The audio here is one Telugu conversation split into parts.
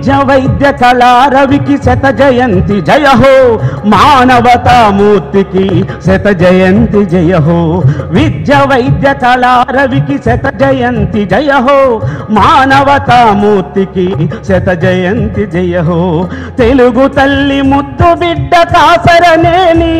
విద్య వైద్య కళారవికి శత జయంతి జయ హో మానవతామూర్తికి శత జయంతి జయ హో విద్య వైద్య కళారవికి శత జయంతి జయ హో మానవతామూర్తికి శత జయంతి జయ హో తెలుగు తల్లి ముద్దు బిడ్డ కాసరనేని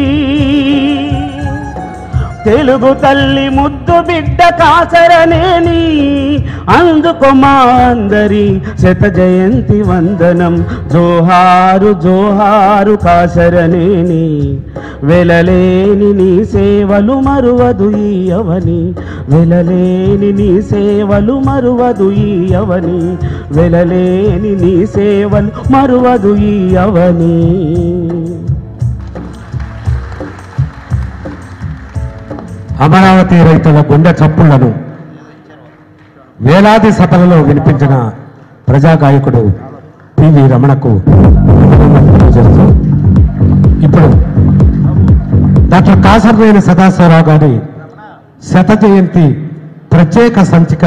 తెలుగు తల్లి ముద్దు బిడ్డ కాసరనేని అందుకు మా అందరి శత జయంతి వందనం జోహారు జోహారు కాసరనేని వెలలేని నీ సేవలు మరువదు ఈ అవని వెలలేని నీ సేవలు మరువదు ఈ అవని వెలలేని నీ సేవలు మరువదు ఈ అవని అమరావతి రైతుల గుండె చప్పుళ్లను వేలాది సభలలో వినిపించిన ప్రజాగాయకుడు పివి రమణకు అభినందనలు తెలియజేస్తూ ఇప్పుడు డాక్టర్ కాసర్వేని సదాశివరావు గారి శత జయంతి ప్రత్యేక సంచిక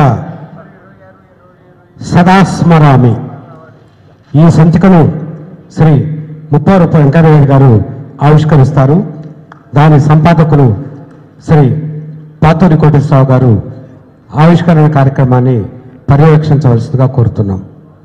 సదాస్మరామి ఈ సంచికను శ్రీ ముప్పవరపు వెంకయ్య గారు ఆవిష్కరిస్తారు దాని సంపాదకులు శ్రీ పాతూరి కోటేశ్వరరావు గారు ఆవిష్కరణ కార్యక్రమాన్ని పర్యవేక్షించవలసిందిగా కోరుతున్నాం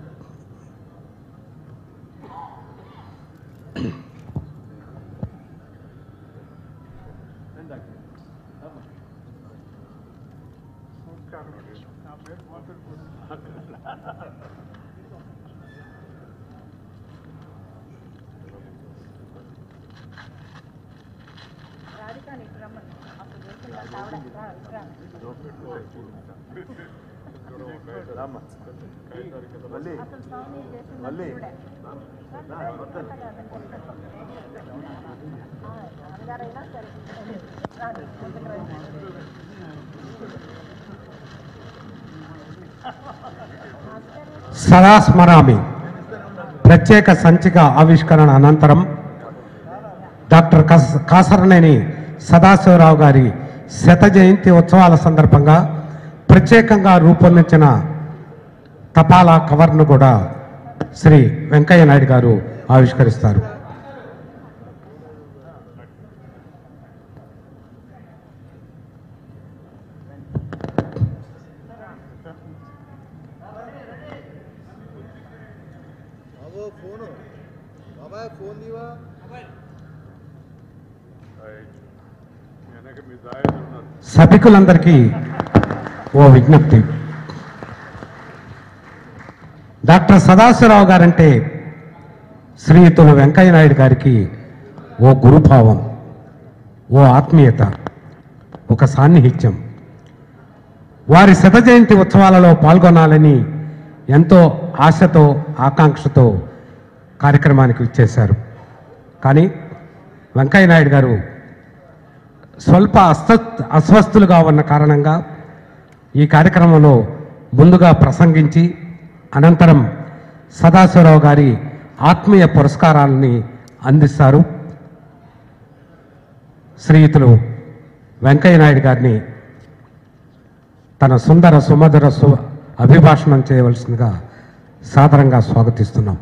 సదాస్మరామి ప్రత్యేక సంచిక ఆవిష్కరణ అనంతరం డాక్టర్ కస్- కాసరనేని సదాశివరావు గారి శత జయంతి ఉత్సవాల సందర్భంగా ప్రత్యేకంగా రూపొందించిన తపాలా కవర్ను కూడా శ్రీ వెంకయ్య నాయుడు గారు ఆవిష్కరిస్తారు బాబు ఫోను బాబాయ్ ఫోన్ దీవా వెనక మీ దాయలు ఉన్నారు సభికులందరికీ ఓ విజ్ఞప్తి డాక్టర్ సదాశివరావు గారంటే శ్రీయుతులు వెంకయ్య నాయుడు గారికి ఓ గురుభావం ఓ ఆత్మీయత ఒక సాన్నిహిత్యం వారి శత జయంతి ఉత్సవాలలో పాల్గొనాలని ఎంతో ఆశతో ఆకాంక్షతో కార్యక్రమానికి ఇచ్చేశారు కానీ వెంకయ్య నాయుడు గారు స్వల్ప అస్త అస్వస్థులుగా ఉన్న కారణంగా ఈ కార్యక్రమంలో ముందుగా ప్రసంగించి అనంతరం సదాశివరావు గారి ఆత్మీయ పురస్కారాలని అందిస్తారు శ్రీయుతులు వెంకయ్య నాయుడు గారిని తన సుందర సుమధుర సు అభిభాషణం చేయవలసిందిగా సాదరంగా స్వాగతిస్తున్నాం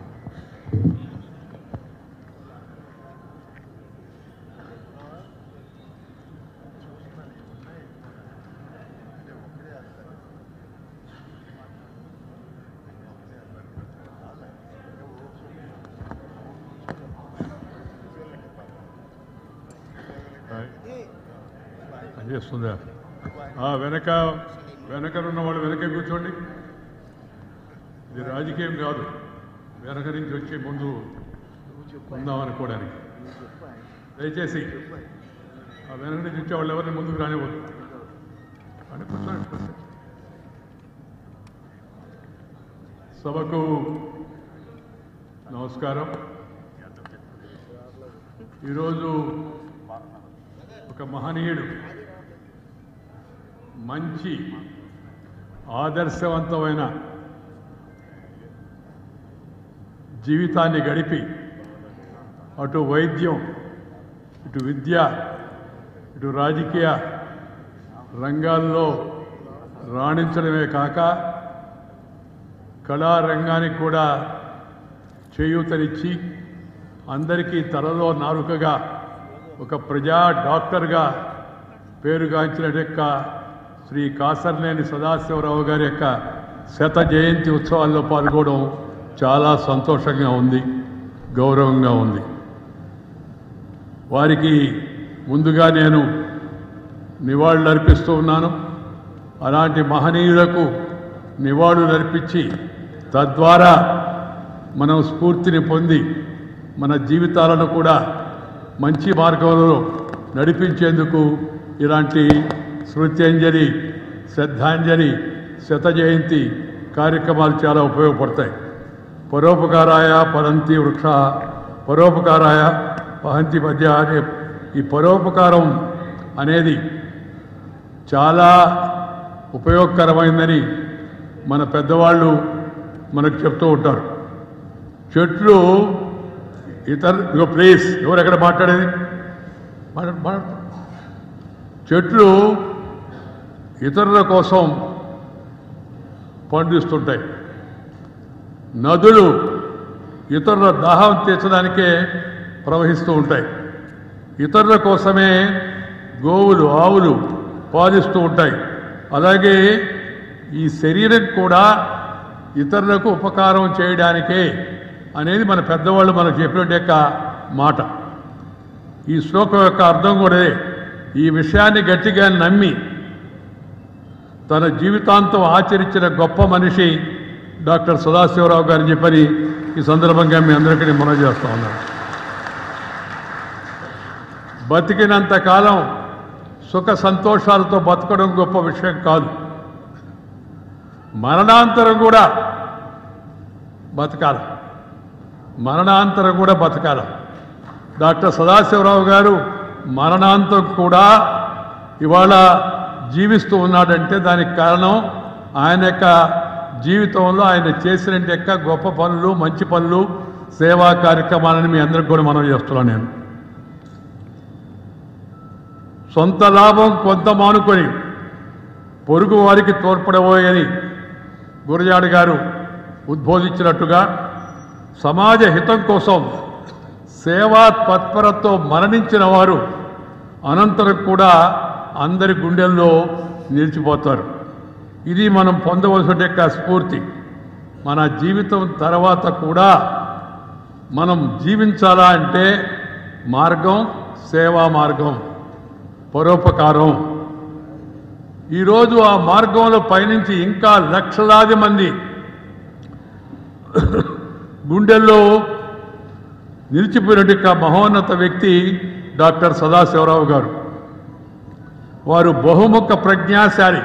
పనిచేస్తుందా ఆ, వెనక వెనక ఉన్న వాళ్ళు వెనకే కూర్చోండి ఇది రాజకీయం కాదు వెనక నుంచి వచ్చి ముందు ఉందాం అనుకోవడానికి దయచేసి ఆ వెనక నుంచి వచ్చే వాళ్ళు ఎవరిని ముందుకు రానివ్వద్దు అని కూర్చోండి కూర్చోండి. సభకు నమస్కారం ఈరోజు ఒక మహనీయుడు మంచి ఆదర్శవంతమైన జీవితాన్ని గడిపి అటు వైద్యం ఇటు విద్య ఇటు రాజకీయ రంగాల్లో రాణించడమే కాక కళారంగానికి కూడా చేయూతనిచ్చి అందరికీ తలలో నాలుకగా ఒక ప్రజా డాక్టర్గా పేరుగాంచిన యొక్క శ్రీ కాసర్నేని సదాశివరావు గారి యొక్క శత జయంతి ఉత్సవాల్లో పాల్గొనడం చాలా సంతోషంగా ఉంది గౌరవంగా ఉంది వారికి ముందుగా నేను నివాళులు అర్పిస్తూ ఉన్నాను అలాంటి మహనీయులకు నివాళులు అర్పించి తద్వారా మనం స్ఫూర్తిని పొంది మన జీవితాలను కూడా మంచి మార్గంలో నడిపించేందుకు ఇలాంటి స్మృత్యంజలి శ్రద్ధాంజలి శత జయంతి కార్యక్రమాలు చాలా ఉపయోగపడతాయి పరోపకారాయ పరంతి వృక్ష పరోపకారాయ పహంతి పద్య అనే ఈ పరోపకారం అనేది చాలా ఉపయోగకరమైందని మన పెద్దవాళ్ళు మనకు చెప్తూ ఉంటారు చెట్లు ఇతర ఇగో ప్లీజ్ ఎవరు ఎక్కడ మాట్లాడేది మాట్లా- మాట్లాడు. చెట్లు ఇతరుల కోసం పండిస్తుంటాయి నదులు ఇతరుల దాహం తీర్చడానికే ప్రవహిస్తూ ఉంటాయి ఇతరుల కోసమే గోవులు ఆవులు పాలిస్తూ ఉంటాయి అలాగే ఈ శరీరం కూడా ఇతరులకు ఉపకారం చేయడానికే అనేది మన పెద్దవాళ్ళు మనకు చెప్పినట్టు యొక్క మాట ఈ శ్లోకం యొక్క అర్థం కూడా ఇదే. ఈ విషయాన్ని గట్టిగా నమ్మి తన జీవితాంతం ఆచరించిన గొప్ప మనిషి డాక్టర్ సదాశివరావు గారిని చెప్పని ఈ సందర్భంగా మీ అందరికీ నేను మనవి చేస్తా ఉన్నాను బతికినంత కాలం సుఖ సంతోషాలతో బతకడం గొప్ప విషయం కాదు మరణాంతరం కూడా బతకాలి మరణాంతరం కూడా బతకాల డాక్టర్ సదాశివరావు గారు మరణాంతం కూడా ఇవాళ జీవిస్తూ ఉన్నాడంటే దానికి కారణం ఆయన యొక్క జీవితంలో ఆయన చేసిన యొక్క గొప్ప పనులు మంచి పనులు సేవా కార్యక్రమాలని మీ అందరికి కూడా మనం చేస్తున్నాను నేను సొంత లాభం కొంత మానుకొని పొరుగు వారికి తోడ్పడబోయని గురజాడ గారు ఉద్బోధించినట్టుగా సమాజ హితం కోసం సేవా తత్పరతో మరణించిన వారు అనంతరం కూడా అందరి గుండెల్లో నిలిచిపోతారు ఇది మనం పొందవలసిన యొక్క స్ఫూర్తి మన జీవితం తర్వాత కూడా మనం జీవించాలా అంటే మార్గం సేవా మార్గం పరోపకారం ఈరోజు ఆ మార్గంలో పయనించి ఇంకా లక్షలాది మంది గుండెల్లో నిలిచిపోయినట్టు మహోన్నత వ్యక్తి డాక్టర్ సదాశివరావు గారు వారు బహుముఖ ప్రజ్ఞాశాలి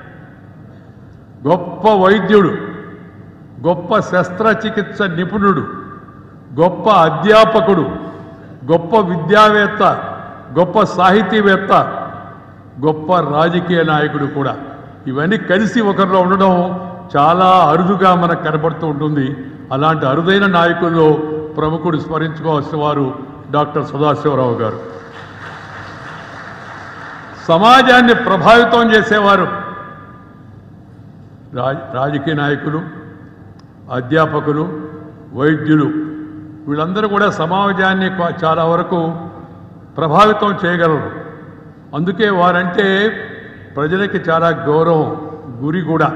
గొప్ప వైద్యుడు గొప్ప శస్త్రచికిత్స నిపుణుడు గొప్ప అధ్యాపకుడు గొప్ప విద్యావేత్త గొప్ప సాహితీవేత్త గొప్ప రాజకీయ నాయకుడు కూడా ఇవన్నీ కలిసి ఒకరిలో ఉండడం చాలా అరుదుగా మనకు కనబడుతూ ఉంటుంది అలాంటి అరుదైన నాయకుల్లో ప్రముఖుడు స్మరించుకోవాల్సిన వారు డాక్టర్ సదాశివరావు గారు సమాజాన్ని ప్రభావితం చేసేవారు రాజ రాజకీయ నాయకులు అధ్యాపకులు వైద్యులు వీళ్ళందరూ కూడా సమాజాన్ని కొ- చాలా వరకు ప్రభావితం చేయగలరు అందుకే వారంటే ప్రజలకి చాలా గౌరవం గురి కూడా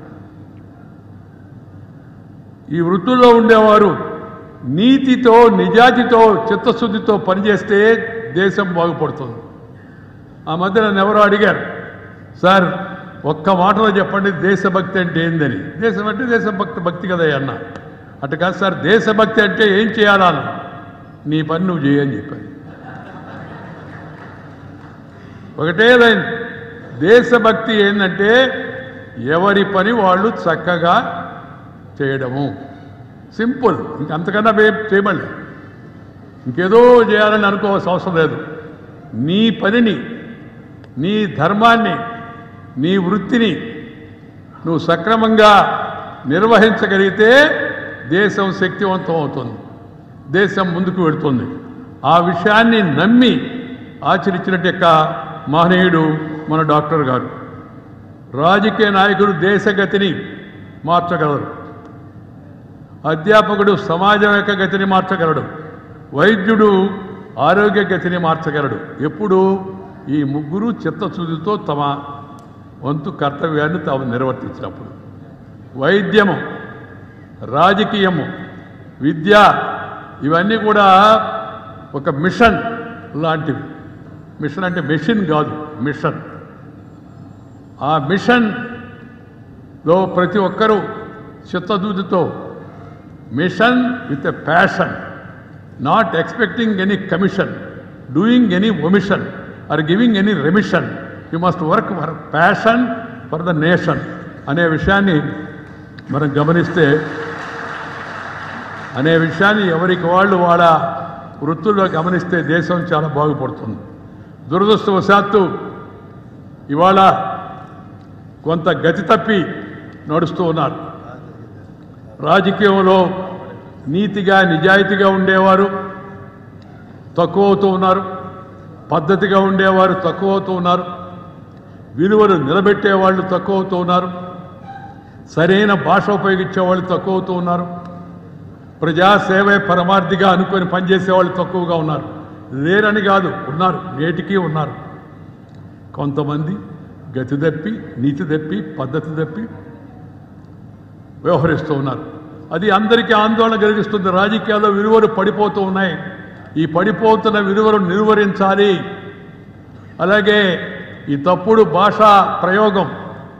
ఈ వృత్తుల్లో ఉండేవారు నీతితో నిజాతితో చిత్తశుద్ధితో పనిచేస్తే దేశం బాగుపడుతుంది ఆ మధ్య నన్ను ఎవరో అడిగారు సార్ ఒక్క మాటలో చెప్పండి దేశభక్తి అంటే ఏందని దేశం అంటే దేశభక్తి భక్తి కదా అన్న అటు కాదు సార్ దేశభక్తి అంటే ఏం చేయాలా అన్న. నీ పని నువ్వు చేయని చెప్పాను ఒకటే లైన్ దేశభక్తి ఏంటంటే ఎవరి పని వాళ్ళు చక్కగా చేయడము సింపుల్ ఇంకంతకన్నా వే చేయమని ఇంకేదో చేయాలని అనుకోవాల్సిన అవసరం లేదు నీ పనిని నీ ధర్మాన్ని నీ వృత్తిని నువ్వు సక్రమంగా నిర్వహించగలిగితే దేశం శక్తివంతం అవుతుంది దేశం ముందుకు వెడుతుంది ఆ విషయాన్ని నమ్మి ఆచరించినట్టు యొక్క మహనీయుడు మన డాక్టర్ గారు రాజకీయ నాయకులు దేశగతిని మార్చగలరు అధ్యాపకుడు సమాజం యొక్క గతిని మార్చగలడు వైద్యుడు ఆరోగ్య గతిని మార్చగలడు ఎప్పుడు ఈ ముగ్గురు చిత్తశుద్ధితో తమ వంతు కర్తవ్యాన్ని తాము నిర్వర్తించినప్పుడు వైద్యము రాజకీయము విద్య ఇవన్నీ కూడా ఒక మిషన్ లాంటివి మిషన్ అంటే మెషిన్ కాదు మిషన్ ఆ మిషన్లో ప్రతి ఒక్కరూ చిత్తశుద్ధితో mission with a passion not expecting any commission doing any omission or giving any remission you must work for passion for the nation అనే విషయాన్ని మనం గమనిస్తే అనే విషయాన్ని ఎవరికి వాళ్ళు వాళ్ళ వృత్తుల్లో గమనిస్తే దేశం చాలా బాగుపడుతుంది దురదృష్టవశాత్తు ఇవాళ కొంత గతి తప్పి నడుస్తూ ఉన్నారు రాజకీయంలో నీతిగా నిజాయితీగా ఉండేవారు తక్కువ అవుతూ ఉన్నారు పద్ధతిగా ఉండేవారు తక్కువ అవుతూ ఉన్నారు విలువలు నిలబెట్టే వాళ్ళు తక్కువ అవుతూ ఉన్నారు సరైన భాష ఉపయోగించే వాళ్ళు తక్కువ అవుతూ ఉన్నారు ప్రజాసేవే పరమార్థిగా అనుకొని పనిచేసే వాళ్ళు తక్కువగా ఉన్నారు లేరని కాదు ఉన్నారు నేటికీ ఉన్నారు కొంతమంది గతి తప్పి నీతి తప్పి పద్ధతి తప్పి వ్యవహరిస్తూ ఉన్నారు అది అందరికీ ఆందోళన కలిగిస్తుంది రాజకీయాల్లో విలువలు పడిపోతూ ఉన్నాయి ఈ పడిపోతున్న విలువలు నిర్వహించాలి అలాగే ఈ తప్పుడు భాషా ప్రయోగం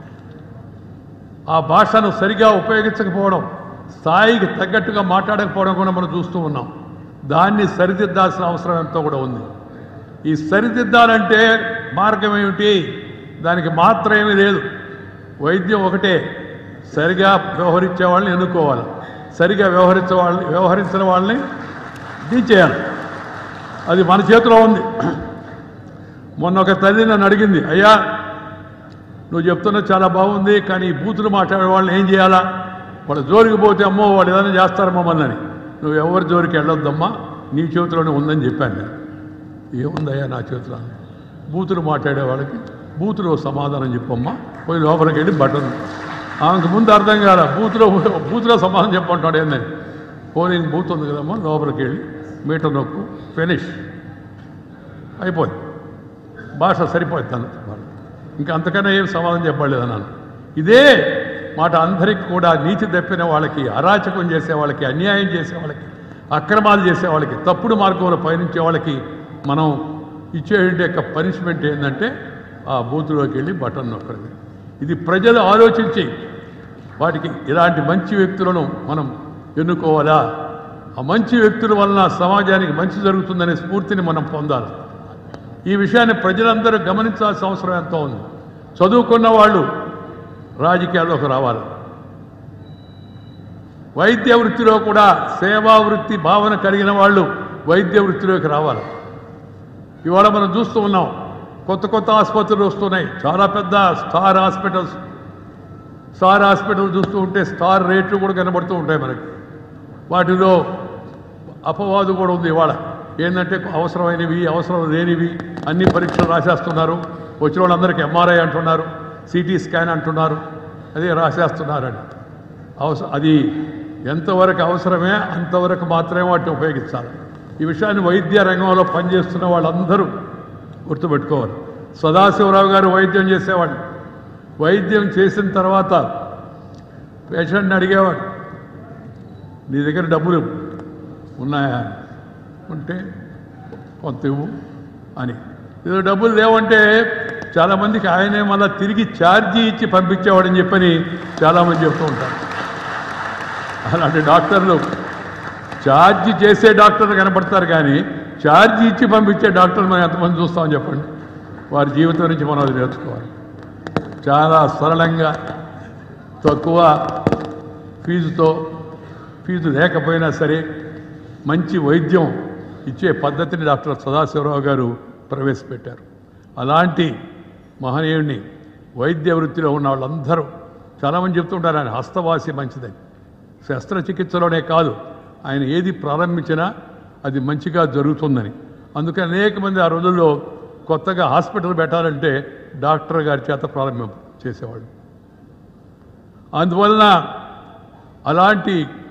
ఆ భాషను సరిగా ఉపయోగించకపోవడం స్థాయికి తగ్గట్టుగా మాట్లాడకపోవడం కూడా మనం చూస్తూ ఉన్నాం దాన్ని సరిదిద్దాల్సిన అవసరం ఎంతో కూడా ఉంది ఈ సరిదిద్దాలంటే మార్గం ఏమిటి దానికి మాత్రం ఏమీ లేదు వైద్యం ఒకటే సరిగా వ్యవహరించే వాళ్ళని ఎన్నుకోవాలి సరిగా వ్యవహరించే వాళ్ళని వ్యవహరించిన వాళ్ళని దించేయాలి అది మన చేతిలో ఉంది మొన్న ఒక తల్లి నన్ను అడిగింది అయ్యా నువ్వు చెప్తున్నా చాలా బాగుంది కానీ ఈ బూతులు మాట్లాడే వాళ్ళని ఏం చేయాలా వాళ్ళ జోలికి పోతే అమ్మో వాళ్ళు ఏదైనా చేస్తారు మమ్మల్ని అని నువ్వు ఎవరి జోలికి వెళ్ళొద్దమ్మా నీ చేతిలోనే ఉందని చెప్పాను నేను ఏముందయ్యా నా చేతిలో బూతులు మాట్లాడే వాళ్ళకి బూతులో సమాధానం చెప్పమ్మా పోయి లోపలికి వెళ్ళి బట్టలు ఆమెకు ముందు అర్థం కాల బూతులో బూతులో సమాధానం చెప్పంటాడు ఏందని పోలింగ్ బూత్ ఉంది కదమ్మా లోపలికి వెళ్ళి మీటర్ నొక్కు ఫినిష్ అయిపోయింది భాష సరిపోయింది తను ఇంకా అంతకన్నా ఏం సమాధానం చెప్పలేదు అన్నాను ఇదే మాట అందరికి కూడా నీతి తప్పిన వాళ్ళకి అరాచకం చేసే వాళ్ళకి అన్యాయం చేసే వాళ్ళకి అక్రమాలు చేసే వాళ్ళకి తప్పుడు మార్గంలో పయనించే వాళ్ళకి మనం ఇచ్చే యొక్క పనిష్మెంట్ ఏంటంటే ఆ బూత్లోకి వెళ్ళి బటన్ నొక్కడమే ఇది ప్రజలు ఆలోచించి వాటికి ఇలాంటి మంచి వ్యక్తులను మనం ఎన్నుకోవాలా ఆ మంచి వ్యక్తుల వలన సమాజానికి మంచి జరుగుతుందనే స్ఫూర్తిని మనం పొందాలి ఈ విషయాన్ని ప్రజలందరూ గమనించాల్సిన అవసరం ఎంతో ఉంది చదువుకున్న వాళ్ళు రాజకీయాల్లోకి రావాలి వైద్య వృత్తిలో కూడా సేవా వృత్తి భావన కలిగిన వాళ్ళు వైద్య వృత్తిలోకి రావాలి ఇవాళ మనం చూస్తూ ఉన్నాం కొత్త కొత్త ఆసుపత్రులు వస్తున్నాయి చాలా పెద్ద స్టార్ హాస్పిటల్స్ స్టార్ హాస్పిటల్ చూస్తూ ఉంటే స్టార్ రేట్లు కూడా కనబడుతూ ఉంటాయి మనకి వాటిలో అపవాదు కూడా ఉంది ఇవాళ ఏంటంటే అవసరమైనవి అవసరం లేనివి అన్ని పరీక్షలు రాసేస్తున్నారు వచ్చిన వాళ్ళందరికీ ఎంఆర్ఐ అంటున్నారు సిటీ స్కాన్ అంటున్నారు అదే రాసేస్తున్నారని అవస అది ఎంతవరకు అవసరమే అంతవరకు మాత్రమే వాటిని ఉపయోగించాలి ఈ విషయాన్ని వైద్య రంగంలో పనిచేస్తున్న వాళ్ళందరూ గుర్తుపెట్టుకోవాలి సదాశివరావు గారు వైద్యం చేసేవాడు వైద్యం చేసిన తర్వాత పేషెంట్ని అడిగేవాడు నీ దగ్గర డబ్బులు ఉన్నాయా ఉంటే కొంత ఇవ్వు అని ఏదో డబ్బులు లేవంటే చాలామందికి ఆయనే మళ్ళీ తిరిగి ఛార్జీ ఇచ్చి పంపించేవాడని చెప్పని చాలామంది చెప్తూ ఉంటారు అలాంటి డాక్టర్లు ఛార్జీ చేసే డాక్టర్లు కనపడతారు కానీ ఛార్జీ ఇచ్చి పంపించే డాక్టర్లు మనం ఎంతమంది చూస్తామని చెప్పండి వారి జీవితం నుంచి మనం అది నేర్చుకోవాలి చాలా సరళంగా తక్కువ ఫీజుతో ఫీజు లేకపోయినా సరే మంచి వైద్యం ఇచ్చే పద్ధతిని డాక్టర్ సదాశివరావు గారు ప్రవేశపెట్టారు అలాంటి మహనీయుడిని వైద్య వృత్తిలో ఉన్న వాళ్ళందరూ చాలామంది చెప్తుంటారు ఆయన హస్తవాసి మంచిదని శస్త్రచికిత్సలోనే కాదు ఆయన ఏది ప్రారంభించినా అది మంచిగా జరుగుతుందని అందుకని అనేక మంది ఆ రోజుల్లో కొత్తగా హాస్పిటల్ పెట్టాలంటే డాక్టర్ గారి చేత ప్రారంభం చేసేవాళ్ళు అందువలన అలాంటి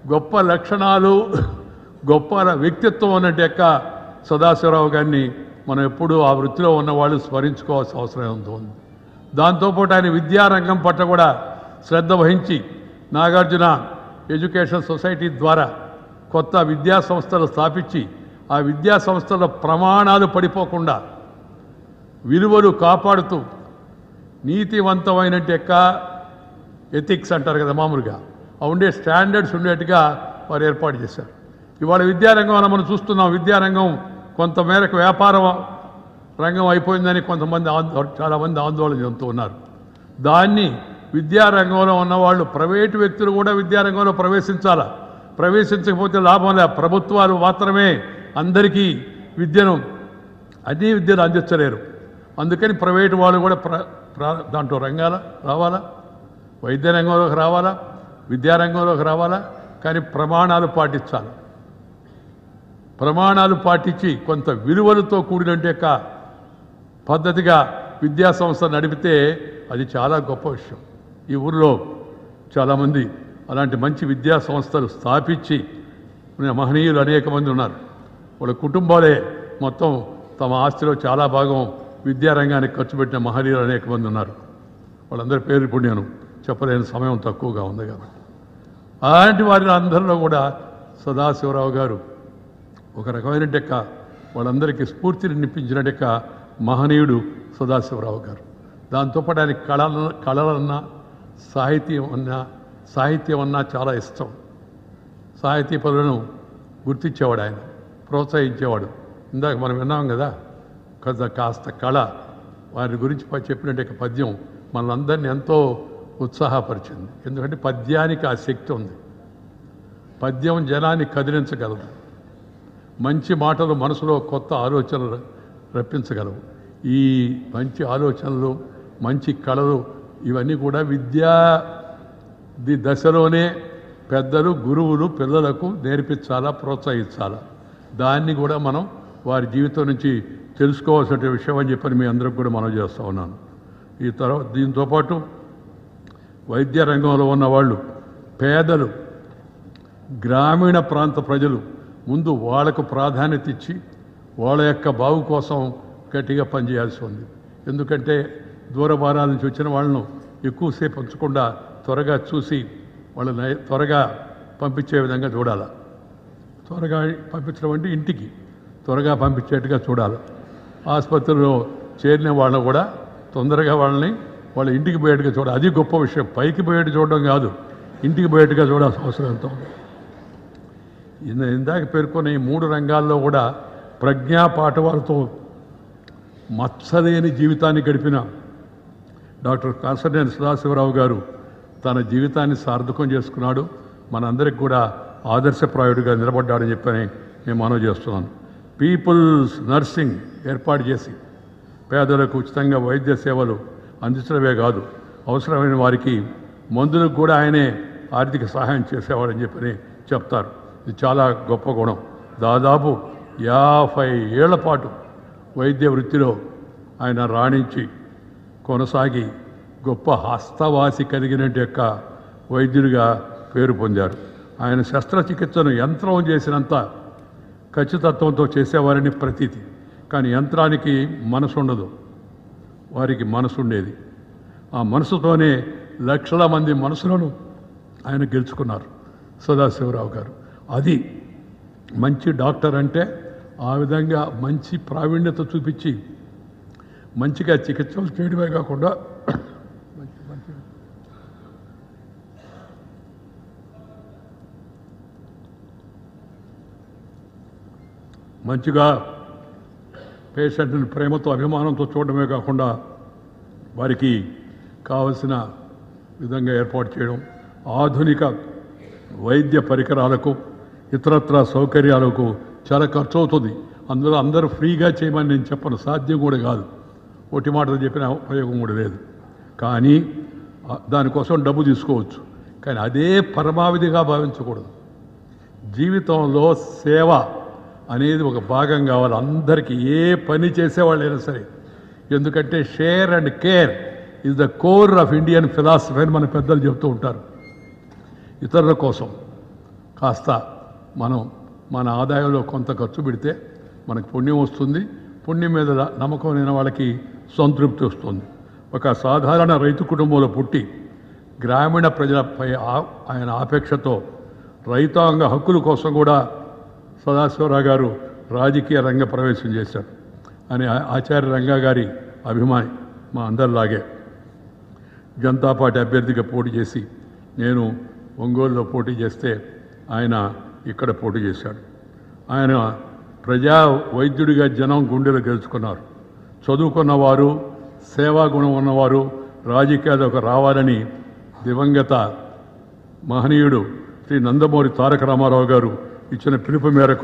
గొప్ప లక్షణాలు గొప్ప వ్యక్తిత్వం అన్నట్టు యొక్క సదాశివరావు గారిని మనం ఎప్పుడూ ఆ వృత్తిలో ఉన్న వాళ్ళు స్మరించుకోవాల్సిన అవసరం ఎంతో ఉంది దాంతోపాటు ఆయన విద్యారంగం పట్ల కూడా శ్రద్ధ వహించి నాగార్జున ఎడ్యుకేషన్ సొసైటీ ద్వారా కొత్త విద్యా సంస్థలు స్థాపించి ఆ విద్యా సంస్థల ప్రమాణాలు పడిపోకుండా విలువలు కాపాడుతూ నీతివంతమైనట్టు యొక్క ఎథిక్స్ అంటారు కదా మామూలుగా ఆ ఉండే స్టాండర్డ్స్ ఉండేట్టుగా వారు ఏర్పాటు చేశారు ఇవాళ విద్యారంగం అని మనం చూస్తున్నాం విద్యారంగం కొంతమేరకు వ్యాపారం రంగం అయిపోయిందని కొంతమంది ఆందో చాలామంది ఆందోళన చెందుతూ ఉన్నారు దాన్ని విద్యారంగంలో ఉన్నవాళ్ళు ప్రైవేటు వ్యక్తులు కూడా విద్యారంగంలో ప్రవేశించాలా ప్రవేశించకపోతే లాభం లే ప్రభుత్వాలు మాత్రమే అందరికీ విద్యను అన్ని విద్యను అందించలేరు అందుకని ప్రైవేటు వాళ్ళు కూడా ప్ర ప్ర- దాంట్లో రంగాల రావాలా వైద్య రంగంలోకి రావాలా విద్యారంగంలోకి రావాలా కానీ ప్రమాణాలు పాటించాలి ప్రమాణాలు పాటించి కొంత విలువలతో కూడినట్టు యొక్క పద్ధతిగా విద్యా సంస్థ నడిపితే అది చాలా గొప్ప విషయం ఈ ఊరిలో చాలామంది అలాంటి మంచి విద్యా సంస్థలు స్థాపించి ఉన్న మహనీయులు అనేక మంది ఉన్నారు వాళ్ళ కుటుంబాలే మొత్తం తమ ఆస్తిలో చాలా భాగం విద్యారంగానికి ఖర్చు పెట్టిన మహనీయులు అనేక మంది ఉన్నారు వాళ్ళందరి పేరు ఇప్పుడు నేను చెప్పలేని సమయం తక్కువగా ఉంది కాబట్టి అలాంటి వారి అందరిలో కూడా సదాశివరావు గారు ఒక రకమైన డెక్క వాళ్ళందరికీ స్ఫూర్తిని నింపించిన డెక్క మహనీయుడు సదాశివరావు గారు దాంతోపాటు ఆయన కళల కళలన్నా సాహిత్యం అన్నా సాహిత్యం అన్నా చాలా ఇష్టం సాహితీ పనులను గుర్తించేవాడు ఆయన ప్రోత్సహించేవాడు ఇందాక మనం విన్నాం కదా కొంత కాస్త కళ వారి గురించి ప- చెప్పినట్టు పద్యం మనందరినీ ఎంతో ఉత్సాహపరిచింది ఎందుకంటే పద్యానికి ఆ శక్తి ఉంది పద్యం జనాన్ని కదిలించగలదు మంచి మాటలు మనసులో కొత్త ఆలోచనలు రప్పించగలవు ఈ మంచి ఆలోచనలు మంచి కళలు ఇవన్నీ కూడా విద్యా ది దశలోనే పెద్దలు గురువులు పిల్లలకు నేర్పించాలా ప్రోత్సహించాలా దాన్ని కూడా మనం వారి జీవితం నుంచి తెలుసుకోవాల్సిన విషయం అని చెప్పని మీ అందరికి కూడా మనం చేస్తూ ఉన్నాను ఈ తర్వాత దీంతో పాటు వైద్య రంగంలో ఉన్న వాళ్ళు పేదలు గ్రామీణ ప్రాంత ప్రజలు ముందు వాళ్ళకు ప్రాధాన్యత ఇచ్చి వాళ్ళ యొక్క బావు కోసం గట్టిగా పనిచేయాల్సి ఉంది ఎందుకంటే దూర భారాల నుంచి వచ్చిన వాళ్ళను ఎక్కువసేపు ఉంచకుండా త్వరగా చూసి వాళ్ళని త్వరగా పంపించే విధంగా చూడాలి త్వరగా పంపించడం అంటే ఇంటికి త్వరగా పంపించేట్టుగా చూడాలి ఆసుపత్రిలో చేరిన వాళ్ళని కూడా తొందరగా వాళ్ళని వాళ్ళ ఇంటికి పోయేట్టుగా చూడాలి అది గొప్ప విషయం పైకి పోయేట్టు చూడడం కాదు ఇంటికి పోయేట్టుగా చూడాల్సిన అవసరం ఎంతో ఉంది ఇంద ఇందాక పేర్కొన్న ఈ మూడు రంగాల్లో కూడా ప్రజ్ఞా పాఠవాలతో మత్సలేని జీవితాన్ని గడిపిన డాక్టర్ కాసర్నేని సదాశివరావు గారు తన జీవితాన్ని సార్థకం చేసుకున్నాడు మనందరికి కూడా ఆదర్శప్రాయుడిగా నిలబడ్డాడని చెప్పని నేను మనవి చేస్తున్నాను పీపుల్స్ నర్సింగ్ ఏర్పాటు చేసి పేదలకు ఉచితంగా వైద్య సేవలు అందించడమే కాదు అవసరమైన వారికి మందులకు కూడా ఆయనే ఆర్థిక సహాయం చేసేవాడని చెప్పని చెప్తారు ఇది చాలా గొప్ప గుణం దాదాపు యాభై ఏళ్ల పాటు వైద్య వృత్తిలో ఆయన రాణించి కొనసాగి గొప్ప హస్తవాసి కలిగినట్టు యొక్క వైద్యుడిగా పేరు పొందారు ఆయన శస్త్రచికిత్సను యంత్రం చేసినంత ఖచ్చితత్వంతో చేసేవారని ప్రతీతి కానీ యంత్రానికి మనసు ఉండదు వారికి మనసు ఉండేది ఆ మనసుతోనే లక్షల మంది మనసులను ఆయన గెలుచుకున్నారు సదాశివరావు గారు అది మంచి డాక్టర్ అంటే ఆ విధంగా మంచి ప్రావీణ్యత చూపించి మంచిగా చికిత్సలు చేయడమే కాకుండా మంచి మంచి మంచిగా పేషెంట్ని ప్రేమతో అభిమానంతో చూడడమే కాకుండా వారికి కావలసిన విధంగా ఏర్పాటు చేయడం ఆధునిక వైద్య పరికరాలకు ఇతరత్ర సౌకర్యాలకు చాలా ఖర్చు అవుతుంది అందులో అందరూ ఫ్రీగా చేయమని నేను చెప్పను సాధ్యం కూడా కాదు ఒట్టి మాటలు చెప్పిన ఉపయోగం కూడా లేదు కానీ ఆ, దానికోసం డబ్బు తీసుకోవచ్చు కానీ అదే పరమావధిగా భావించకూడదు జీవితంలో సేవ అనేది ఒక భాగం కావాలి అందరికీ ఏ పని చేసేవాళ్ళైనా సరే ఎందుకంటే share and care is the core of Indian philosophy అని మన పెద్దలు చెప్తూ ఉంటారు ఇతరుల కోసం కాస్త మనం మన ఆదాయంలో కొంత ఖర్చు పెడితే మనకు పుణ్యం వస్తుంది పుణ్యం మీద నమ్మకం లేని వాళ్ళకి సంతృప్తి వస్తుంది ఒక సాధారణ రైతు కుటుంబంలో పుట్టి గ్రామీణ ప్రజలపై ఆ- ఆయన ఆపేక్షతో రైతాంగ హక్కుల కోసం కూడా సదాశివరావు గారు రాజకీయ రంగ ప్రవేశం చేశారు అని ఆ- ఆచార్య రంగా గారి అభిమాని మా అందరిలాగే జనతా పార్టీ అభ్యర్థిగా పోటీ చేసి నేను ఒంగోలులో పోటీ చేస్తే ఆయన ఇక్కడ పోటీ చేశాడు ఆయన ప్రజా వైద్యుడిగా జనం గుండెలు గెలుచుకున్నారు చదువుకున్నవారు సేవా గుణం ఉన్నవారు రాజకీయాలకు రావాలని దివంగత మహనీయుడు శ్రీ నందమూరి తారక రామారావు గారు ఇచ్చిన పిలుపు మేరకు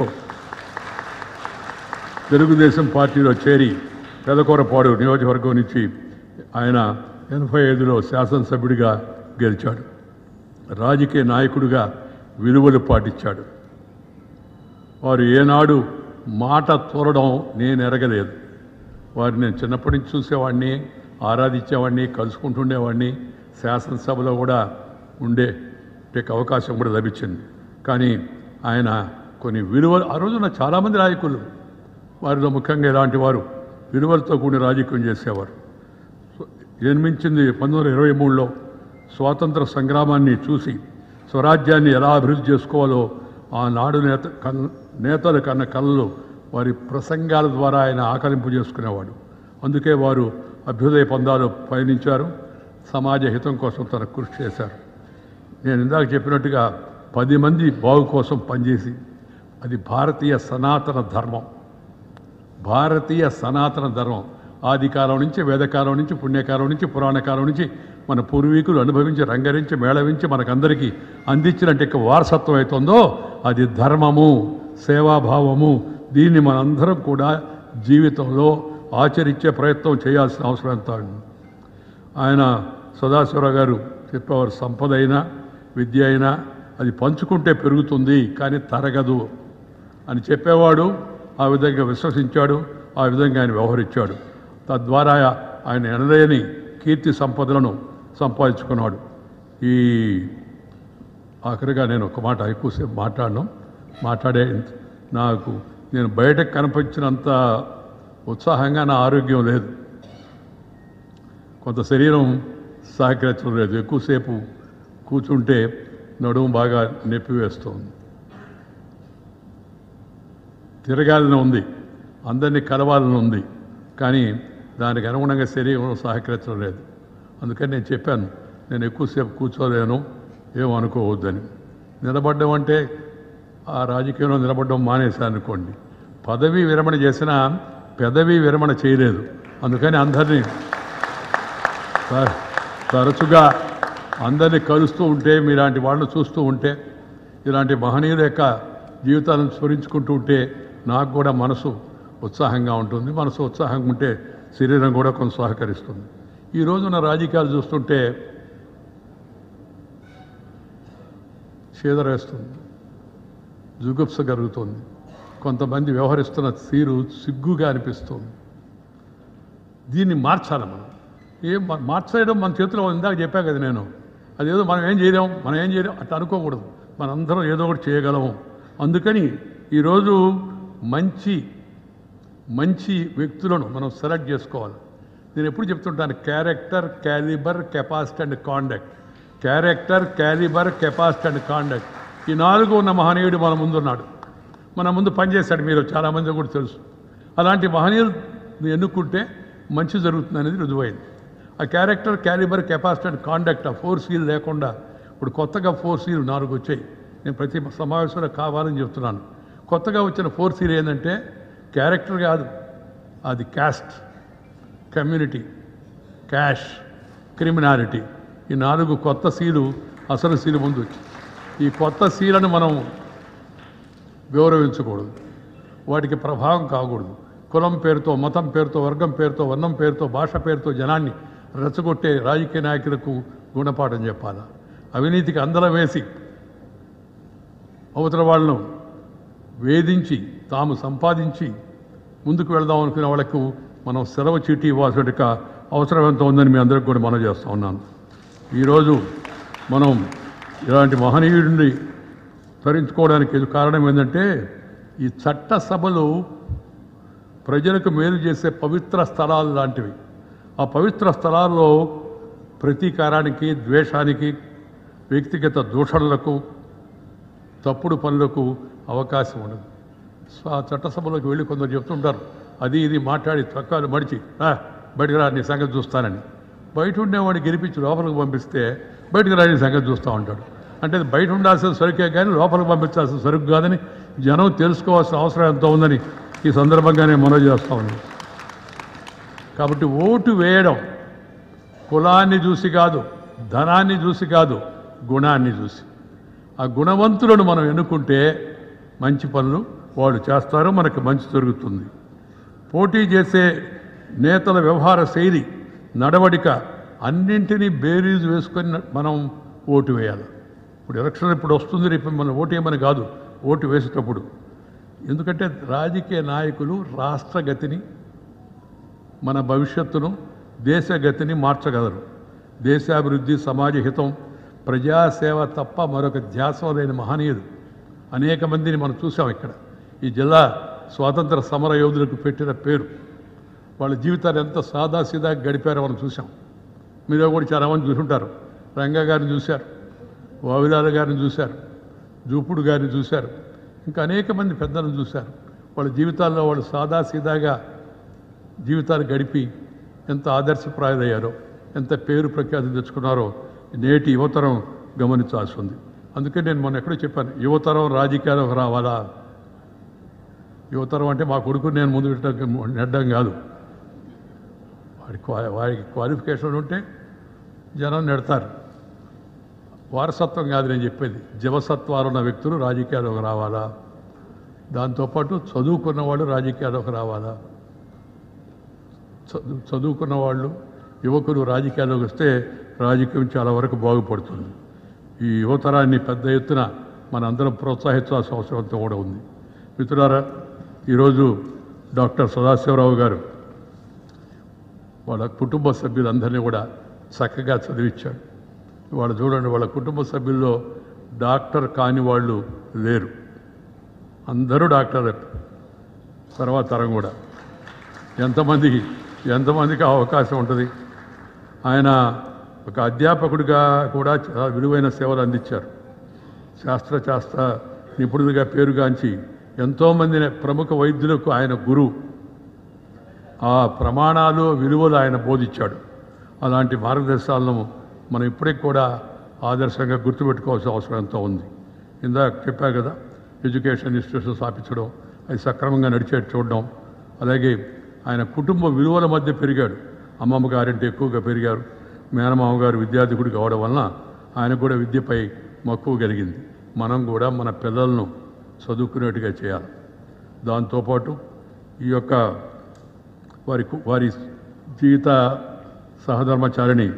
తెలుగుదేశం పార్టీలో చేరి పెదకూరపాడు నియోజకవర్గం నుంచి ఆయన ఎనభై ఐదులో శాసనసభ్యుడిగా గెలిచాడు రాజకీయ నాయకుడిగా విలువలు పాటించాడు వారు ఏనాడు మాట తోరడం నేను ఎరగలేదు వారిని నేను చిన్నప్పటి నుంచి చూసేవాడిని ఆరాధించేవాడిని కలుసుకుంటుండేవాడిని శాసనసభలో కూడా ఉండే టేక్ అవకాశం కూడా లభించింది కానీ ఆయన కొన్ని విలువలు ఆ రోజున చాలామంది నాయకులు వారిలో ముఖ్యంగా ఇలాంటి వారు విలువలతో కూడిన రాజకీయం చేసేవారు జన్మించింది పంతొమ్మిది వందల ఇరవై మూడులో స్వాతంత్ర సంగ్రామాన్ని చూసి స్వరాజ్యాన్ని ఎలా అభివృద్ధి చేసుకోవాలో ఆనాడు నేత కన్ నేతలు కన్న కళలు వారి ప్రసంగాల ద్వారా ఆయన ఆకలింపు చేసుకునేవాడు అందుకే వారు అభ్యుదయ పందాలు పయనించారు సమాజ హితం కోసం తన కృషి చేశారు నేను ఇందాక చెప్పినట్టుగా పది మంది బాగు కోసం పనిచేసి అది భారతీయ సనాతన ధర్మం భారతీయ సనాతన ధర్మం ఆది కాలం నుంచి వేదకాలం నుంచి పుణ్యకాలం నుంచి పురాణ కాలం నుంచి మన పూర్వీకులు అనుభవించి రంగరించి మేళవించి మనకందరికీ అందించినట్టు ఇక వారసత్వం అవుతుందో అది ధర్మము సేవాభావము దీన్ని మనందరం కూడా జీవితంలో ఆచరించే ప్రయత్నం చేయాల్సిన అవసరం ఎంత ఉంది. ఆయన సదాశివరావు గారు చెప్పేవారు సంపద అయినా విద్య అయినా అది పంచుకుంటే పెరుగుతుంది కానీ తరగదు అని చెప్పేవాడు ఆ విధంగా విశ్వసించాడు ఆ విధంగా ఆయన వ్యవహరించాడు తద్వారా ఆయన ఎనలేని కీర్తి సంపదలను సంపాదించుకున్నాడు ఈ ఆఖరిగా నేను ఒక మాట ఎక్కువసేపు మాట్లాడను మాట్లాడే నాకు నేను బయటకు కనిపించినంత ఉత్సాహంగా నా ఆరోగ్యం లేదు కొంత శరీరం సహకరించడం లేదు ఎక్కువసేపు కూర్చుంటే నడుము బాగా నొప్పి వేస్తుంది తిరగాలని ఉంది అందరినీ కలవాలని ఉంది కానీ దానికి అనుగుణంగా శరీరం సహకరించడం లేదు అందుకని నేను చెప్పాను నేను ఎక్కువసేపు కూర్చోలేను ఏమనుకోవద్దని నిలబడ్డం అంటే ఆ రాజకీయంలో నిలబడడం మానేశాను అనుకోండి పదవి విరమణ చేసినా పెదవి విరమణ చేయలేదు అందుకని అందరినీ తర- తరచుగా అందరినీ కలుస్తూ ఉంటే మీలాంటి వాళ్ళని చూస్తూ ఉంటే ఇలాంటి మహనీయుల యొక్క జీవితాలను స్మరించుకుంటూ ఉంటే నాకు కూడా మనసు ఉత్సాహంగా ఉంటుంది మనసు ఉత్సాహంగా ఉంటే శరీరం కూడా కొంత సహకరిస్తుంది ఈ రోజున రాజకీయాలు చూస్తుంటే వేస్తుంది జుగుప్స కలుగుతుంది కొంతమంది వ్యవహరిస్తున్న తీరు సిగ్గుగా అనిపిస్తుంది దీన్ని మార్చాలి మనం ఏం మా- మార్చేయడం మన చేతిలో ఉంది. ఇందాక చెప్పా కదా నేను అదేదో మనం ఏం చేయలేం మనం ఏం చేయలేం అట్లా అనుకోకూడదు మనందరం ఏదో ఒకటి చేయగలము అందుకని ఈరోజు మంచి మంచి వ్యక్తులను మనం సెలెక్ట్ చేసుకోవాలి నేను ఎప్పుడు చెప్తుంటాను character calibre capacity and conduct character calibre capacity and conduct ఈ నాలుగు ఉన్న మహనీయుడు మన ముందున్నాడు మన ముందు పనిచేశాడు మీరు చాలామంది కూడా తెలుసు అలాంటి మహనీయులు ఎన్నుకుంటే మంచి జరుగుతుంది అనేది రుజువైంది ఆ character calibre capacity and conduct ఆ ఫోర్ సీల్ లేకుండా ఇప్పుడు కొత్తగా ఫోర్ సీల్ నాలుగు వచ్చాయి నేను ప్రతి సమావేశంలో కావాలని చెప్తున్నాను కొత్తగా వచ్చిన ఫోర్ సీల్ ఏంటంటే క్యారెక్టర్ కాదు అది క్యాస్ట్ కమ్యూనిటీ క్యాష్ క్రిమినాలిటీ ఈ నాలుగు కొత్త సీలు అసలు సీలు ముందు వచ్చాయి. ఈ కొత్త సీలను మనం గౌరవించకూడదు వాటికి ప్రభావం కాకూడదు కులం పేరుతో మతం పేరుతో వర్గం పేరుతో వర్ణం పేరుతో భాష పేరుతో జనాన్ని రెచ్చగొట్టే రాజకీయ నాయకులకు గుణపాఠం చెప్పాలా అవినీతికి అందలం వేసి అవతల వాళ్ళను వేధించి తాము సంపాదించి ముందుకు వెళదాం అనుకునే వాళ్ళకు మనం సెలవు చీటీ ఇవ్వాల్సిన అవసరం ఎంత ఉందని మీ అందరికి కూడా మనం చేస్తూ ఉన్నాను ఈరోజు మనం ఇలాంటి మహనీయుడిని తరించుకోవడానికి ఇది కారణం ఏంటంటే ఈ చట్ట సభలు ప్రజలకు మేలు చేసే పవిత్ర స్థలాలు లాంటివి ఆ పవిత్ర స్థలాల్లో ప్రతీకారానికి ద్వేషానికి వ్యక్తిగత దూషణలకు తప్పుడు పనులకు అవకాశం ఉండదు సో ఆ చట్టసభలోకి వెళ్ళి కొందరు చెప్తుంటారు అది ఇది మాట్లాడి చొక్కాలు మడిచి రా బయటకు రా నీ సంగతి చూస్తానని బయట ఉండేవాడిని గెలిపించి లోపలికి పంపిస్తే బయటకు రా నీ సంగతి చూస్తూ ఉంటాడు అంటే అది బయట ఉండాల్సిన సరుకే కానీ లోపలికి పంపించాల్సిన సరుకు కాదని జనం తెలుసుకోవాల్సిన అవసరం ఎంత ఉందని ఈ సందర్భంగా నేను మనవి చేస్తా ఉన్నాను కాబట్టి ఓటు వేయడం కులాన్ని చూసి కాదు ధనాన్ని చూసి కాదు గుణాన్ని చూసి ఆ గుణవంతులను మనం ఎన్నుకుంటే మంచి పనులు వాళ్ళు చేస్తారు మనకి మంచి జరుగుతుంది పోటీ చేసే నేతల వ్యవహార శైలి నడవడిక అన్నింటినీ బేరీజు వేసుకొని మనం ఓటు వేయాలి ఇప్పుడు ఎలక్షన్ ఇప్పుడు వస్తుంది రేపు మనం ఓటు వేయమని కాదు ఓటు వేసేటప్పుడు ఎందుకంటే రాజకీయ నాయకులు రాష్ట్ర గతిని మన భవిష్యత్తును దేశ గతిని మార్చగలరు దేశాభివృద్ధి సమాజ హితం ప్రజాసేవ తప్ప మరొక ధ్యాసం లేని మహనీయుడు అనేక మందిని మనం చూసాం ఇక్కడ ఈ జిల్లా స్వాతంత్ర సమర యోధులకు పెట్టిన పేరు వాళ్ళ జీవితాలు ఎంత సాదాసీదా గడిపారో మనం చూసాం మీరు కూడా చాలా మంది చూసుంటారు రంగా గారిని చూశారు వావిలాల గారిని చూశారు జూపుడు గారిని చూశారు ఇంకా అనేక మంది పెద్దలను చూశారు వాళ్ళ జీవితాల్లో వాళ్ళు సాదాసీదాగా జీవితాలు గడిపి ఎంత ఆదర్శప్రాయులయ్యారో ఎంత పేరు ప్రఖ్యాతి తెచ్చుకున్నారో నేటి యువతరం గమనించాల్సి ఉంది అందుకే నేను మొన్న ఎక్కడో చెప్పాను యువతరం రాజకీయాలకు రావాలా యువతరం అంటే మా కొడుకు నేను ముందు పెట్టడం నెట్టడం కాదు వాడి క్వా- వాడికి క్వాలిఫికేషన్ ఉంటే జనం నెడతారు వారసత్వం కాదు నేను చెప్పేది జవసత్వాలు ఉన్న వ్యక్తులు రాజకీయాల్లోకి రావాలా దాంతోపాటు చదువుకున్న వాళ్ళు రాజకీయాల్లోకి రావాలా చదువు చదువుకున్న వాళ్ళు యువకులు రాజకీయాల్లోకి వస్తే రాజకీయం చాలా వరకు బాగుపడుతుంది ఈ యువతరాన్ని పెద్ద ఎత్తున మన అందరం ప్రోత్సహించాల్సిన అవసరం అంతా కూడా ఉంది మిత్రులారా ఈరోజు డాక్టర్ సదాశివరావు గారు వాళ్ళ కుటుంబ సభ్యులందరినీ కూడా చక్కగా చదివించాడు వాళ్ళు చూడండి వాళ్ళ కుటుంబ సభ్యుల్లో డాక్టర్ కాని వాళ్ళు లేరు అందరూ డాక్టర్ తర్వాత తరం కూడా ఎంతమందికి ఎంతమందికి ఆ అవకాశం ఉంటుంది ఆయన ఒక అధ్యాపకుడిగా కూడా చాలా విలువైన సేవలు అందించారు శాస్త్ర శాస్త్ర నిపుణుడిగా పేరుగాంచి ఎంతోమంది ప్రముఖ వైద్యులకు ఆయన గురువు ఆ ప్రమాణాలు విలువలు ఆయన బోధించాడు అలాంటి మార్గదర్శకాలను మనం ఇప్పటికి కూడా ఆదర్శంగా గుర్తుపెట్టుకోవాల్సిన అవసరం ఎంతో ఉంది ఇందాక చెప్పా కదా ఎడ్యుకేషన్ ఇన్స్టిట్యూషన్ స్థాపించడం అది సక్రమంగా నడిచేట్టు చూడడం అలాగే ఆయన కుటుంబ విలువల మధ్య పెరిగాడు అమ్మమ్మ గారంటే ఎక్కువగా పెరిగారు మేనమామ గారు విద్యార్థికుడు కావడం వలన ఆయన కూడా విద్యపై మక్కువ కలిగింది మనం కూడా మన పిల్లలను చదువుకునేట్టుగా చేయాలి దాంతోపాటు ఈ యొక్క వారి కు- వారి జీవిత సహధర్మచారిణి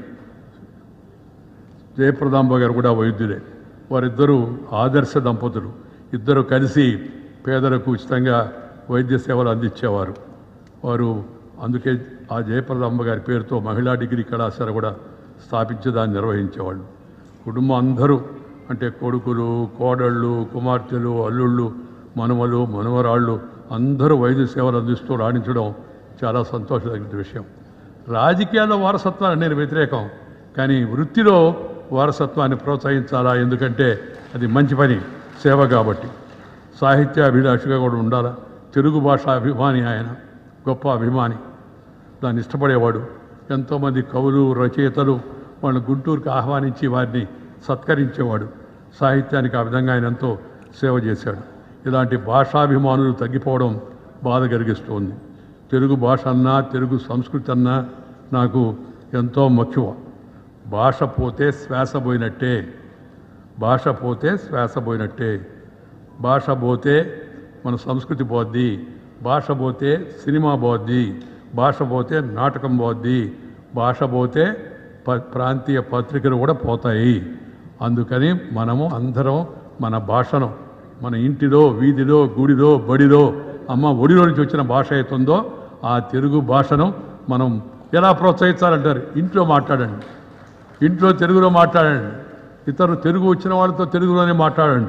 జయప్రదాంబ గారు కూడా వైద్యులే వారిద్దరూ ఆదర్శ దంపతులు ఇద్దరు కలిసి పేదలకు ఉచితంగా వైద్య సేవలు అందించేవారు వారు అందుకే ఆ జయప్రదాంబ గారి పేరుతో మహిళా డిగ్రీ కళాశాల కూడా స్థాపించి దాన్ని నిర్వహించేవాళ్ళు కుటుంబం అందరూ అంటే కొడుకులు కోడళ్ళు కుమార్తెలు అల్లుళ్ళు మనుమలు మనవరాళ్ళు అందరూ వైద్య సేవలు అందిస్తూ రాణించడం చాలా సంతోషదగిన విషయం రాజకీయాల్లో వారసత్వాన్ని నేను వ్యతిరేకం కానీ వృత్తిలో వారసత్వాన్ని ప్రోత్సహించాలా ఎందుకంటే అది మంచి పని సేవ కాబట్టి సాహిత్య అభిలాషిగా కూడా ఉండాలా తెలుగు భాష అభిమాని ఆయన గొప్ప అభిమాని దాన్ని ఇష్టపడేవాడు ఎంతోమంది కవులు రచయితలు వాళ్ళని గుంటూరుకి ఆహ్వానించి వారిని సత్కరించేవాడు సాహిత్యానికి ఆ విధంగా ఆయన ఎంతో సేవ చేశాడు ఇలాంటి భాషాభిమానులు తగ్గిపోవడం బాధ కలిగిస్తోంది తెలుగు భాష అన్నా తెలుగు సంస్కృతి అన్నా నాకు ఎంతో మక్కువ భాష పోతే శ్వాస పోయినట్టే భాష పోతే శ్వాస పోయినట్టే భాష పోతే మన సంస్కృతి పోద్ది భాష పోతే సినిమా పోద్ది భాష పోతే నాటకం పోద్ది భాష పోతే ప ప్రాంతీయ పత్రికలు కూడా పోతాయి అందుకని మనము అందరం మన భాషను మన ఇంటిలో వీధిలో గుడిలో బడిలో అమ్మ ఒడిలో నుంచి వచ్చిన భాష అవుతుందో ఆ తెలుగు భాషను మనం ఎలా ప్రోత్సహించాలంటారు ఇంట్లో మాట్లాడండి ఇంట్లో తెలుగులో మాట్లాడండి ఇతరులు తెలుగు వచ్చిన వాళ్ళతో తెలుగులోనే మాట్లాడండి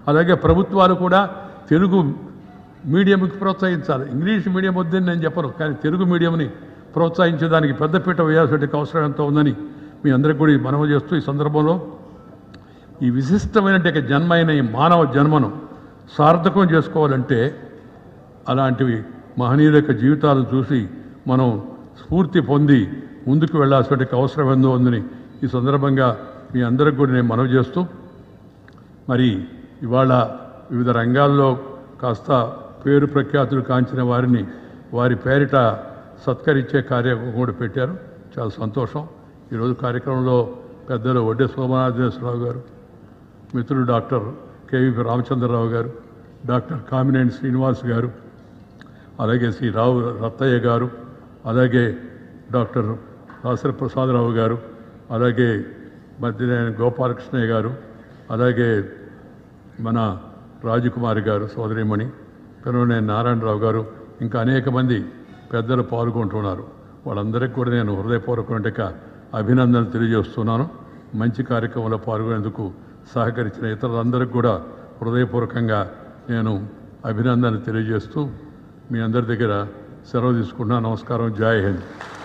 అలాగే ప్రభుత్వాలు కూడా తెలుగు మీడియంకి ప్రోత్సహించాలి ఇంగ్లీష్ మీడియం వద్దని నేను చెప్పను కానీ తెలుగు మీడియంని ప్రోత్సహించడానికి పెద్దపీట వేయాల్సిన అవసరం ఎంత ఉందని మీ అందరికీ కూడా మనవి చేస్తూ ఈ సందర్భంలో ఈ విశిష్టమైనటువంటి జన్మ అయిన ఈ మానవ జన్మను సార్థకం చేసుకోవాలంటే అలాంటివి మహనీయుల యొక్క జీవితాలను చూసి మనం స్ఫూర్తి పొంది ముందుకు వెళ్ళాల్సిన అవసరం ఎందో ఉందని ఈ సందర్భంగా మీ అందరికి కూడా నేను మనవి చేస్తూ మరి ఇవాళ వివిధ రంగాల్లో కాస్త పేరు ప్రఖ్యాతులు కాంచిన వారిని వారి పేరిట సత్కరించే కార్యక్రమం కూడా పెట్టారు చాలా సంతోషం ఈరోజు కార్యక్రమంలో పెద్దలు వడ్డే సోమనాథేశ్వరరావు గారు మిత్రుడు డాక్టర్ కేవీ రామచంద్రరావు గారు డాక్టర్ కామినేని శ్రీనివాస్ గారు అలాగే శ్రీ రావు రత్తయ్య గారు అలాగే డాక్టర్ దాసరి ప్రసాదరావు గారు అలాగే మధ్యనేని గోపాలకృష్ణయ్య గారు అలాగే మన రాజకుమారి గారు సోదరిమణి పిల్లనేని నారాయణరావు గారు ఇంకా అనేక మంది పెద్దలు పాల్గొంటున్నారు వాళ్ళందరికీ కూడా నేను హృదయపూర్వకమైన అభినందనలు తెలియజేస్తున్నాను మంచి కార్యక్రమంలో పాల్గొనేందుకు సహకరించిన ఇతరులందరికీ కూడా హృదయపూర్వకంగా నేను అభినందనలు తెలియజేస్తూ మీ అందరి దగ్గర సెలవు తీసుకుంటున్నాను నమస్కారం జై హింద్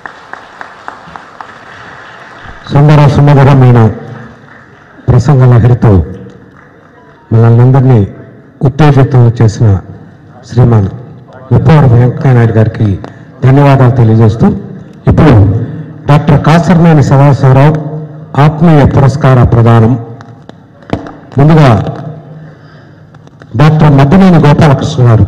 సుందర సుమధురమైన ప్రసంగ లహరితో మనల్ని అందరినీ ఉత్తేజితం చేసిన శ్రీమాన్ ఉప్పవరం వెంకయ్యనాయుడు గారికి ధన్యవాదాలు తెలియజేస్తూ ఇప్పుడు డాక్టర్ కాసర్నేని సదాశివరావు ఆత్మీయ పురస్కార ప్రదానం ముందుగా డాక్టర్ మద్దినేని గోపాలకృష్ణ గారు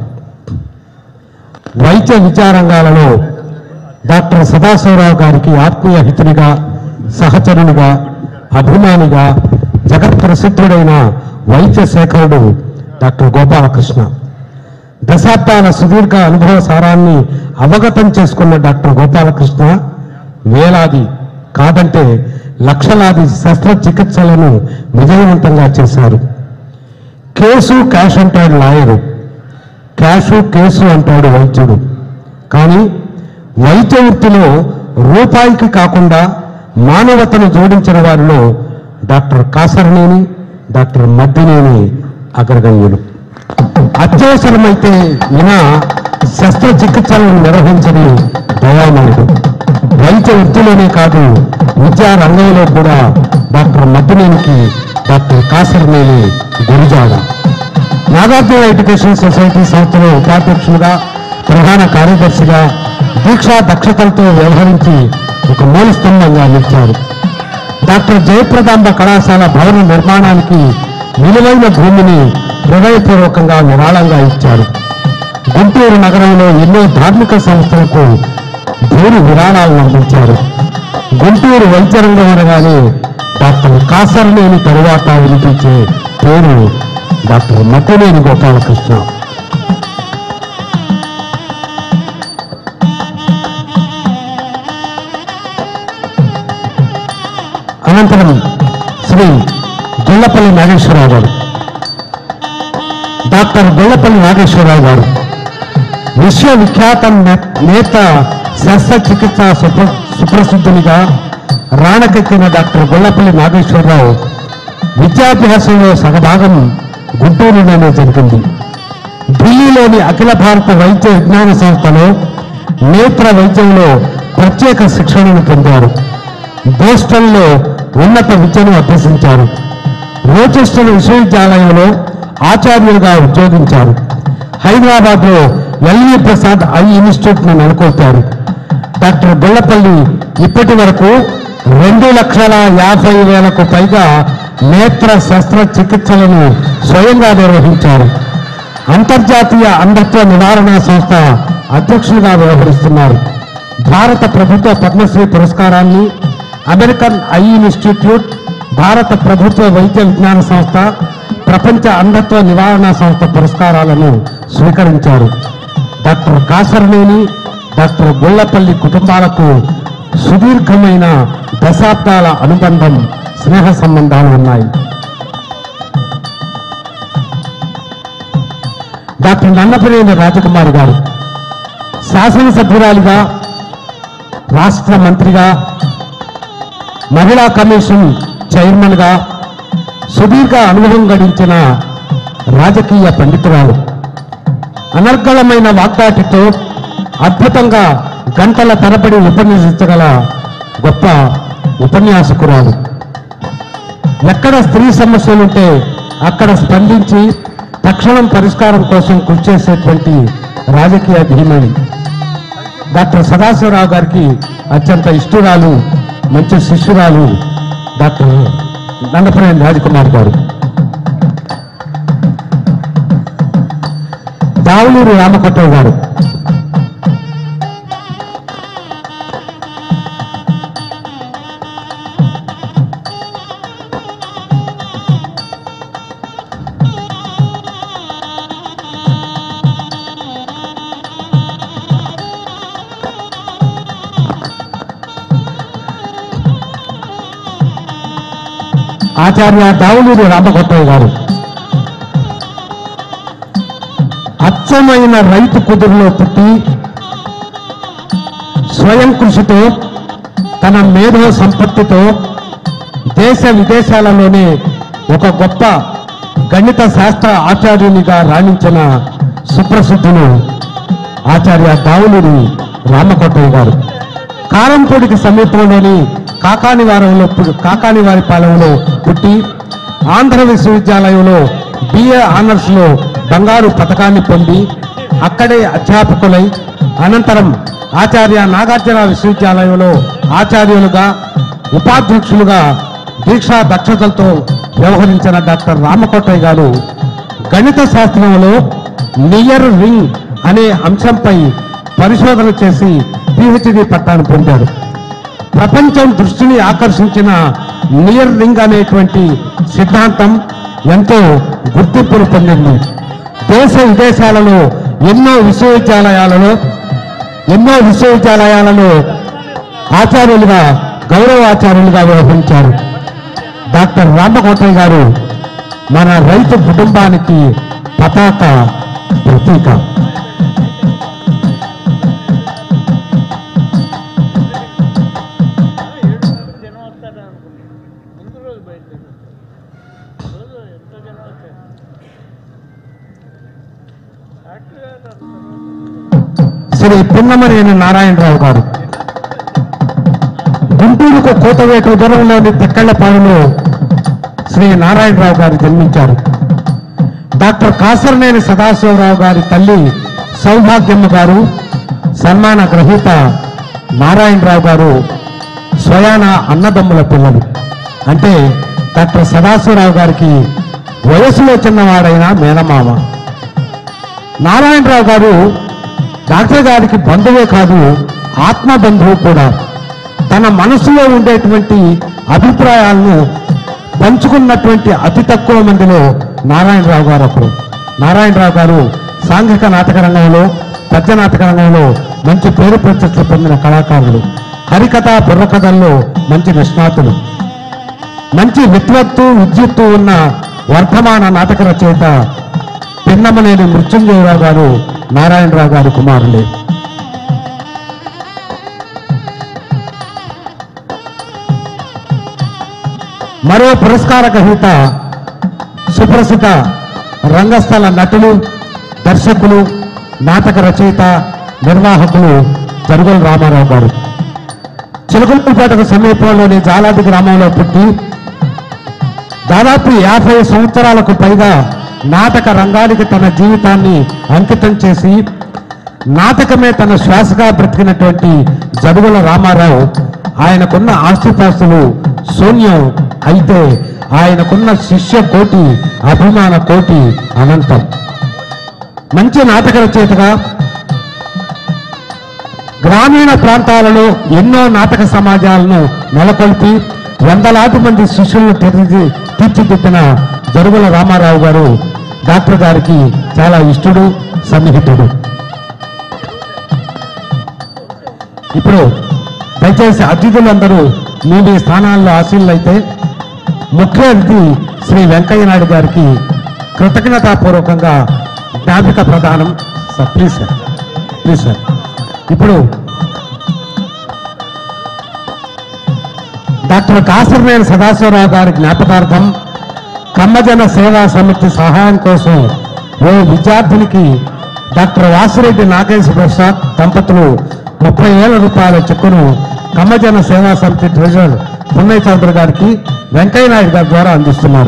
వైద్య విద్యారంగాలలో డాక్టర్ సదాశివరావు గారికి ఆత్మీయ హితునిగా సహచరునిగా అభిమానిగా జగత్ ప్రసిద్ధుడైన వైద్య శేఖరుడు డాక్టర్ గోపాలకృష్ణ దశాబ్దాల సుదీర్ఘ అనుభవ సారాన్ని అవగతం చేసుకున్న డాక్టర్ గోపాలకృష్ణ వేలాది కాదంటే లక్షలాది శస్త్రచికిత్సలను విజయవంతంగా చేశారు కేసు క్యాష్ అంటాడు లాయరు క్యాషు కేసు అంటాడు వైద్యుడు కానీ వైద్య వృత్తిలో రూపాయికి కాకుండా మానవతను జోడించిన వారిలో డాక్టర్ కాసరనేని డాక్టర్ మద్దినేని అగ్రగణ్యులు అత్యవసరమైతే వినా శస్త్రచికిత్సలను నిర్వహించని దయామయుడు వైద్య వృత్తిలోనే కాదు విద్యా రంగంలో కూడా డాక్టర్ మద్దినేనికి doctor Kasaraneni Gurijada Nagarjuna education society సంస్థలో ఉపాధ్యక్షులుగా ప్రధాన కార్యదర్శిగా దీక్షా దక్షతలతో వ్యవహరించి ఒక మూల స్తంభంగా నిలిచారు డాక్టర్ జయప్రదాంబ కళాశాల భవన నిర్మాణానికి విలువైన భూమిని హృదయపూర్వకంగా విరాళంగా ఇచ్చారు గుంటూరు నగరంలో ఎన్నో ధార్మిక సంస్థలకు భూమి విరాళాలను అందించారు గుంటూరు వైద్య రంగం అనగానే డాక్టర్ కాసరనేని తరువాత వినిపించే పేరు డాక్టర్ మద్దనేని గోపాలకృష్ణ అనంతరం శ్రీ గొల్లపల్లి నాగేశ్వరరావు గారు డాక్టర్ గొల్లపల్లి నాగేశ్వరరావు గారు విశ్వవిఖ్యాత నే- నేత శస్త్రచికిత్స సుప్ర సుప్రసిద్ధునిగా రాణకెక్కిన డాక్టర్ గొల్లపల్లి నాగేశ్వరరావు విద్యాభ్యాసంలో సగభాగం గుంటూరులోనే జరిగింది ఢిల్లీలోని అఖిల భారత వైద్య విజ్ఞాన సంస్థలో నేత్ర వైద్యంలో ప్రత్యేక శిక్షణను పొందారు బోస్టన్లో ఉన్నత విద్యను అభ్యసించారు రోచెస్టర్ విశ్వవిద్యాలయంలో ఆచార్యులుగా ఉద్యోగించారు హైదరాబాద్లో ఎల్వి ప్రసాద్ ఐ ఇన్స్టిట్యూట్ను నెలకొల్పారు డాక్టర్ గొల్లపల్లి ఇప్పటి వరకు రెండు లక్షల యాభై వేలకు పైగా నేత్ర శస్త్రచికిత్సలను స్వయంగా నిర్వహించారు అంతర్జాతీయ అంధత్వ నివారణ సంస్థ అధ్యక్షులుగా వ్యవహరిస్తున్నారు భారత ప్రభుత్వ పద్మశ్రీ పురస్కారాన్ని అమెరికన్ ఐ ఇన్స్టిట్యూట్ భారత ప్రభుత్వ వైద్య విజ్ఞాన సంస్థ ప్రపంచ అంధత్వ నివారణ సంస్థ పురస్కారాలను స్వీకరించారు డాక్టర్ కాసరనేని డాక్టర్ గొల్లపల్లి కుటుంబాలకు సుదీర్ఘమైన దశాబ్దాల అనుబంధం స్నేహ సంబంధాలు ఉన్నాయి డాక్టర్ నన్నపనేని రాజకుమారి గారు శాసనసభ్యురాలిగా రాష్ట్ర మంత్రిగా మహిళా కమిషన్ చైర్మన్గా సుదీర్ఘ అనుభవం గడించిన రాజకీయ పండితురాలు అనర్గళమైన వాగ్దాటితో అద్భుతంగా గంటల తరబడి ఉపన్యసించగల గొప్ప ఉపన్యాసకురాలు ఎక్కడ స్త్రీ సమస్యలుంటే అక్కడ స్పందించి తక్షణం పరిష్కారం కోసం కృషి చేసేటువంటి రాజకీయ ధీమని డాక్టర్ సదాశివరావు గారికి అత్యంత ఇష్టురాలు మంచి శిష్యురాలు డాక్టర్ నందపురేని రాజకుమార్ గారు దావులూరు రామకొట్టయ్య గారు ఆచార్య దావులూరు రామకొట్టయ్య గారు అచ్చమైన రైతు కుదురులో పుట్టి స్వయం కృషితో తన మేధో సంపత్తితో దేశ విదేశాలలోనే ఒక గొప్ప గణిత శాస్త్ర ఆచార్యునిగా రాణించిన సుప్రసిద్ధులు ఆచార్య దావులూరి రామకొట్టయ్య గారు కారంపూడికి సమీపంలోని కాకానివారంలో పు- కాకానివారిపాలెంలో పుట్టి ఆంధ్ర విశ్వవిద్యాలయంలో బిఏ ఆనర్స్ లో బంగారు పథకాన్ని పొంది అక్కడే అధ్యాపకులై అనంతరం ఆచార్య నాగార్జున విశ్వవిద్యాలయంలో ఆచార్యులుగా ఉపాధ్యక్షులుగా దీక్షా దక్షతలతో వ్యవహరించిన డాక్టర్ రామకోటయ్య గారు గణిత శాస్త్రంలో నియర్ రింగ్ అనే అంశంపై పరిశోధన చేసి పిహెచ్డి పట్టాను పొందారు ప్రపంచం దృష్టిని ఆకర్షించిన నియర్ రింగ్ అనేటువంటి సిద్ధాంతం ఎంతో గుర్తింపును పొందింది దేశ విదేశాలలో ఎన్నో విశ్వవిద్యాలయాలలో ఎన్నో విశ్వవిద్యాలయాలలో ఆచార్యులుగా గౌరవ ఆచార్యులుగా వ్యవహరించారు డాక్టర్ రామకోటయ్య గారు మన రైతు కుటుంబానికి పతాక ప్రతీక జనం వస్తారని అనుకున్నాను ముందు రోజు బయలుదేరి రోజు ఎంత జనం వచ్చారు డాక్టర్ గారు తర్వాత శ్రీ పున్నమనేని నారాయణరావు గారు గుంటూరుకు కోతవేట దూరంలోని తెక్కళ్లపాడులో శ్రీ నారాయణరావు గారు జన్మించారు డాక్టర్ కాసరనేని సదాశివరావు గారి తల్లి సౌభాగ్యమ్మ గారు సన్మాన గ్రహీత నారాయణరావు గారు స్వయాన అన్నదమ్ముల పిల్లలు అంటే డాక్టర్ సదాశివరావు గారికి వయసులో చిన్నవాడైన మేనమామ నారాయణరావు గారు డాక్టర్ గారికి బంధువే కాదు ఆత్మ బంధువు కూడా తన మనసులో ఉండేటువంటి అభిప్రాయాలను పంచుకున్నటువంటి అతి తక్కువ మందిలో నారాయణరావు గారు ఒకరు నారాయణరావు గారు సాంఘిక నాటక రంగంలో పద్య నాటక రంగంలో మంచి పేరు ప్రతిష్టలు పొందిన కళాకారులు హరికథ బుర్రకథల్లో మంచి నిష్ణాతులు మంచి విద్వత్తు విద్యుత్తు ఉన్న వర్ధమాన నాటక రచయిత పిన్నమనేని మృత్యుంజయరావు గారు నారాయణరావు గారి కుమారులే మరో పురస్కార గ్రహీత సుప్రసిద్ధ రంగస్థల నటులు దర్శకులు నాటక రచయిత నిర్వాహకులు జరుగుల రామారావు గారు చిలకలపేటకు సమీపంలోని జాలాది గ్రామంలో పుట్టి దాదాపు యాభై సంవత్సరాలకు పైగా నాటక రంగానికి తన జీవితాన్ని అంకితం చేసి నాటకమే తన శ్వాసగా బ్రతికినటువంటి జడుగుల రామారావు ఆయనకున్న ఆస్తిపాస్తులు శూన్యం అయితే ఆయనకున్న శిష్య కోటి అభిమాన కోటి అనంతం మంచి నాటక రచయితగా గ్రామీణ ప్రాంతాలలో ఎన్నో నాటక సమాజాలను నెలకొల్పి వందలాది మంది శిష్యులను తీర్చి తీర్చిదిద్దిన జరుగుల రామారావు గారు డాక్టర్ గారికి చాలా ఇష్టడు సన్నిహితుడు ఇప్పుడు దయచేసి అతిథులందరూ మీ మీ స్థానాల్లో ఆశీనులైతే ముఖ్య అతిథి శ్రీ వెంకయ్య నాయుడు గారికి కృతజ్ఞతాపూర్వకంగా జ్ఞాపిక ప్రదానం sir please sir please sir ఇప్పుడు డాక్టర్ కాసరనేని సదాశివరావు గారి జ్ఞాపకార్థం కమ్మజన సేవా సమితి సహాయం కోసం ఓ విద్యార్థినికి డాక్టర్ వాసిరెడ్డి నాగేశ్వర ప్రసాద్ దంపతులు ముప్పై వేల రూపాయల చెక్కును కమ్మజన సేవా సమితి ట్రెజరర్ పున్నయ్య చౌదరి గారికి వెంకయ్య నాయుడు గారి ద్వారా అందిస్తున్నారు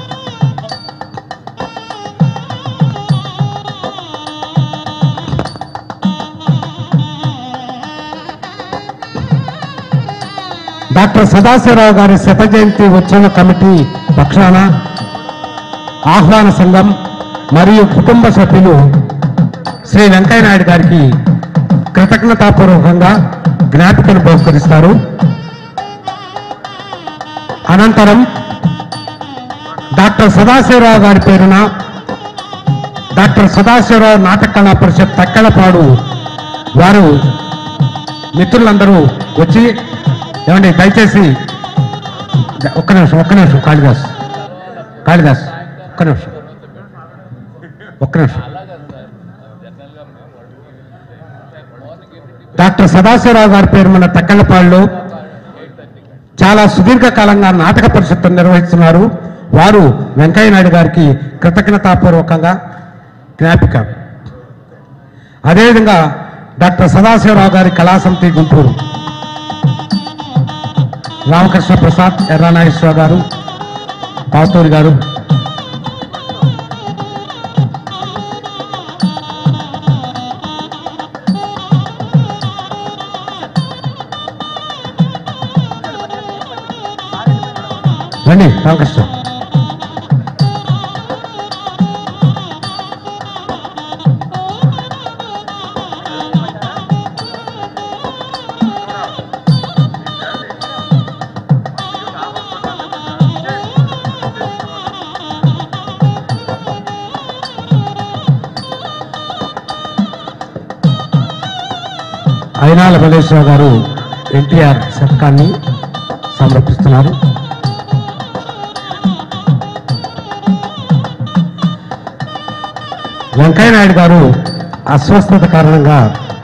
డాక్టర్ సదాశివరావు గారి శత జయంతి ఉత్సవ కమిటీ పక్షాన ఆహ్వాన సంఘం మరియు కుటుంబ సభ్యులు శ్రీ వెంకయ్యనాయుడు గారికి కృతజ్ఞతాపూర్వకంగా జ్ఞాపికను బహుకరిస్తారు అనంతరం డాక్టర్ సదాశివరావు గారి పేరున డాక్టర్ సదాశివరావు నాటక కళా పరిషత్ తక్కెళపాడు వారు మిత్రులందరూ వచ్చి ఏమండి దయచేసి ఒక్క నిమిషం ఒక్క నిమిషం కాళిదాస్ కాళిదాస్ ఒక్క నిమిషం ఒక్క నిమిషం డాక్టర్ సదాశివరావు గారి పేరు మన తక్కలపాడులో చాలా సుదీర్ఘకాలంగా నాటక పరిషత్తు నిర్వహిస్తున్నారు వారు వెంకయ్య నాయుడు గారికి కృతజ్ఞతాపూర్వకంగా జ్ఞాపిక అదేవిధంగా డాక్టర్ సదాశివరావు గారి కళాసమితి గుంటూరు రామకృష్ణ ప్రసాద్ ఎర్రానాగేశ్వరరావు గారు పాతూరి గారు రండి రామకృష్ణ అయినాల మల్లేశ్వరరావు గారు ఎన్టీఆర్ శతకాన్ని సమర్పిస్తున్నారు వెంకయ్య నాయుడు గారు అస్వస్థత కారణంగా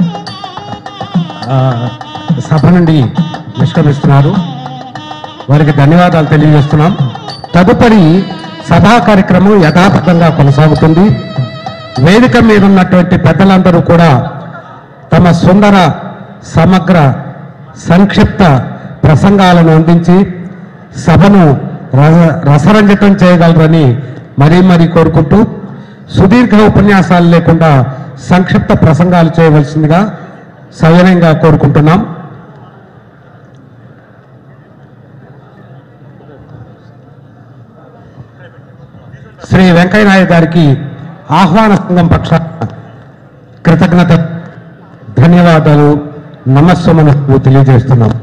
ఆ, సభ నుండి నిష్క్రమిస్తున్నారు వారికి ధన్యవాదాలు తెలియజేస్తున్నాం తదుపరి సభా కార్యక్రమం యథాతథంగా కొనసాగుతుంది వేదిక మీద ఉన్నటువంటి పెద్దలందరూ కూడా తమ సుందర సమగ్ర సంక్షిప్త ప్రసంగాలను అందించి సభను రస రసరంజితం చేయగలరని మరీ మరీ కోరుకుంటూ సుదీర్ఘ ఉపన్యాసాలు లేకుండా సంక్షిప్త ప్రసంగాలు చేయవలసిందిగా సవినయంగా కోరుకుంటున్నాం శ్రీ వెంకయ్య నాయుడు గారికి ఆహ్వాన సంఘం పక్ష కృతజ్ఞత ధన్యవాదాలు నమస్సుమనకు తెలియజేస్తున్నాం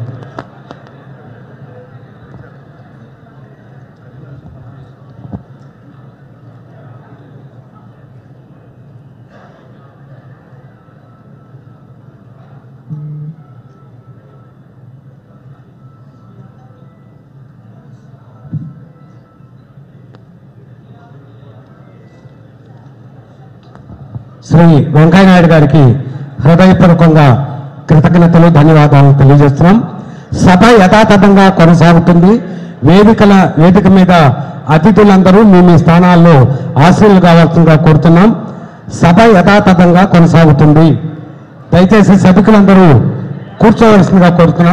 శ్రీ వెంకయ్య నాయుడు గారికి హృదయపూర్వకంగా కృతజ్ఞతలు ధన్యవాదాలు తెలియజేస్తున్నాం సభ యథాతథంగా కొనసాగుతుంది వేదికల వేదిక మీద అతిథులందరూ మీ మీ స్థానాల్లో ఆశీలు కావాల్సిందిగా కోరుతున్నాం సభ యథాతథంగా కొనసాగుతుంది దయచేసి సభికులందరూ కూర్చోవలసిందిగా కోరుతున్నాం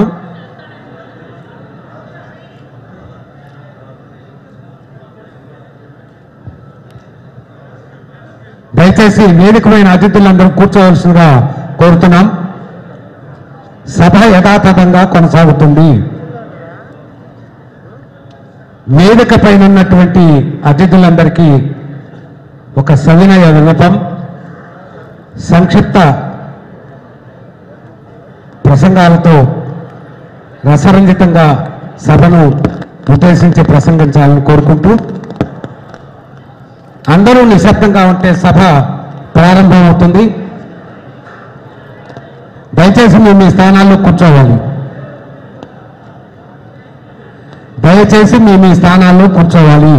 దయచేసి వేదికమైన అతిథులందరూ కూర్చోవలసిందిగా కోరుతున్నాం సభ యథాతథంగా కొనసాగుతుంది వేదిక పైన ఉన్నటువంటి అతిథులందరికీ ఒక సవినయ వినపం సంక్షిప్త ప్రసంగాలతో రసరంజితంగా సభను ఉద్దేశించి ప్రసంగించాలని కోరుకుంటూ అందరూ నిశ్శబ్దంగా ఉంటే సభ ప్రారంభమవుతుంది దయచేసి మేము మీ స్థానాల్లో కూర్చోవాలి దయచేసి మీ మీ స్థానాల్లో కూర్చోవాలి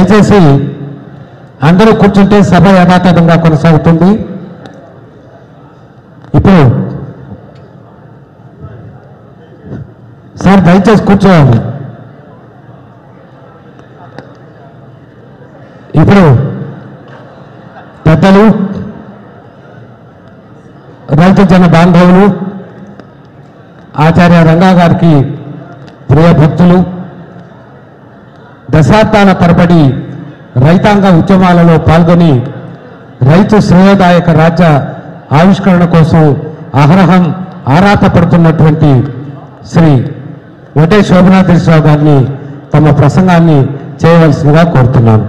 దయచేసి అందరూ కూర్చుంటే సభ యథాతథంగా కొనసాగుతుంది ఇప్పుడు సార్ దయచేసి కూర్చోవాలి ఇప్పుడు పెద్దలు రైతు జన బాంధవులు ఆచార్య రంగా గారికి ప్రియ భక్తులు దశాబ్దాల తరబడి రైతాంగ ఉద్యమాలలో పాల్గొని రైతు శ్రేయోదాయక రాజ్య ఆవిష్కరణ కోసం అహరహం ఆరాటపడుతున్నటువంటి శ్రీ వటే శోభనాథేశ్వరరావు గారిని తమ ప్రసంగాన్ని చేయవలసిందిగా కోరుతున్నాను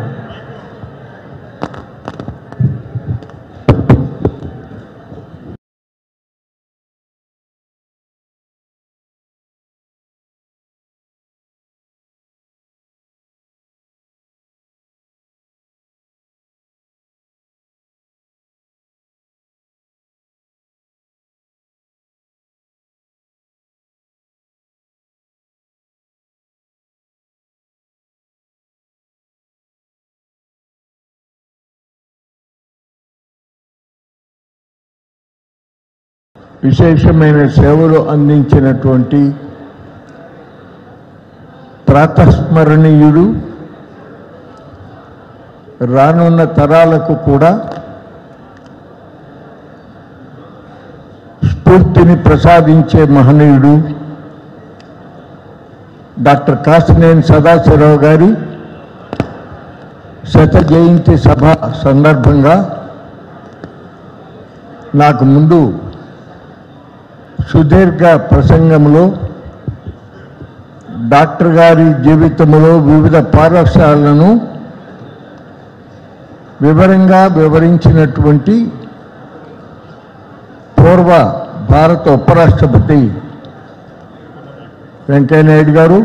విశేషమైన సేవలు అందించినటువంటి ప్రాతస్మరణీయుడు రానున్న తరాలకు కూడా స్ఫూర్తిని ప్రసాదించే మహనీయుడు డాక్టర్ కాసినేని సదాశివరావు గారి శత జయంతి సభ సందర్భంగా నాకు ముందు సుదీర్ఘ ప్రసంగంలో డాక్టర్ గారి జీవితంలో వివిధ పాఠశాలను వివరంగా వివరించినటువంటి పూర్వ భారత ఉపరాష్ట్రపతి వెంకయ్యనాయుడు గారు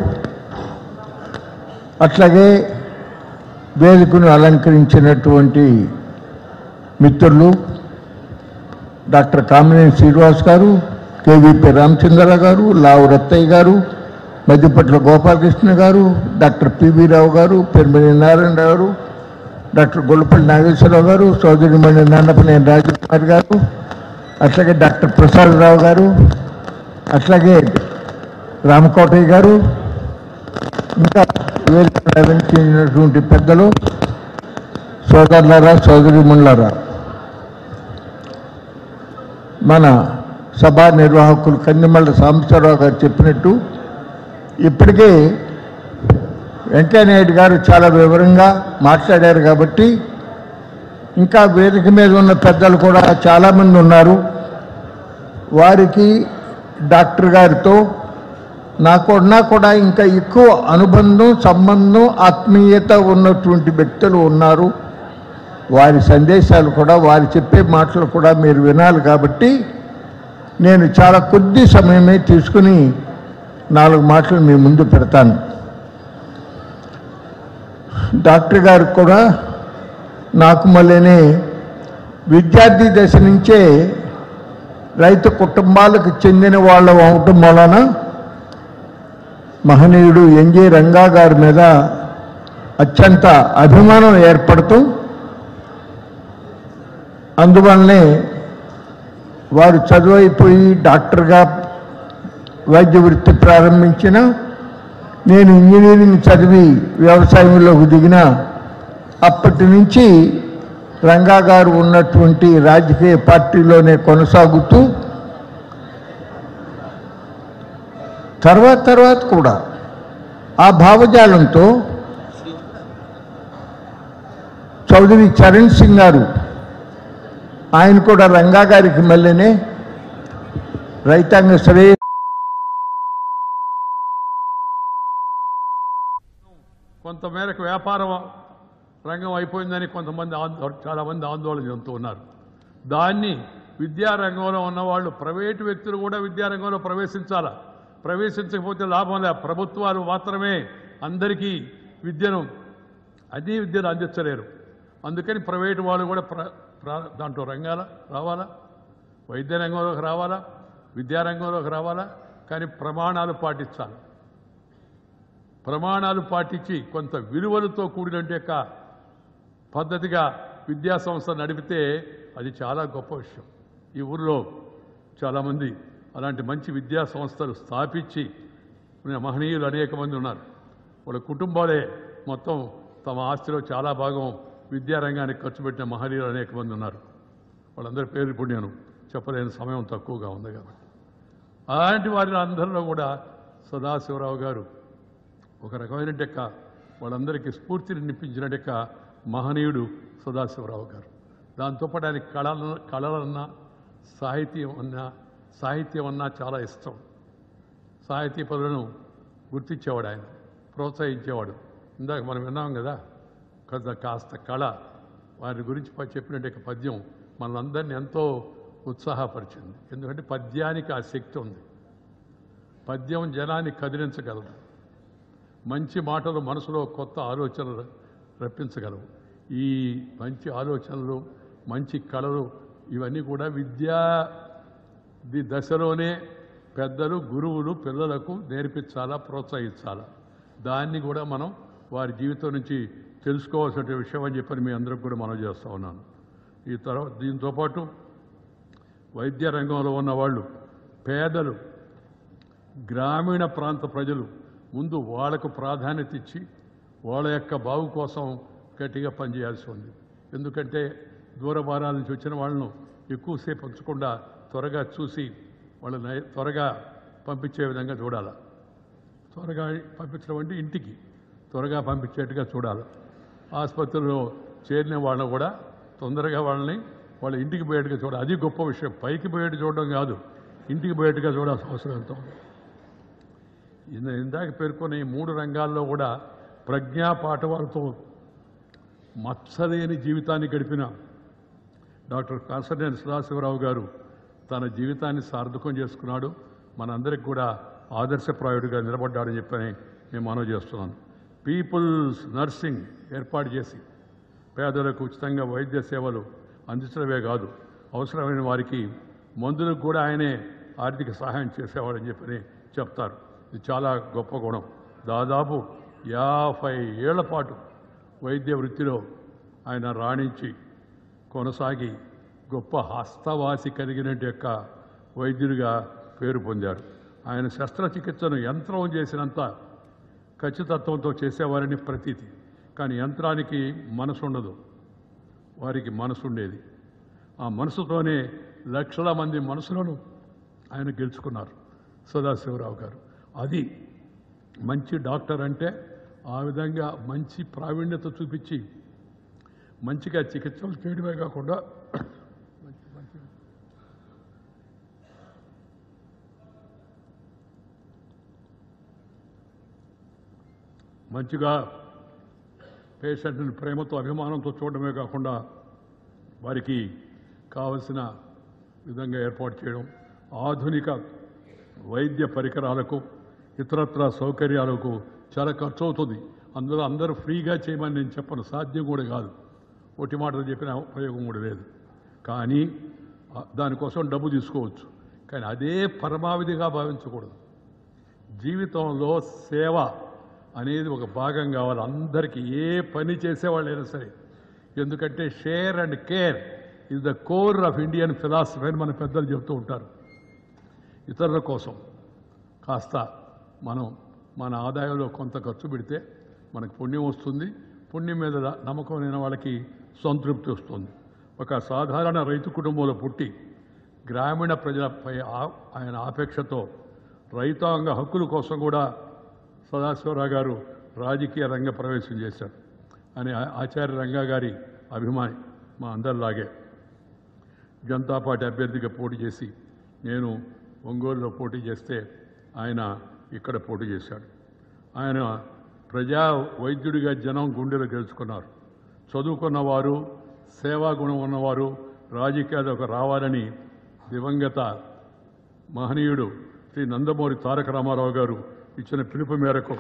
అట్లాగే వేదికను అలంకరించినటువంటి మిత్రులు డాక్టర్ కామినేని శ్రీనివాస్ గారు కేవీపీ రామచంద్ర గారు లావు రత్తయ్య గారు మధ్యపట్ల గోపాలకృష్ణ గారు డాక్టర్ పివి రావు గారు పెరుమని నారాయణ గారు డాక్టర్ గొల్లపల్లి నాగేశ్వరరావు గారు సోదరిమణి నాన్నపనేని రాజకుమారి గారు అట్లాగే డాక్టర్ ప్రసాద్ రావు గారు అట్లాగే రామకోటయ్య గారు ఇంకా వేదిక అలంకరించినటువంటి పెద్దలు సోదరులారా సోదరిమణులారా మన సభా నిర్వాహకులు కన్నెమల్ల సాంబశివరావు గారు చెప్పినట్టు ఇప్పటికే వెంకయ్యనాయుడు గారు చాలా వివరంగా మాట్లాడారు కాబట్టి ఇంకా వేదిక మీద ఉన్న పెద్దలు కూడా చాలామంది ఉన్నారు వారికి డాక్టర్ గారితో నాకున్నా కూడా ఇంకా ఎక్కువ అనుబంధం సంబంధం ఆత్మీయత ఉన్నటువంటి వ్యక్తులు ఉన్నారు వారి సందేశాలు కూడా వారు చెప్పే మాటలు కూడా మీరు వినాలి కాబట్టి నేను చాలా కొద్ది సమయమే తీసుకుని నాలుగు మాటలు మీ ముందు పెడతాను డాక్టర్ గారు కూడా నాకు మళ్ళీనే విద్యార్థి దశ నుంచే రైతు కుటుంబాలకు చెందిన వాళ్ళ అవటం వలన మహనీయుడు ఎన్జే రంగా గారి మీద అత్యంత అభిమానం ఏర్పడుతూ అందువల్లనే వారు చదువైపోయి డాక్టర్గా వైద్య వృత్తి ప్రారంభించిన నేను ఇంజనీరింగ్ చదివి వ్యవసాయంలోకి దిగిన అప్పటి నుంచి రంగా గారు ఉన్నటువంటి రాజకీయ పార్టీలోనే కొనసాగుతూ తర్వాత తర్వాత కూడా ఆ భావజాలంతో చౌదరి చరణ్ సింగ్ గారు ఆయన కూడా రంగా గారికి మళ్ళీనే రైతాంగ శ్రేయ కొంతమేరకు వ్యాపారం రంగం అయిపోయిందని కొంతమంది ఆందో చాలామంది ఆందోళన చెందుతూ ఉన్నారు దాన్ని విద్యారంగంలో ఉన్నవాళ్ళు ప్రైవేటు వ్యక్తులు కూడా విద్యారంగంలో ప్రవేశించాలా ప్రవేశించకపోతే లాభం లే ప్రభుత్వాలు మాత్రమే అందరికీ విద్యను అన్ని విద్యను అందించలేరు అందుకని ప్రైవేటు వాళ్ళు కూడా ప్ర ప్ర- దాంట్లో రంగాల రావాలా వైద్య రంగంలోకి రావాలా విద్యారంగంలోకి రావాలా కానీ ప్రమాణాలు పాటించాలి ప్రమాణాలు పాటించి కొంత విలువలతో కూడినట్టు యొక్క పద్ధతిగా విద్యా సంస్థ నడిపితే అది చాలా గొప్ప విషయం ఈ ఊరిలో చాలామంది అలాంటి మంచి విద్యా సంస్థలు స్థాపించి ఉన్న మహనీయులు అనేక మంది ఉన్నారు వాళ్ళ కుటుంబాలే మొత్తం తమ ఆస్తిలో చాలా భాగం విద్యారంగానికి ఖర్చు పెట్టిన మహనీయులు అనేక మంది ఉన్నారు వాళ్ళందరి పేర్లు ఇప్పుడు నేను చెప్పలేని సమయం తక్కువగా ఉంది కాబట్టి అలాంటి వారి అందరిలో కూడా సదాశివరావు గారు ఒక రకమైన యొక్క వాళ్ళందరికీ స్ఫూర్తిని నింపించిన యొక్క మహనీయుడు సదాశివరావు గారు దాంతోపాటు ఆయన కళల కళలన్నా సాహిత్యం అన్నా సాహిత్యం అన్నా చాలా ఇష్టం సాహితీ పనులను గుర్తించేవాడు ఆయన ప్రోత్సహించేవాడు ఇందాక మనం విన్నాం కదా కొంత కాస్త కళ వారి గురించి ప- చెప్పినట్టు పద్యం మనందరినీ ఎంతో ఉత్సాహపరిచింది ఎందుకంటే పద్యానికి ఆ శక్తి ఉంది పద్యం జనాన్ని కదిలించగలదు మంచి మాటలు మనసులో కొత్త ఆలోచనలు రప్పించగలవు ఈ మంచి ఆలోచనలు మంచి కళలు ఇవన్నీ కూడా విద్యా ది దశలోనే పెద్దలు గురువులు పిల్లలకు నేర్పించాలా ప్రోత్సహించాలా దాన్ని కూడా మనం వారి జీవితం నుంచి తెలుసుకోవాల్సిన విషయం అని చెప్పని మీ అందరికి కూడా మనం చేస్తూ ఉన్నాను ఈ తర్వాత దీంతో పాటు వైద్య రంగంలో ఉన్న వాళ్ళు పేదలు గ్రామీణ ప్రాంత ప్రజలు ముందు వాళ్లకు ప్రాధాన్యత ఇచ్చి వాళ్ళ యొక్క బాగు కోసం గట్టిగా పనిచేయాల్సి ఉంది ఎందుకంటే దూరభారాల నుంచి వచ్చిన వాళ్ళను ఎక్కువసేపు ఉంచకుండా త్వరగా చూసి వాళ్ళని త్వరగా పంపించే విధంగా చూడాలి త్వరగా పంపించడం అంటే ఇంటికి త్వరగా పంపించేట్టుగా చూడాలి ఆసుపత్రిలో చేరిన వాళ్ళని కూడా తొందరగా వాళ్ళని వాళ్ళ ఇంటికి పోయేట్టుగా చూడాలి అది గొప్ప విషయం పైకి పోయేట్టు చూడడం కాదు ఇంటికి పోయేట్టుగా చూడాల్సిన అవసరం ఎంతో ఉంది ఇంద- ఇందాక పేర్కొన్న ఈ మూడు రంగాల్లో కూడా ప్రజ్ఞా పాఠవాలతో మత్సలేని జీవితాన్ని గడిపిన డాక్టర్ కాసర్నేని సదాశివరావు గారు తన జీవితాన్ని సార్థకం చేసుకున్నాడు మనందరికి కూడా ఆదర్శప్రాయుడిగా నిలబడ్డాడని చెప్పని నేను మనవి చేస్తున్నాను పీపుల్స్ నర్సింగ్ ఏర్పాటు చేసి పేదలకు ఉచితంగా వైద్య సేవలు అందించడమే కాదు అవసరమైన వారికి మందులకు కూడా ఆయనే ఆర్థిక సహాయం చేసేవాడని చెప్పని చెప్తారు ఇది చాలా గొప్ప గుణం దాదాపు యాభై ఏళ్ల పాటు వైద్య వృత్తిలో ఆయన రాణించి కొనసాగి గొప్ప హస్తవాసి కలిగిన యొక్క వైద్యుడిగా పేరు పొందారు ఆయన శస్త్రచికిత్సను యంత్రం చేసినంత ఖచ్చితత్వంతో చేసేవారని ప్రతీతి కానీ యంత్రానికి మనసు ఉండదు వారికి మనసు ఉండేది ఆ మనసుతోనే లక్షల మంది మనసులను ఆయన గెలుచుకున్నారు సదాశివరావు గారు అది మంచి డాక్టర్ అంటే ఆ విధంగా మంచి ప్రావీణ్యత చూపించి మంచిగా చికిత్సలు చేయడమే కాకుండా మంచి- మంచి- మంచిగా పేషెంట్ని ప్రేమతో అభిమానంతో చూడడమే కాకుండా వారికి కావలసిన విధంగా ఏర్పాటు చేయడం ఆధునిక వైద్య పరికరాలకు ఇతరత్ర సౌకర్యాలకు చాలా ఖర్చు అవుతుంది అందులో అందరూ ఫ్రీగా చేయమని నేను చెప్పను సాధ్యం కూడా కాదు ఒట్టి మాటలు చెప్పిన ఉపయోగం కూడా లేదు కానీ ఆ, దానికోసం డబ్బు తీసుకోవచ్చు కానీ అదే పరమావధిగా భావించకూడదు జీవితంలో సేవ అనేది ఒక భాగం కావాలి అందరికీ ఏ పని చేసేవాళ్ళైనా సరే ఎందుకంటే share and care is the core of Indian philosophy అని మన పెద్దలు చెప్తూ ఉంటారు ఇతరుల కోసం కాస్త మనం మన ఆదాయంలో కొంత ఖర్చు పెడితే మనకు పుణ్యం వస్తుంది పుణ్యం మీద నమ్మకం లేని వాళ్ళకి సంతృప్తి వస్తుంది ఒక సాధారణ రైతు కుటుంబంలో పుట్టి గ్రామీణ ప్రజలపై ఆ- ఆయన ఆపేక్షతో రైతాంగ హక్కుల కోసం కూడా సదాశివరావు గారు రాజకీయ రంగ ప్రవేశం చేశారు అని ఆ- ఆచార్య రంగా గారి అభిమాని మా అందరిలాగే జనతా పార్టీ అభ్యర్థిగా పోటీ చేసి నేను ఒంగోలులో పోటీ చేస్తే ఆయన ఇక్కడ పోటీ చేశాడు ఆయన ప్రజా వైద్యుడిగా జనం గుండెలు గెలుచుకున్నారు చదువుకున్నవారు సేవా గుణం ఉన్నవారు రాజకీయాలకు రావాలని దివంగత మహనీయుడు శ్రీ నందమూరి తారక రామారావు గారు ఇచ్చిన పిలుపు మేరకు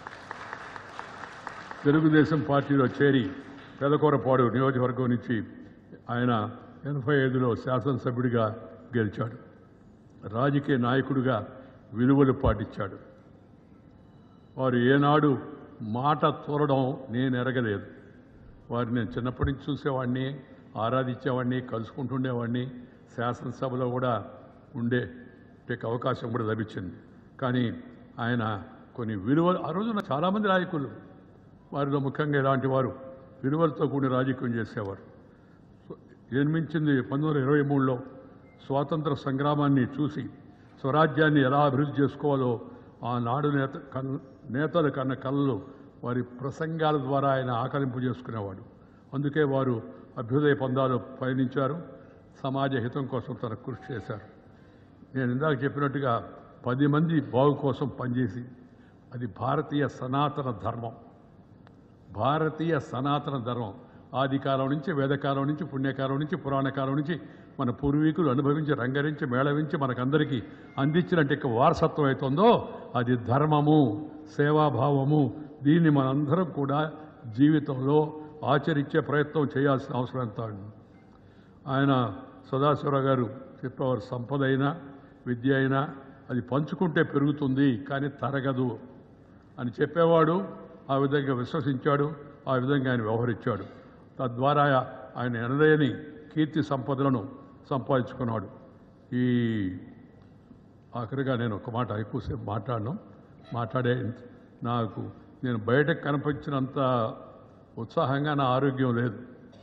తెలుగుదేశం పార్టీలో చేరి పెదకూరపాడు నియోజకవర్గం నుంచి ఆయన ఎనభై ఐదులో శాసనసభ్యుడిగా గెలిచాడు రాజకీయ నాయకుడిగా విలువలు పాటించాడు వారు ఏనాడు మాట తోరడం నేను ఎరగలేదు వారిని నేను చిన్నప్పటి నుంచి చూసేవాడిని ఆరాధించేవాడిని కలుసుకుంటుండేవాడిని శాసనసభలో కూడా ఉండే టేక్ అవకాశం కూడా లభించింది కానీ ఆయన కొన్ని విలువలు ఆ రోజున చాలామంది నాయకులు వారిలో ముఖ్యంగా ఇలాంటి వారు విలువలతో కూడిన రాజకీయం చేసేవారు జన్మించింది పంతొమ్మిది వందల ఇరవై మూడులో స్వాతంత్ర సంగ్రామాన్ని చూసి స్వరాజ్యాన్ని ఎలా అభివృద్ధి చేసుకోవాలో ఆనాడు నేత కన్ నేతలు కన్న కళ్ళు వారి ప్రసంగాల ద్వారా ఆయన ఆకలింపు చేసుకునేవాడు అందుకే వారు అభ్యుదయ పందాలు పయనించారు సమాజ హితం కోసం తన కృషి చేశారు నేను ఇందాక చెప్పినట్టుగా పది మంది బాగు కోసం పనిచేసి అది భారతీయ సనాతన ధర్మం భారతీయ సనాతన ధర్మం ఆది కాలం నుంచి వేదకాలం నుంచి పుణ్యకాలం నుంచి పురాణ కాలం నుంచి మన పూర్వీకులు అనుభవించి రంగరించి మేళవించి మనకందరికీ అందించినట్టు ఇక వారసత్వం అవుతుందో అది ధర్మము సేవాభావము దీన్ని మనందరం కూడా జీవితంలో ఆచరించే ప్రయత్నం చేయాల్సిన అవసరం ఎంత ఉంది. ఆయన సదాశివరావు గారు చెప్పేవారు సంపద అయినా విద్య అయినా అది పంచుకుంటే పెరుగుతుంది కానీ తరగదు అని చెప్పేవాడు ఆ విధంగా విశ్వసించాడు ఆ విధంగా ఆయన వ్యవహరించాడు తద్వారా ఆయన ఎనలేని కీర్తి సంపదలను సంపాదించుకున్నాడు ఈ ఆఖరిగా నేను ఒక మాట ఎక్కువసేపు మాట్లాడను మాట్లాడే నాకు నేను బయటకు కనిపించినంత ఉత్సాహంగా నా ఆరోగ్యం లేదు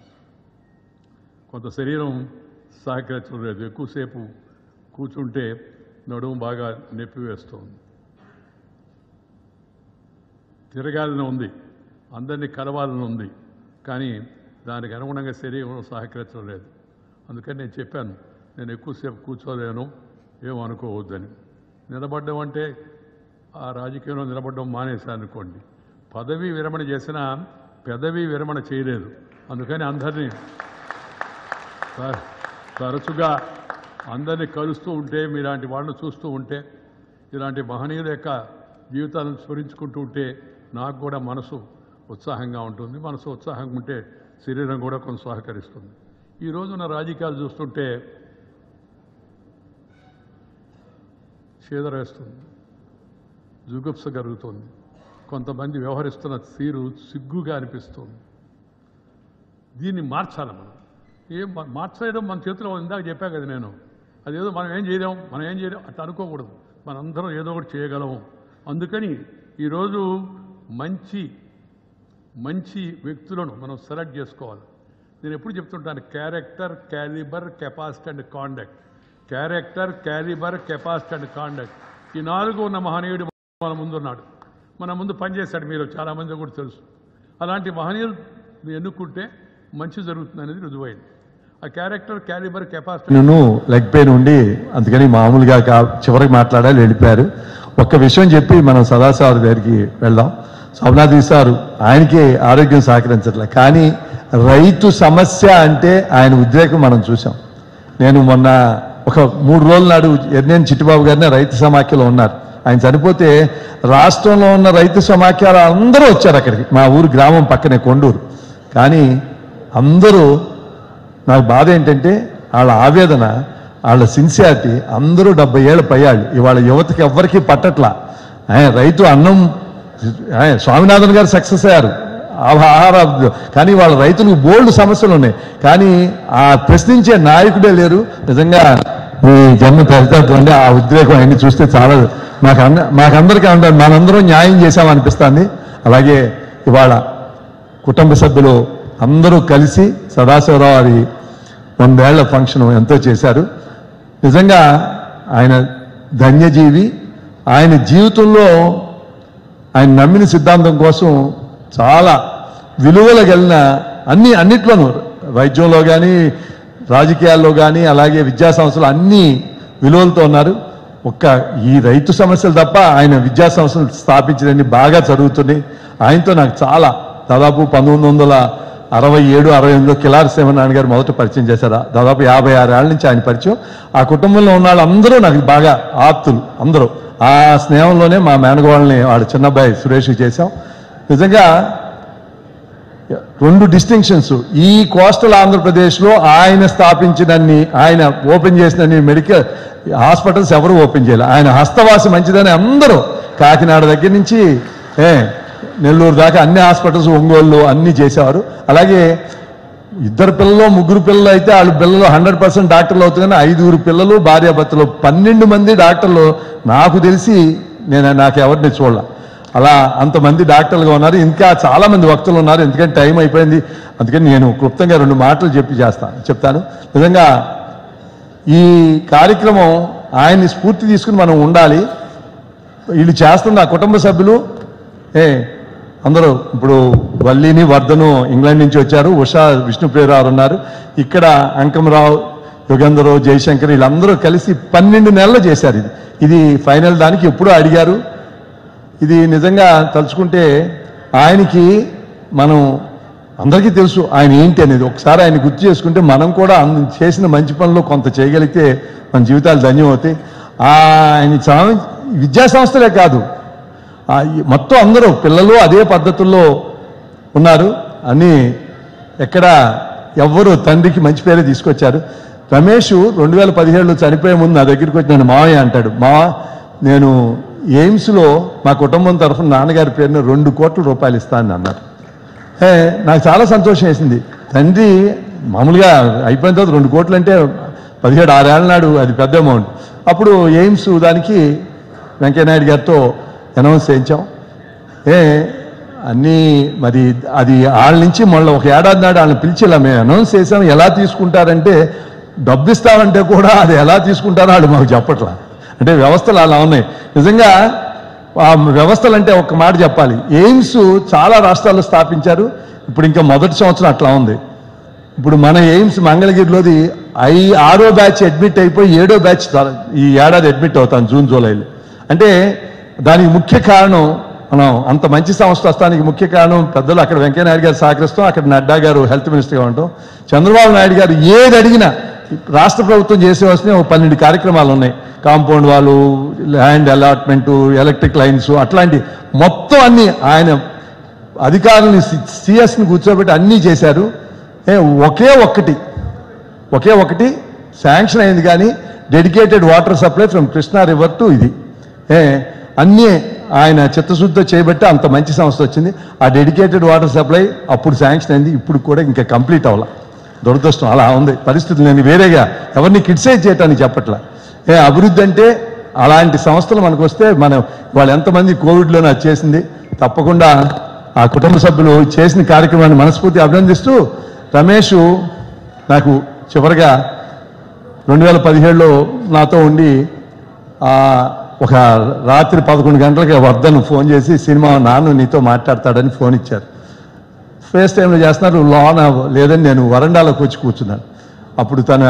కొంత శరీరం సహకరించడం లేదు ఎక్కువసేపు కూర్చుంటే నడుము బాగా నొప్పి వేస్తుంది తిరగాలని ఉంది అందరినీ కలవాలని ఉంది కానీ దానికి అనుగుణంగా శరీరం సహకరించడం లేదు అందుకని నేను చెప్పాను నేను ఎక్కువసేపు కూర్చోలేను ఏమనుకోవద్దని నిలబడ్డం అంటే ఆ రాజకీయంలో నిలబడడం మానేశాను అనుకోండి పదవి విరమణ చేసినా పెదవి విరమణ చేయలేదు అందుకని అందరినీ త- తరచుగా అందరినీ కలుస్తూ ఉంటే మీలాంటి వాళ్ళని చూస్తూ ఉంటే ఇలాంటి మహనీయుల యొక్క జీవితాలను స్మరించుకుంటూ ఉంటే నాకు కూడా మనసు ఉత్సాహంగా ఉంటుంది మనసు ఉత్సాహంగా ఉంటే శరీరం కూడా కొంత సహకరిస్తుంది ఈ రోజున రాజకీయాలు చూస్తుంటే చేదరేస్తుంది జుగుప్స కలుగుతుంది కొంతమంది వ్యవహరిస్తున్న తీరు సిగ్గుగా అనిపిస్తుంది దీన్ని మార్చాలి మనం ఏం మా- మార్చడం మన చేతిలో ఇందాక చెప్పా కదా నేను అదేదో మనం ఏం చేయలేం మనం ఏం చేయలేం అట్లా అనుకోకూడదు మనందరం ఏదో ఒకటి చేయగలము అందుకని ఈరోజు మంచి మంచి వ్యక్తులను మనం సెలెక్ట్ చేసుకోవాలి నేను ఎప్పుడు చెప్తుంటాను character calibre capacity and conduct character calibre capacity and conduct ఈ నాలుగు ఉన్న మహనీయుడు మన ముందున్నాడు మన ముందు పనిచేశాడు మీరు చాలామంది కూడా తెలుసు అలాంటి మహనీయులు ఎన్నుకుంటే మంచి జరుగుతుంది అనేది రుజువైంది ఆ క్యారెక్టర్ క్యాలిబర్ కెపాసిటీ నేను లెగ్ పెయిన్ ఉండి అందుకని మామూలుగా కా- చివరికి మాట్లాడాలి వెళ్ళిపోయారు ఒక్క విషయం చెప్పి మనం సదాశివారి దగ్గరికి వెళ్దాం సోమనాథ్ సార్ ఆయనకి ఆరోగ్యం సహకరించట్లే కానీ రైతు సమస్య అంటే ఆయన ఉద్రేకం మనం చూసాం నేను మొన్న ఒక మూడు రోజుల నాడు ఎర్నేని చిట్టిబాబు గారిని రైతు సమాఖ్యలో ఉన్నారు ఆయన చనిపోతే రాష్ట్రంలో ఉన్న రైతు సమాఖ్యలు అందరూ వచ్చారు అక్కడికి మా ఊరు గ్రామం పక్కనే కొండూరు కానీ అందరూ నాకు బాధ ఏంటంటే వాళ్ళ ఆవేదన వాళ్ళ సిన్సియారిటీ అందరూ డెబ్బై ఏళ్ళ పయ్యాళ్ళు ఇవాళ యువతకి ఎవ్వరికీ పట్టట్లా ఆయన రైతు అన్నం ఆయన స్వామినాథన్ గారు సక్సెస్ అయ్యారు ఆహా- ఆహార కానీ వాళ్ళ రైతులకు బోల్డ్ సమస్యలు ఉన్నాయి కానీ ఆ ప్రశ్నించే నాయకుడే లేరు నిజంగా ఈ జన్మ తల్లిదండ్రులు ఆ ఉద్రేకం అన్ని చూస్తే చాలా మాకు అన్న మాకందరికీ అంటారు మనందరం న్యాయం చేశామనిపిస్తుంది అలాగే ఇవాళ కుటుంబ సభ్యులు అందరూ కలిసి సదాశివరావు వారి వందేళ్ల ఫంక్షన్ ఎంతో చేశారు నిజంగా ఆయన ధన్యజీవి ఆయన జీవితంలో ఆయన నమ్మిన సిద్ధాంతం కోసం చాలా విలువలు కలిగిన అన్ని అన్నిట్లోనూ వైద్యంలో కానీ రాజకీయాల్లో కానీ అలాగే విద్యా సంస్థలు అన్ని విలువలతో ఉన్నారు ఒక్క ఈ రైతు సమస్యలు తప్ప ఆయన విద్యా సంస్థలు స్థాపించినన్ని బాగా జరుగుతున్నాయి ఆయనతో నాకు చాలా దాదాపు పంతొమ్మిది వందల అరవై ఏడు అరవై ఎనిమిదిలో కిలారి శివనారాయణ గారు మొదట పరిచయం చేశారు దాదాపు యాభై ఆరు ఏళ్ళ నుంచి ఆయన పరిచయం ఆ కుటుంబంలో ఉన్న వాళ్ళందరూ నాకు బాగా ఆప్తులు అందరూ ఆ స్నేహంలోనే మా మేనగోళ్ళని వాడు చిన్నబ్బాయి సురేష్కి చేశాం నిజంగా రెండు డిస్టింక్షన్స్ ఈ కోస్టల్ ఆంధ్రప్రదేశ్లో ఆయన స్థాపించినన్ని ఆయన ఓపెన్ చేసినన్ని మెడికల్ హాస్పిటల్స్ ఎవరు ఓపెన్ చేయాలి ఆయన హస్తవాసి మంచిదని అందరూ కాకినాడ దగ్గర నుంచి ఏ నెల్లూరు దాకా అన్ని హాస్పిటల్స్ ఒంగోలు అన్నీ చేసేవారు అలాగే ఇద్దరు పిల్లలు ముగ్గురు పిల్లలు అయితే వాళ్ళు పిల్లలు హండ్రెడ్ పర్సెంట్ డాక్టర్లు అవుతుందని ఐదుగురు పిల్లలు భార్యాభర్తలు పన్నెండు మంది డాక్టర్లు నాకు తెలిసి నేను నాకు ఎవరిని చూడాల అలా అంతమంది డాక్టర్లుగా ఉన్నారు ఇంకా చాలా మంది వక్తులు ఉన్నారు ఎందుకంటే టైం అయిపోయింది అందుకని నేను క్లుప్తంగా రెండు మాటలు చెప్పి చేస్తాను చెప్తాను నిజంగా ఈ కార్యక్రమం ఆయన్ని స్ఫూర్తి తీసుకుని మనం ఉండాలి వీళ్ళు చేస్తున్న ఆ కుటుంబ సభ్యులు ఏ అందరూ ఇప్పుడు వల్లిని వర్ధను ఇంగ్లాండ్ నుంచి వచ్చారు ఉషా విష్ణుప్రియరావు ఉన్నారు ఇక్కడ అంకమరావు యుగంధరావు జయశంకర్ వీళ్ళందరూ కలిసి పన్నెండు నెలలు చేశారు ఇది ఇది ఫైనల్ దానికి ఎప్పుడూ అడిగారు ఇది నిజంగా తలుచుకుంటే ఆయనకి మనం అందరికీ తెలుసు ఆయన ఏంటి అనేది ఒకసారి ఆయన గుర్తు చేసుకుంటే మనం కూడా ఆయన చేసిన మంచి పనులు కొంత చేయగలిగితే మన జీవితాలు ధన్యం అవుతాయి ఆయన చా- విద్యా సంస్థలే కాదు ఆ ఈ మొత్తం అందరూ పిల్లలు అదే పద్ధతుల్లో ఉన్నారు అని ఎక్కడ ఎవ్వరు తండ్రికి మంచి పేరే తీసుకొచ్చారు రమేష్ రెండు వేల పదిహేడులో చనిపోయే ముందు నా దగ్గరికి వచ్చి నన్ను మావయ్య అంటాడు మా నేను ఎయిమ్స్లో మా కుటుంబం తరఫున నాన్నగారి పేరున రెండు కోట్ల రూపాయలు ఇస్తానని అన్నారు ఏ, నాకు చాలా సంతోషం వేసింది తండ్రి మామూలుగా అయిపోయిన తర్వాత రెండు కోట్లు అంటే పదిహేడు ఆరేళ్ల నాడు అది పెద్ద అమౌంట్ అప్పుడు ఎయిమ్స్ దానికి వెంకయ్యనాయుడు గారితో అనౌన్స్ చేయించాం ఏ అన్నీ మరి అది వాళ్ళ నుంచి మళ్ళీ ఒక ఏడాది నాడు వాళ్ళని పిలిచి ఇలా మేము అనౌన్స్ చేసాం ఎలా తీసుకుంటారంటే డబ్బు ఇస్తామంటే కూడా అది ఎలా తీసుకుంటారో వాళ్ళు మాకు చెప్పట్లా అంటే వ్యవస్థలు అలా ఉన్నాయి నిజంగా ఆ వ్యవస్థలు అంటే ఒక మాట చెప్పాలి ఎయిమ్స్ చాలా రాష్ట్రాల్లో స్థాపించారు ఇప్పుడు ఇంకా మొదటి సంవత్సరం అట్లా ఉంది ఇప్పుడు మన ఎయిమ్స్ మంగళగిరిలోది ఐ ఆరో బ్యాచ్ అడ్మిట్ అయిపోయి ఏడో బ్యాచ్ త- ఈ ఏడాది అడ్మిట్ అవుతాను జూన్ జూలైలో అంటే దానికి ముఖ్య కారణం మనం అంత మంచి సంస్థ వస్తానికి ముఖ్య కారణం పెద్దలు అక్కడ వెంకయ్యనాయుడు గారు సహకరిస్తాం అక్కడ నడ్డా గారు హెల్త్ మినిస్టర్గా ఉంటాం చంద్రబాబు నాయుడు గారు ఏది అడిగినా రాష్ట్ర ప్రభుత్వం చేసే వస్తే ఒక పన్నెండు కార్యక్రమాలు ఉన్నాయి కాంపౌండ్ వాళ్ళు ల్యాండ్ అలాట్మెంటు ఎలక్ట్రిక్ లైన్స్ అట్లాంటి మొత్తం అన్ని ఆయన అధికారులని సిఎస్ని కూర్చోబెట్టి అన్నీ చేశారు ఏ, ఒకే ఒక్కటి ఒకే ఒకటి శాంక్షన్ అయింది కానీ dedicated water supply from Krishna river to ఇది ఏ అన్నీ ఆయన చిత్తశుద్ధితో చేయబట్టి అంత మంచి సంస్థ వచ్చింది ఆ డెడికేటెడ్ వాటర్ సప్లై అప్పుడు శాంక్షన్ అయింది ఇప్పుడు కూడా ఇంకా కంప్లీట్ అవ్వాల దురదృష్టం అలా ఉంది పరిస్థితులు నేను వేరేగా ఎవరిని క్రిటిసైజ్ చేయటానికి చెప్పట్లా ఏ అభివృద్ధి అంటే అలాంటి సంస్థలు మనకు వస్తే మనం వాళ్ళు ఎంతమంది కోవిడ్లోనే అది చేసింది తప్పకుండా ఆ కుటుంబ సభ్యులు చేసిన కార్యక్రమాన్ని మనస్ఫూర్తి అభినందిస్తూ రమేష్ నాకు చివరిగా రెండు వేల పదిహేడులో నాతో ఉండి ఆ, ఒక రాత్రి పదకొండు గంటలకి వర్ధన్ ఫోన్ చేసి సినిమా నాన్న నీతో మాట్లాడతాడని ఫోన్ ఇచ్చారు ఫేస్ టైంలో చేస్తున్నారు లోన లేదని నేను వరండాలోకి వచ్చి కూర్చున్నాను అప్పుడు తన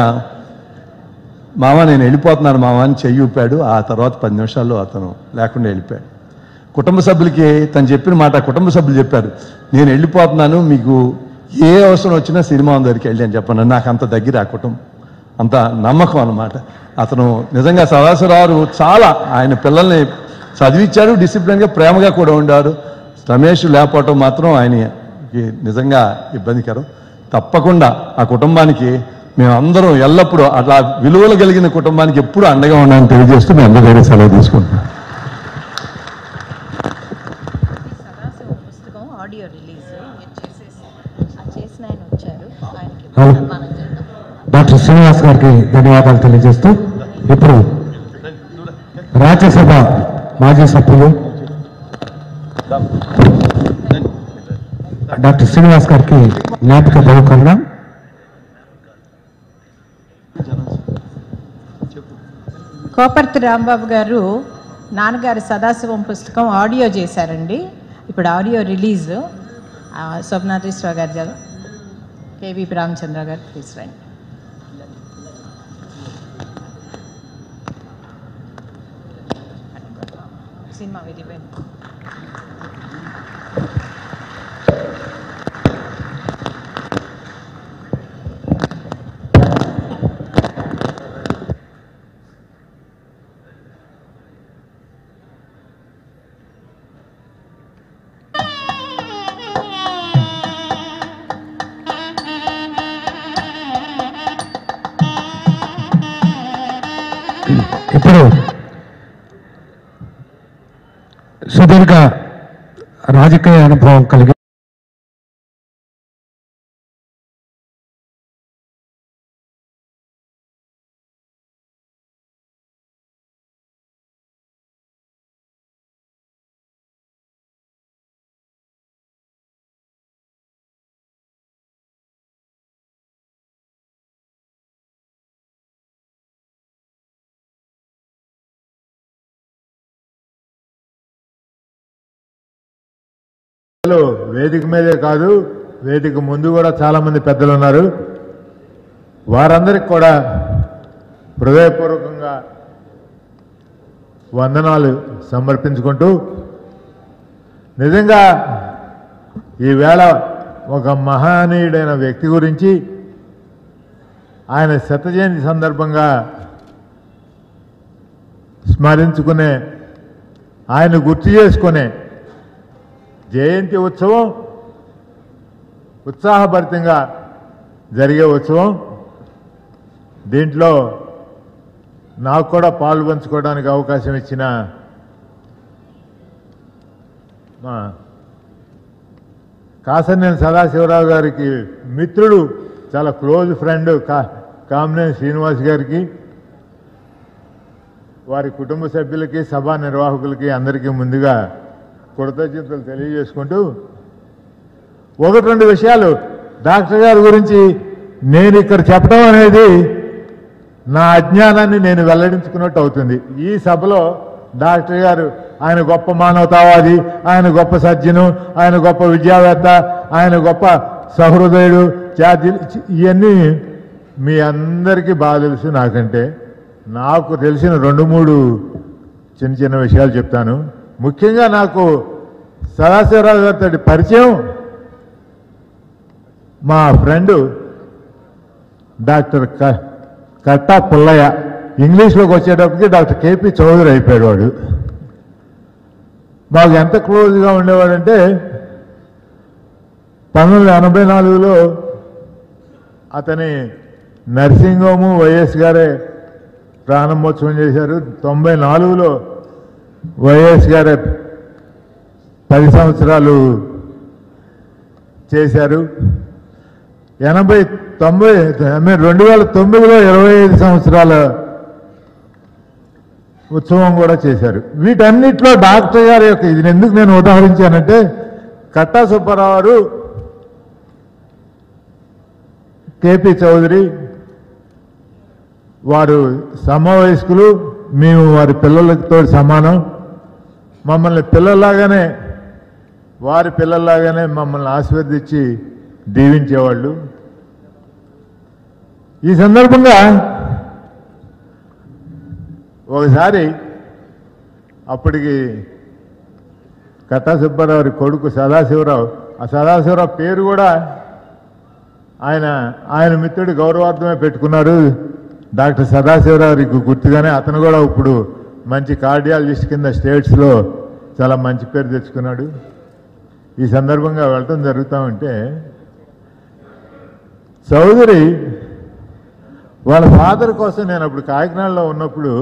మామ నేను వెళ్ళిపోతున్నాను మామ అని చెయ్యి ఊపాడు ఆ తర్వాత పది నిమిషాల్లో అతను లేకుండా వెళ్ళిపోయాడు కుటుంబ సభ్యులకి తను చెప్పిన మాట కుటుంబ సభ్యులు చెప్పారు నేను వెళ్ళిపోతున్నాను మీకు ఏ అవసరం వచ్చినా సినిమా దగ్గరికి వెళ్ళి అని చెప్పాను నాకు అంత దగ్గర ఆ కుటుంబం అంత నమ్మకం అన్నమాట అతను నిజంగా సదాశివరావు చాలా ఆయన పిల్లల్ని చదివించారు డిసిప్లిన్గా ప్రేమగా కూడా ఉండారు రమేష్ లేకపోవటం మాత్రం ఆయనకి నిజంగా ఇబ్బందికరం తప్పకుండా ఆ కుటుంబానికి మేమందరం ఎల్లప్పుడూ అట్లా విలువలు కలిగిన కుటుంబానికి ఎప్పుడు అండగా ఉండాలని తెలియజేస్తూ మేము అందరి దగ్గర సెలవు తీసుకుంటున్నాం సదాశివ పుస్తకం ఆడియో రిలీజ్ మీరు చేసేసి ఆ చేసిన ఆయన వచ్చారు ఆయనకి హలో. సన్మానం చేద్దాం డాక్టర్ శ్రీనివాస్ గారికి ధన్యవాదాలు తెలియజేస్తూ ఇప్పుడు రాజ్యసభ మాజీ సభ్యులు డాక్టర్ శ్రీనివాస్ గారికి జ్ఞాపిక బహుకరణ కోపర్తి రాంబాబు గారు నాన్నగారి సదాశివం పుస్తకం ఆడియో చేశారండి ఇప్పుడు ఆడియో రిలీజ్ స్వప్నాథేశ్వర గారి జగ కేవీపీ రామచంద్ర గారు ప్లీజ్ రండి సినిమా వెళ్ళిపోయింది ఇప్పుడు సుదీర్ఘ రాజకీయ అనుభవం కలిగి పెద్దలు వేదిక మీదే కాదు వేదిక ముందు కూడా చాలా మంది పెద్దలు ఉన్నారు వారందరికి కూడా హృదయపూర్వకంగా వందనాలు సమర్పించుకుంటూ నిజంగా ఈవేళ ఒక మహనీయుడైన వ్యక్తి గురించి ఆయన శత జయంతి సందర్భంగా స్మరించుకునే ఆయన గుర్తు చేసుకునే జయంతి ఉత్సవం ఉత్సాహభరితంగా జరిగే ఉత్సవం దీంట్లో నాకు కూడా పాలు పంచుకోవడానికి అవకాశం ఇచ్చిన మా కాసనేని సదాశివరావు గారికి మిత్రుడు చాలా క్లోజ్ ఫ్రెండ్ కా కామినేని శ్రీనివాస్ గారికి వారి కుటుంబ సభ్యులకి సభా నిర్వాహకులకి అందరికీ ముందుగా కృతజ్ఞతలు తెలియజేసుకుంటూ ఒకటి రెండు విషయాలు డాక్టర్ గారి గురించి నేను ఇక్కడ చెప్పడం అనేది నా అజ్ఞానాన్ని నేను వెల్లడించుకున్నట్టు అవుతుంది ఈ సభలో డాక్టర్ గారు ఆయన గొప్ప మానవతావాది ఆయన గొప్ప సజ్జను ఆయన గొప్ప విద్యావేత్త ఆయన గొప్ప సహృదయుడు ఛాతీ ఇవన్నీ మీ అందరికీ బాగా తెలుసు నాకంటే నాకు తెలిసిన రెండు మూడు చిన్న చిన్న విషయాలు చెప్తాను ముఖ్యంగా నాకు సదాశివరావు గారితో పరిచయం మా ఫ్రెండు డాక్టర్ క కట్టా పుల్లయ్య ఇంగ్లీష్లోకి వచ్చేటప్పటికి డాక్టర్ కేపీ చౌదరి అయిపోయాడు వాడు మాకు ఎంత క్లోజ్గా ఉండేవాడంటే పంతొమ్మిది వందల ఎనభై నాలుగులో అతని నర్సింగ్ హోము వైఎస్ గారే ప్రారంభోత్సవం చేశారు తొంభై నాలుగులో వైఎస్ గారే పది సంవత్సరాలు చేశారు ఎనభై తొంభై ఐ మీన్ రెండు వేల తొమ్మిదిలో ఇరవై ఐదు సంవత్సరాల ఉత్సవం కూడా చేశారు వీటన్నిటిలో డాక్టర్ గారి యొక్క ఇది ఎందుకు నేను ఉదాహరించానంటే కట్టా సుబ్బారావు గారు కేపీ చౌదరి వారు సమవయస్కులు మేము వారి పిల్లలతో సమానం మమ్మల్ని పిల్లల్లాగానే వారి పిల్లల్లాగానే మమ్మల్ని ఆశీర్వదించి దీవించేవాళ్ళు ఈ సందర్భంగా ఒకసారి అప్పటికి కట్టా సుబ్బారావు కొడుకు సదాశివరావు ఆ సదాశివరావు పేరు కూడా ఆయన ఆయన మిత్రుడు గౌరవార్థమే పెట్టుకున్నారు డాక్టర్ సదాశివరావుకి గుర్తుగానే అతను కూడా ఇప్పుడు మంచి కార్డియాలజిస్ట్ కింద స్టేట్స్లో చాలా మంచి పేరు తెచ్చుకున్నాడు ఈ సందర్భంగా వెళ్ళటం జరుగుతూ ఉంటే చౌదరి వాళ్ళ ఫాదర్ కోసం నేను అప్పుడు కాకినాడలో ఉన్నప్పుడు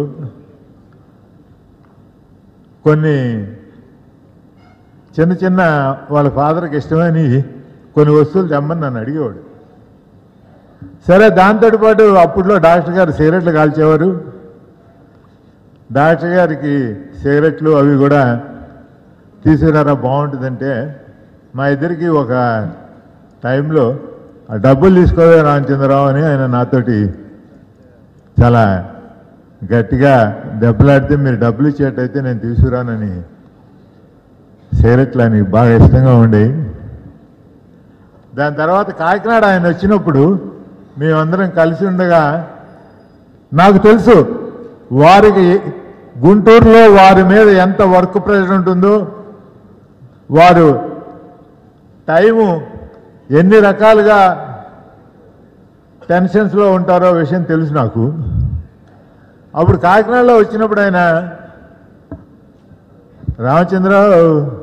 కొన్ని చిన్న చిన్న వాళ్ళ ఫాదర్కి ఇష్టమని కొన్ని వస్తువులు తెమ్మని నన్ను అడిగేవాడు సరే దాంతో పాటు అప్పట్లో డాక్టర్ గారు సిగరెట్లు కాల్చేవారు డాక్టర్ గారికి సిగరెట్లు అవి కూడా తీసుకురారా బాగుంటుందంటే మా ఇద్దరికి ఒక టైంలో ఆ డబ్బులు తీసుకోవే రామచంద్రరావు అని ఆయన నాతోటి చాలా గట్టిగా దెబ్బలాడితే మీరు డబ్బులు ఇచ్చేటైతే నేను తీసుకురానని సిగరెట్లు ఆయనకి బాగా ఇష్టంగా ఉండేవి దాని తర్వాత కాకినాడ ఆయన వచ్చినప్పుడు మేమందరం కలిసి ఉండగా నాకు తెలుసు వారికి గుంటూరులో వారి మీద ఎంత వర్క్ ప్రెషర్ ఉంటుందో వారు టైము ఎన్ని రకాలుగా టెన్షన్స్లో ఉంటారో విషయం తెలుసు నాకు అప్పుడు కాకినాడలో వచ్చినప్పుడు ఆయన రామచంద్రరావు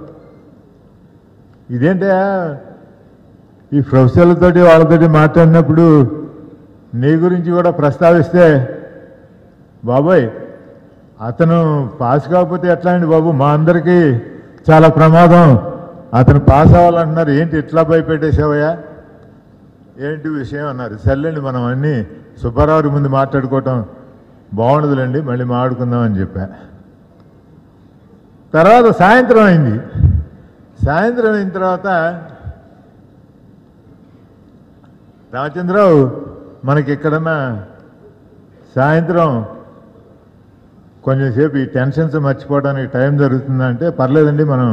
ఇదేంటా ఈ ప్రొఫెసర్లతోటి వాళ్ళతోటి మాట్లాడినప్పుడు నీ గురించి కూడా ప్రస్తావిస్తే బాబాయ్ అతను పాస్ కాకపోతే ఎట్లా అండి బాబు మా అందరికీ చాలా ప్రమాదం అతను పాస్ అవ్వాలంటున్నారు ఏంటి ఇట్లా భయపెట్టేసావయ్యా ఏంటి విషయం అన్నారు సర్లేండి మనం అన్నీ సుబ్బారావు ముందు మాట్లాడుకోవటం బాగుండదులేండి మళ్ళీ మాట్లాడుకుందామని చెప్పా తర్వాత సాయంత్రం అయింది సాయంత్రం అయిన తర్వాత రామచంద్రరావు మనకి ఎక్కడన్నా సాయంత్రం కొంచెంసేపు ఈ టెన్షన్స్ మర్చిపోవడానికి టైం జరుగుతుందంటే పర్లేదండి మనం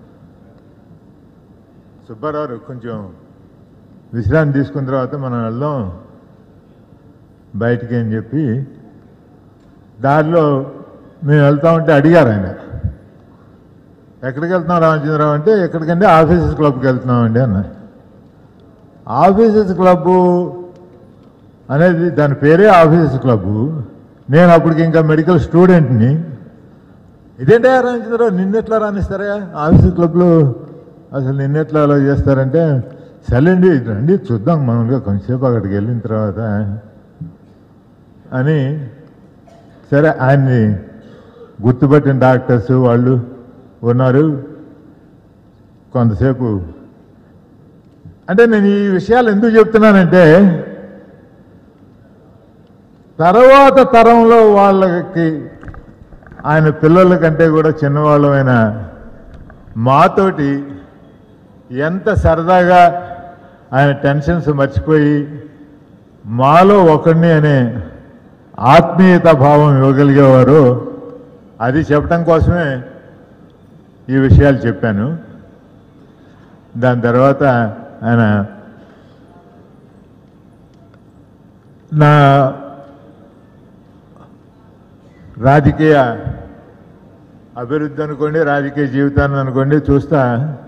సుబ్బారావు కొంచెం విశ్రాంతి తీసుకున్న తర్వాత మనం వెళ్దాం బయటికి అని చెప్పి దారిలో మేము వెళ్తా ఉంటే అడిగారు ఆయన ఎక్కడికి వెళ్తున్నాం రామచంద్రరావు అంటే ఎక్కడికంటే ఆఫీసెస్ క్లబ్కి వెళ్తున్నామండి అన్న ఆఫీసెస్ క్లబ్బు అనేది దాని పేరే ఆఫీసెస్ క్లబ్బు నేను అప్పటికి ఇంకా మెడికల్ స్టూడెంట్ని ఇదేంటే రామచంద్రరావు నిన్నెట్లా రాణిస్తారా ఆఫీసెస్ క్లబ్లో అసలు నిన్నెట్లా అలా చేస్తారంటే సరేండి రండి చూద్దాం మామూలుగా కొంచెంసేపు అక్కడికి వెళ్ళిన తర్వాత అని సరే ఆయన్ని గుర్తుపట్టిన డాక్టర్స్ వాళ్ళు ఉన్నారు కొంతసేపు అంటే నేను ఈ విషయాలు ఎందుకు చెప్తున్నానంటే తర్వాత తరంలో వాళ్ళకి ఆయన పిల్లల కంటే కూడా చిన్నవాళ్ళమైన మాతోటి ఎంత సరదాగా ఆయన టెన్షన్స్ మర్చిపోయి మాలో ఒకడిని అనే ఆత్మీయత భావం ఇవ్వగలిగేవారు అది చెప్పడం కోసమే ఈ విషయాలు చెప్పాను దాని తర్వాత ఆయన నా రాజకీయ అభివృద్ధి అనుకోండి రాజకీయ జీవితాన్ని అనుకోండి చూస్తా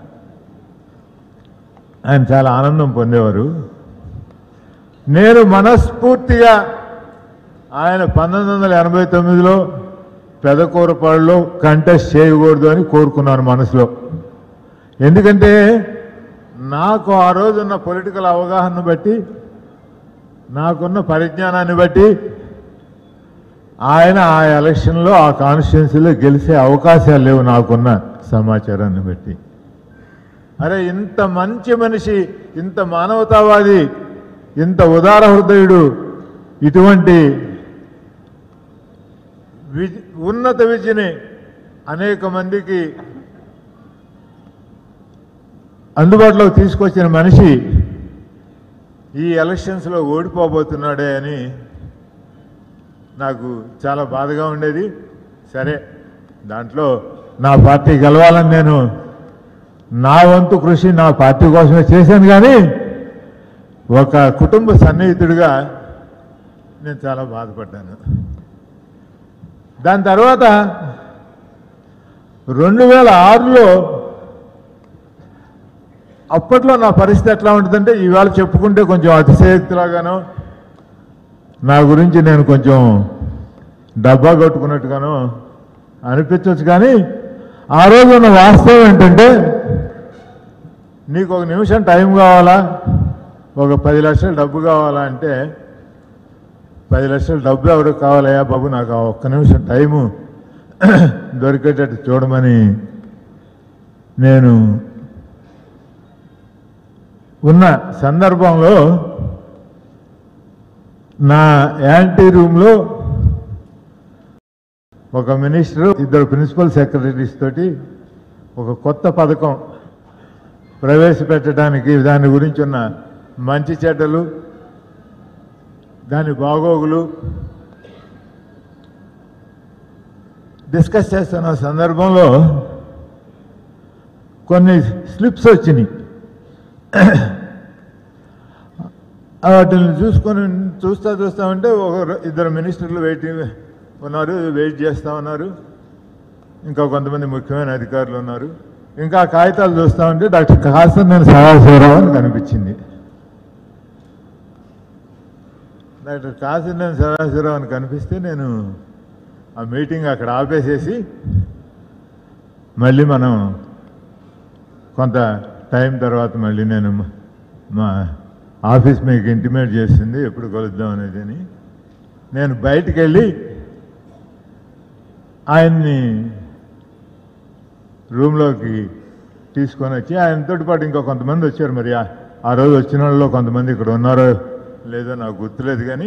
ఆయన చాలా ఆనందం పొందేవారు నేను మనస్ఫూర్తిగా ఆయన పంతొమ్మిది వందల ఎనభై తొమ్మిదిలో పెదకూరపాడులో కంటెస్ట్ చేయకూడదు అని కోరుకున్నాను మనసులో ఎందుకంటే నాకు ఆ రోజున్న పొలిటికల్ అవగాహన బట్టి నాకున్న పరిజ్ఞానాన్ని బట్టి ఆయన ఆ ఎలక్షన్లో ఆ కాన్స్టిట్యున్సీలో గెలిచే అవకాశాలు లేవు నాకున్న సమాచారాన్ని బట్టి అరే ఇంత మంచి మనిషి ఇంత మానవతావాది ఇంత ఉదార హృదయుడు ఇటువంటి విజ్ ఉన్నత విద్యని అనేక మందికి అందుబాటులోకి తీసుకొచ్చిన మనిషి ఈ ఎలక్షన్స్లో ఓడిపోబోతున్నాడే అని నాకు చాలా బాధగా ఉండేది సరే దాంట్లో నా పార్టీ గెలవాలని నేను నా వంతు కృషి నా పార్టీ కోసమే చేశాను కానీ ఒక కుటుంబ సన్నిహితుడిగా నేను చాలా బాధపడ్డాను దాని తర్వాత రెండు వేల ఆరులో అప్పట్లో నా పరిస్థితి ఎట్లా ఉంటుందంటే ఈవేళ చెప్పుకుంటే కొంచెం అతిశయోక్తిలాగాను నా గురించి నేను కొంచెం డబ్బా కొట్టుకున్నట్టుగాను అనిపించవచ్చు కానీ ఆ రోజు ఉన్న వాస్తవం ఏంటంటే నీకు ఒక నిమిషం టైం కావాలా ఒక పది లక్షలు డబ్బు కావాలా అంటే పది లక్షల డబ్బు ఎవరికి కావాలయ్యా బాబు నాకు ఆ ఒక్క నిమిషం టైము దొరికేటట్టు చూడమని నేను ఉన్న సందర్భంలో నా యాంటీ రూమ్లో ఒక మినిస్టర్ ఇద్దరు ప్రిన్సిపల్ సెక్రటరీస్ తోటి ఒక కొత్త పథకం ప్రవేశపెట్టడానికి దాని గురించి ఉన్న మంచి చెడ్డలు దాని బాగోగులు డిస్కస్ చేస్తున్న సందర్భంలో కొన్ని స్లిప్స్ వచ్చినాయి వాటిని చూసుకొని చూస్తా చూస్తా ఉంటే ఒక ర- ఇద్దరు మినిస్టర్లు వెయిటింగ్ ఉన్నారు వెయిట్ చేస్తూ ఉన్నారు ఇంకా కొంతమంది ముఖ్యమైన అధికారులు ఉన్నారు ఇంకా ఆ కాగితాలు చూస్తూ ఉంటే డాక్టర్ కాసర్ నేను సదాశివరావు అని కనిపించింది డాక్టర్ కాసినేని సదాశివరావు అని కనిపిస్తే నేను ఆ మీటింగ్ అక్కడ ఆపేసేసి మళ్ళీ మనం కొంత టైం తర్వాత మళ్ళీ నేను మ- మా ఆఫీస్ మీకు ఇంటిమేట్ చేసింది ఎప్పుడు కలుద్దాం అనేది అని నేను బయటికి వెళ్ళి ఆయన్ని రూమ్లోకి తీసుకొని వచ్చి ఆయనతో పాటు ఇంకా కొంతమంది వచ్చారు మరి ఆ- ఆ రోజు వచ్చిన వాళ్ళలో కొంతమంది ఇక్కడ ఉన్నారో లేదో నాకు గుర్తులేదు కానీ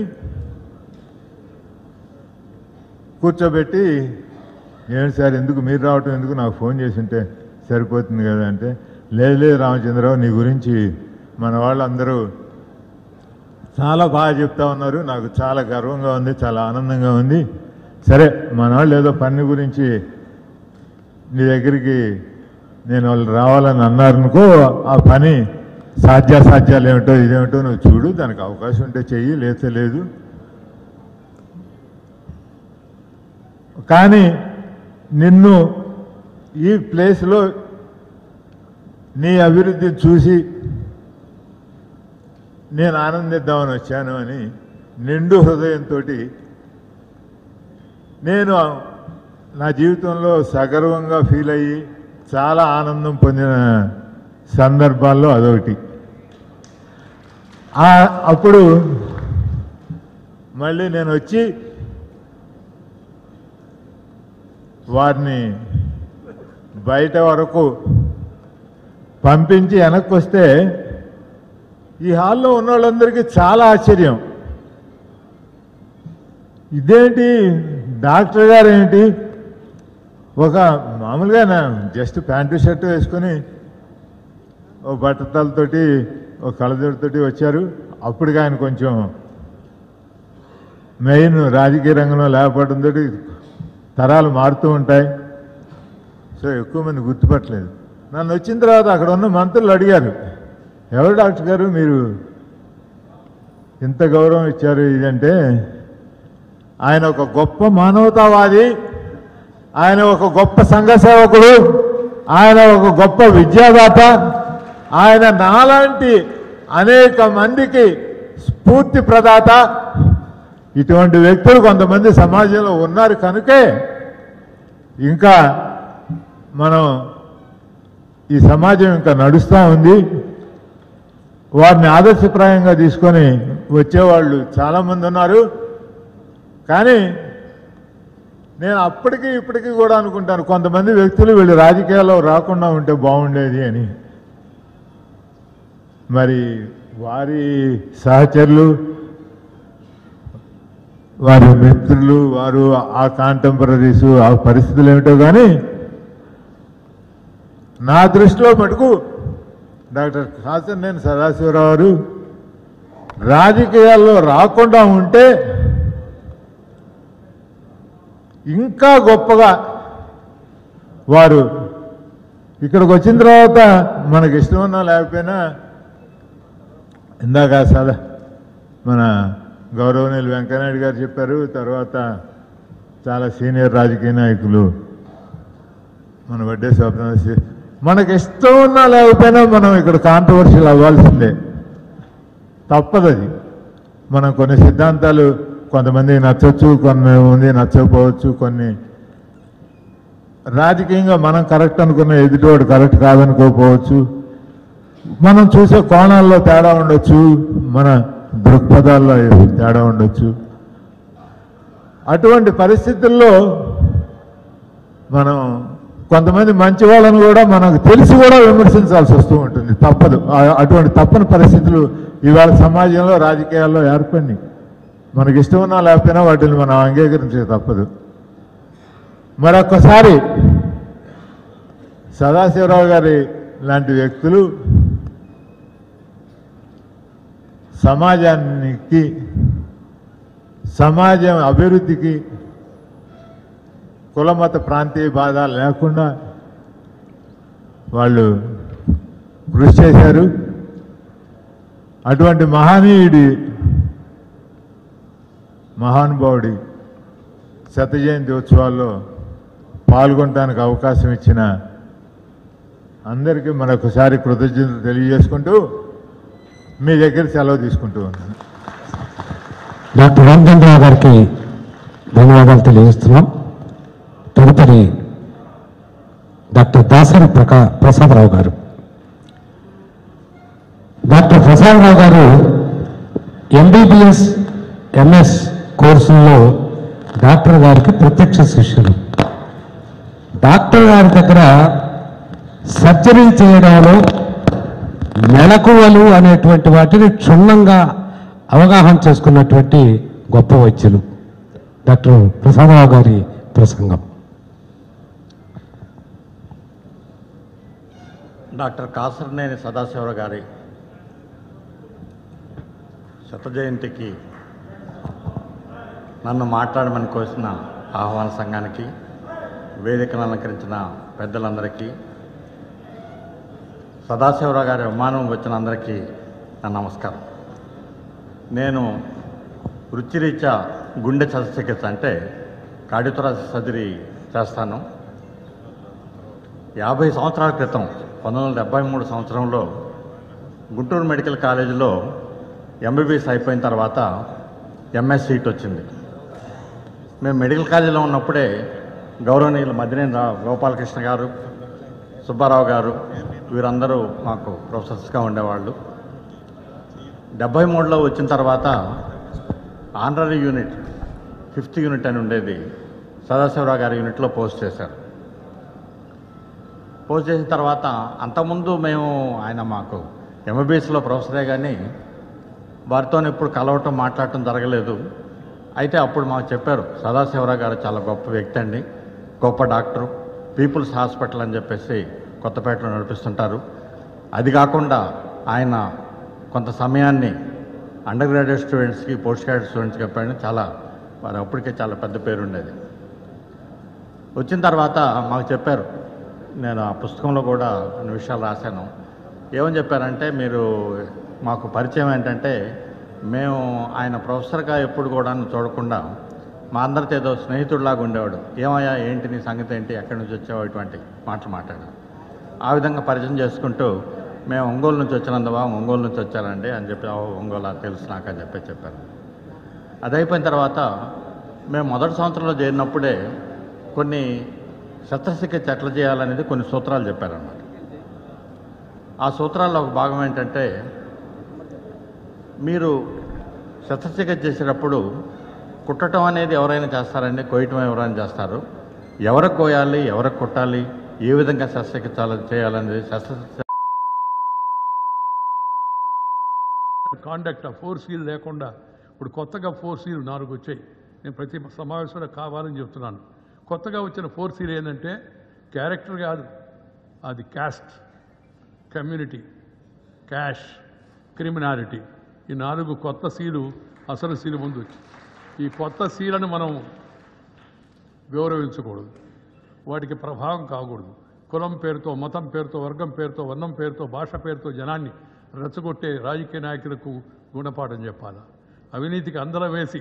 కూర్చోబెట్టి ఏంటి సార్ ఎందుకు మీరు రావటం ఎందుకు నాకు ఫోన్ చేసి ఉంటే సరిపోతుంది కదా అంటే లేదు లేదు రామచంద్రరావు నీ గురించి మన వాళ్ళందరూ చాలా బాగా చెప్తా ఉన్నారు నాకు చాలా గర్వంగా ఉంది చాలా ఆనందంగా ఉంది సరే మన వాళ్ళు ఏదో పని గురించి నీ దగ్గరికి నేను వాళ్ళు రావాలని అన్నారనుకో ఆ పని సాధ్యాసాధ్యాలు ఏమిటో ఇదేమిటో నువ్వు చూడు దానికి అవకాశం ఉంటే చెయ్యి లేతే లేదు కానీ నిన్ను ఈ ప్లేస్లో నీ అభివృద్ధి చూసి నేను ఆనందిద్దామని వచ్చాను అని నిండు హృదయంతో నేను నా జీవితంలో సగర్వంగా ఫీల్ అయ్యి చాలా ఆనందం పొందిన సందర్భాల్లో అదొకటి ఆ- అప్పుడు మళ్ళీ నేను వచ్చి వారిని బయట వరకు పంపించి వెనక్కి వస్తే ఈ హాల్లో ఉన్న వాళ్ళందరికీ చాలా ఆశ్చర్యం ఇదేంటి డాక్టర్ గారు ఏంటి ఒక మామూలుగా నా జస్ట్ ప్యాంటు షర్టు వేసుకొని ఓ బట్టతలతోటి ఒక కళ్ళజోడితోటి వచ్చారు అప్పటికి ఆయన కొంచెం మెయిన్ రాజకీయ రంగంలో లేకపోవడంతో తరాలు మారుతూ ఉంటాయి సో ఎక్కువ మంది గుర్తుపట్టలేదు నన్ను వచ్చిన తర్వాత అక్కడ ఉన్న మంత్రులు అడిగారు ఎవరు డాక్టర్ గారు మీరు ఇంత గౌరవం ఇచ్చారు ఇదంటే ఆయన ఒక గొప్ప మానవతావాది ఆయన ఒక గొప్ప సంఘ సేవకుడు ఆయన ఒక గొప్ప విద్యాదాత ఆయన నాలాంటి అనేక మందికి స్ఫూర్తి ప్రదాత ఇటువంటి వ్యక్తులు కొంతమంది సమాజంలో ఉన్నారు కనుకే ఇంకా మనం ఈ సమాజం ఇంకా నడుస్తూ ఉంది వారిని ఆదర్శప్రాయంగా తీసుకొని వచ్చేవాళ్ళు చాలామంది ఉన్నారు కానీ నేను అప్పటికి ఇప్పటికీ కూడా అనుకుంటాను కొంతమంది వ్యక్తులు వీళ్ళు రాజకీయాల్లో రాకుండా ఉంటే బాగుండేది అని మరి వారి సహచరులు వారి మిత్రులు వారు ఆ కాంటెంపరీస్ ఆ పరిస్థితులు ఏమిటో కానీ నా దృష్టిలో మటుకు డాక్టర్ కాసనేని సదాశివరావు గారు రాజకీయాల్లో రాకుండా ఉంటే ఇంకా గొప్పగా వారు ఇక్కడికి వచ్చిన తర్వాత మనకి ఇష్టం ఉన్నా లేకపోయినా ఇందాక సదా మన గౌరవనీయులు వెంకయ్యనాయుడు గారు చెప్పారు తర్వాత చాలా సీనియర్ రాజకీయ నాయకులు మన వడ్డే స్వప్న మనకి ఇష్టం ఉన్నా లేకపోయినా మనం ఇక్కడ కాంట్రవర్షియల్ అవ్వాల్సిందే తప్పదు అది మనం కొన్ని సిద్ధాంతాలు కొంతమంది నచ్చవచ్చు కొంతమంది నచ్చకపోవచ్చు కొన్ని రాజకీయంగా మనం కరెక్ట్ అనుకున్న ఎదుటివాడు కరెక్ట్ కాదనుకోకపోవచ్చు మనం చూసే కోణాల్లో తేడా ఉండొచ్చు మన దృక్పథాల్లో తేడా ఉండొచ్చు అటువంటి పరిస్థితుల్లో మనం కొంతమంది మంచి వాళ్ళని కూడా మనకు తెలిసి కూడా విమర్శించాల్సి వస్తూ ఉంటుంది తప్పదు ఆ- అటువంటి తప్పని పరిస్థితులు ఇవాళ సమాజంలో రాజకీయాల్లో ఏర్పడినాయి మనకి ఇష్టం ఉన్నా లేకపోయినా వాటిని మనం అంగీకరించే తప్పదు మరొక్కసారి సదాశివరావు గారి లాంటి వ్యక్తులు సమాజానికి సమాజం అభివృద్ధికి కులమత ప్రాంతీయ బాధ లేకుండా వాళ్ళు కృషి చేశారు అటువంటి మహనీయుడి మహానుభావుడి శత జయంతి ఉత్సవాల్లో పాల్గొనడానికి అవకాశం ఇచ్చిన అందరికీ మరొకసారి కృతజ్ఞతలు తెలియజేసుకుంటూ మీ దగ్గర సెలవు తీసుకుంటూ ఉన్నాను డాక్టర్ రామచంద్రరావు గారికి ధన్యవాదాలు తెలియజేస్తున్నాం తదుపరి డాక్టర్ దాసరి ప్రకా ప్రసాదరావు గారు డాక్టర్ ప్రసాదరావు గారు ఎంబీబీఎస్ ఎంఎస్ కోర్సుల్లో డాక్టర్ గారికి ప్రత్యక్ష శిష్యులు డాక్టర్ గారి దగ్గర సర్జరీ చేయడంలో మెలకువలు అనేటువంటి వాటిని క్షుణ్ణంగా అవగాహన చేసుకున్నటువంటి గొప్ప వైద్యులు డాక్టర్ ప్రసాదరావు గారి ప్రసంగం డాక్టర్ కాసరనేని సదాశివరావు గారి శత జయంతికి నన్ను మాట్లాడమని కోసిన ఆహ్వాన సంఘానికి వేదికను అలంకరించిన పెద్దలందరికీ సదాశివరావు గారి విమానం వచ్చిన అందరికీ నా నమస్కారం నేను వృత్తిరీత్యా గుండె శస్త్రచికిత్స అంటే కార్డియోథొరాసిస్ సర్జరీ చేస్తాను యాభై సంవత్సరాల క్రితం పంతొమ్మిది వందల డెబ్బై మూడు సంవత్సరంలో గుంటూరు మెడికల్ కాలేజీలో ఎంబీబీఎస్ అయిపోయిన తర్వాత ఎంఎస్ సీట్ వచ్చింది మేము మెడికల్ కాలేజీలో ఉన్నప్పుడే గౌరవనీయులు మద్దినేని రా గోపాలకృష్ణ గారు సుబ్బారావు గారు వీరందరూ మాకు ప్రొఫెసర్స్గా ఉండేవాళ్ళు డెబ్బై మూడులో వచ్చిన తర్వాత ఆనరీ యూనిట్ ఫిఫ్త్ యూనిట్ అని ఉండేది సదాశివరావు గారి యూనిట్లో పోస్ట్ చేశారు పోస్ట్ చేసిన తర్వాత అంతకుముందు మేము ఆయన మాకు ఎంబీబీఎస్లో ప్రొఫెసరే కానీ వారితో ఇప్పుడు కలవటం మాట్లాడటం జరగలేదు అయితే అప్పుడు మాకు చెప్పారు సదాశివరావు గారు చాలా గొప్ప వ్యక్తి అండి గొప్ప డాక్టరు పీపుల్స్ హాస్పిటల్ అని చెప్పేసి కొత్తపేటలో నడిపిస్తుంటారు అది కాకుండా ఆయన కొంత సమయాన్ని అండర్ గ్రాడ్యుయేట్ స్టూడెంట్స్కి పోస్ట్ గ్రాడ్యుయేట్ స్టూడెంట్స్కి చెప్పాడని చాలా వారు అప్పటికే చాలా పెద్ద పేరు ఉండేది వచ్చిన తర్వాత మాకు చెప్పారు నేను ఆ పుస్తకంలో కూడా కొన్ని విషయాలు రాశాను ఏమని చెప్పారంటే మీరు మాకు పరిచయం ఏంటంటే మేము ఆయన ప్రొఫెసర్గా ఎప్పుడు కూడా చూడకుండా మా అందరితో ఏదో స్నేహితుడిలాగా ఉండేవాడు ఏమయ్యా ఏంటి నీ సంగతి ఏంటి ఎక్కడి నుంచి వచ్చావు ఇటువంటి మాటలు మాట్లాడాడు ఆ విధంగా పరిచయం చేసుకుంటూ మేము ఒంగోలు నుంచి వచ్చినందువా ఒంగోలు నుంచి వచ్చారండి అని చెప్పి "ఓ, ఒంగోలు అది తెలుసు నాకు అని చెప్పి చెప్పారు అది అయిపోయిన తర్వాత మేము మొదటి సంవత్సరంలో చేరినప్పుడే కొన్ని శస్త్రచికిత్స ఎట్లా చేయాలనేది కొన్ని సూత్రాలు చెప్పారన్నమాట ఆ సూత్రాల్లో ఒక భాగం ఏంటంటే మీరు శస్త్రచికిత్స చేసేటప్పుడు కుట్టడం అనేది ఎవరైనా చేస్తారండి కోయటం ఎవరైనా చేస్తారు ఎవరికి కోయాలి ఎవరికి కుట్టాలి ఏ విధంగా శస్త్రచికిత్స చేయాలనేది శస్త్రచికిత్స కాండక్ట్ ఆ ఫోర్ సీల్ లేకుండా ఇప్పుడు కొత్తగా ఫోర్ సీల్ నాలుగు వచ్చాయి నేను ప్రతి సమావేశంలో కావాలని చెప్తున్నాను కొత్తగా వచ్చిన ఫోర్ సీల్ ఏంటంటే క్యారెక్టర్ కాదు అది క్యాస్ట్ కమ్యూనిటీ క్యాష్ క్రిమినాలిటీ ఈ నాలుగు కొత్త సీలు అసలు సీలు ముందు వచ్చి ఈ కొత్త సీలను మనం గౌరవించకూడదు వాటికి ప్రభావం కాకూడదు కులం పేరుతో మతం పేరుతో వర్గం పేరుతో వర్ణం పేరుతో భాష పేరుతో జనాన్ని రెచ్చగొట్టే రాజకీయ నాయకులకు గుణపాఠం చెప్పాలి అవినీతికి అందరం వేసి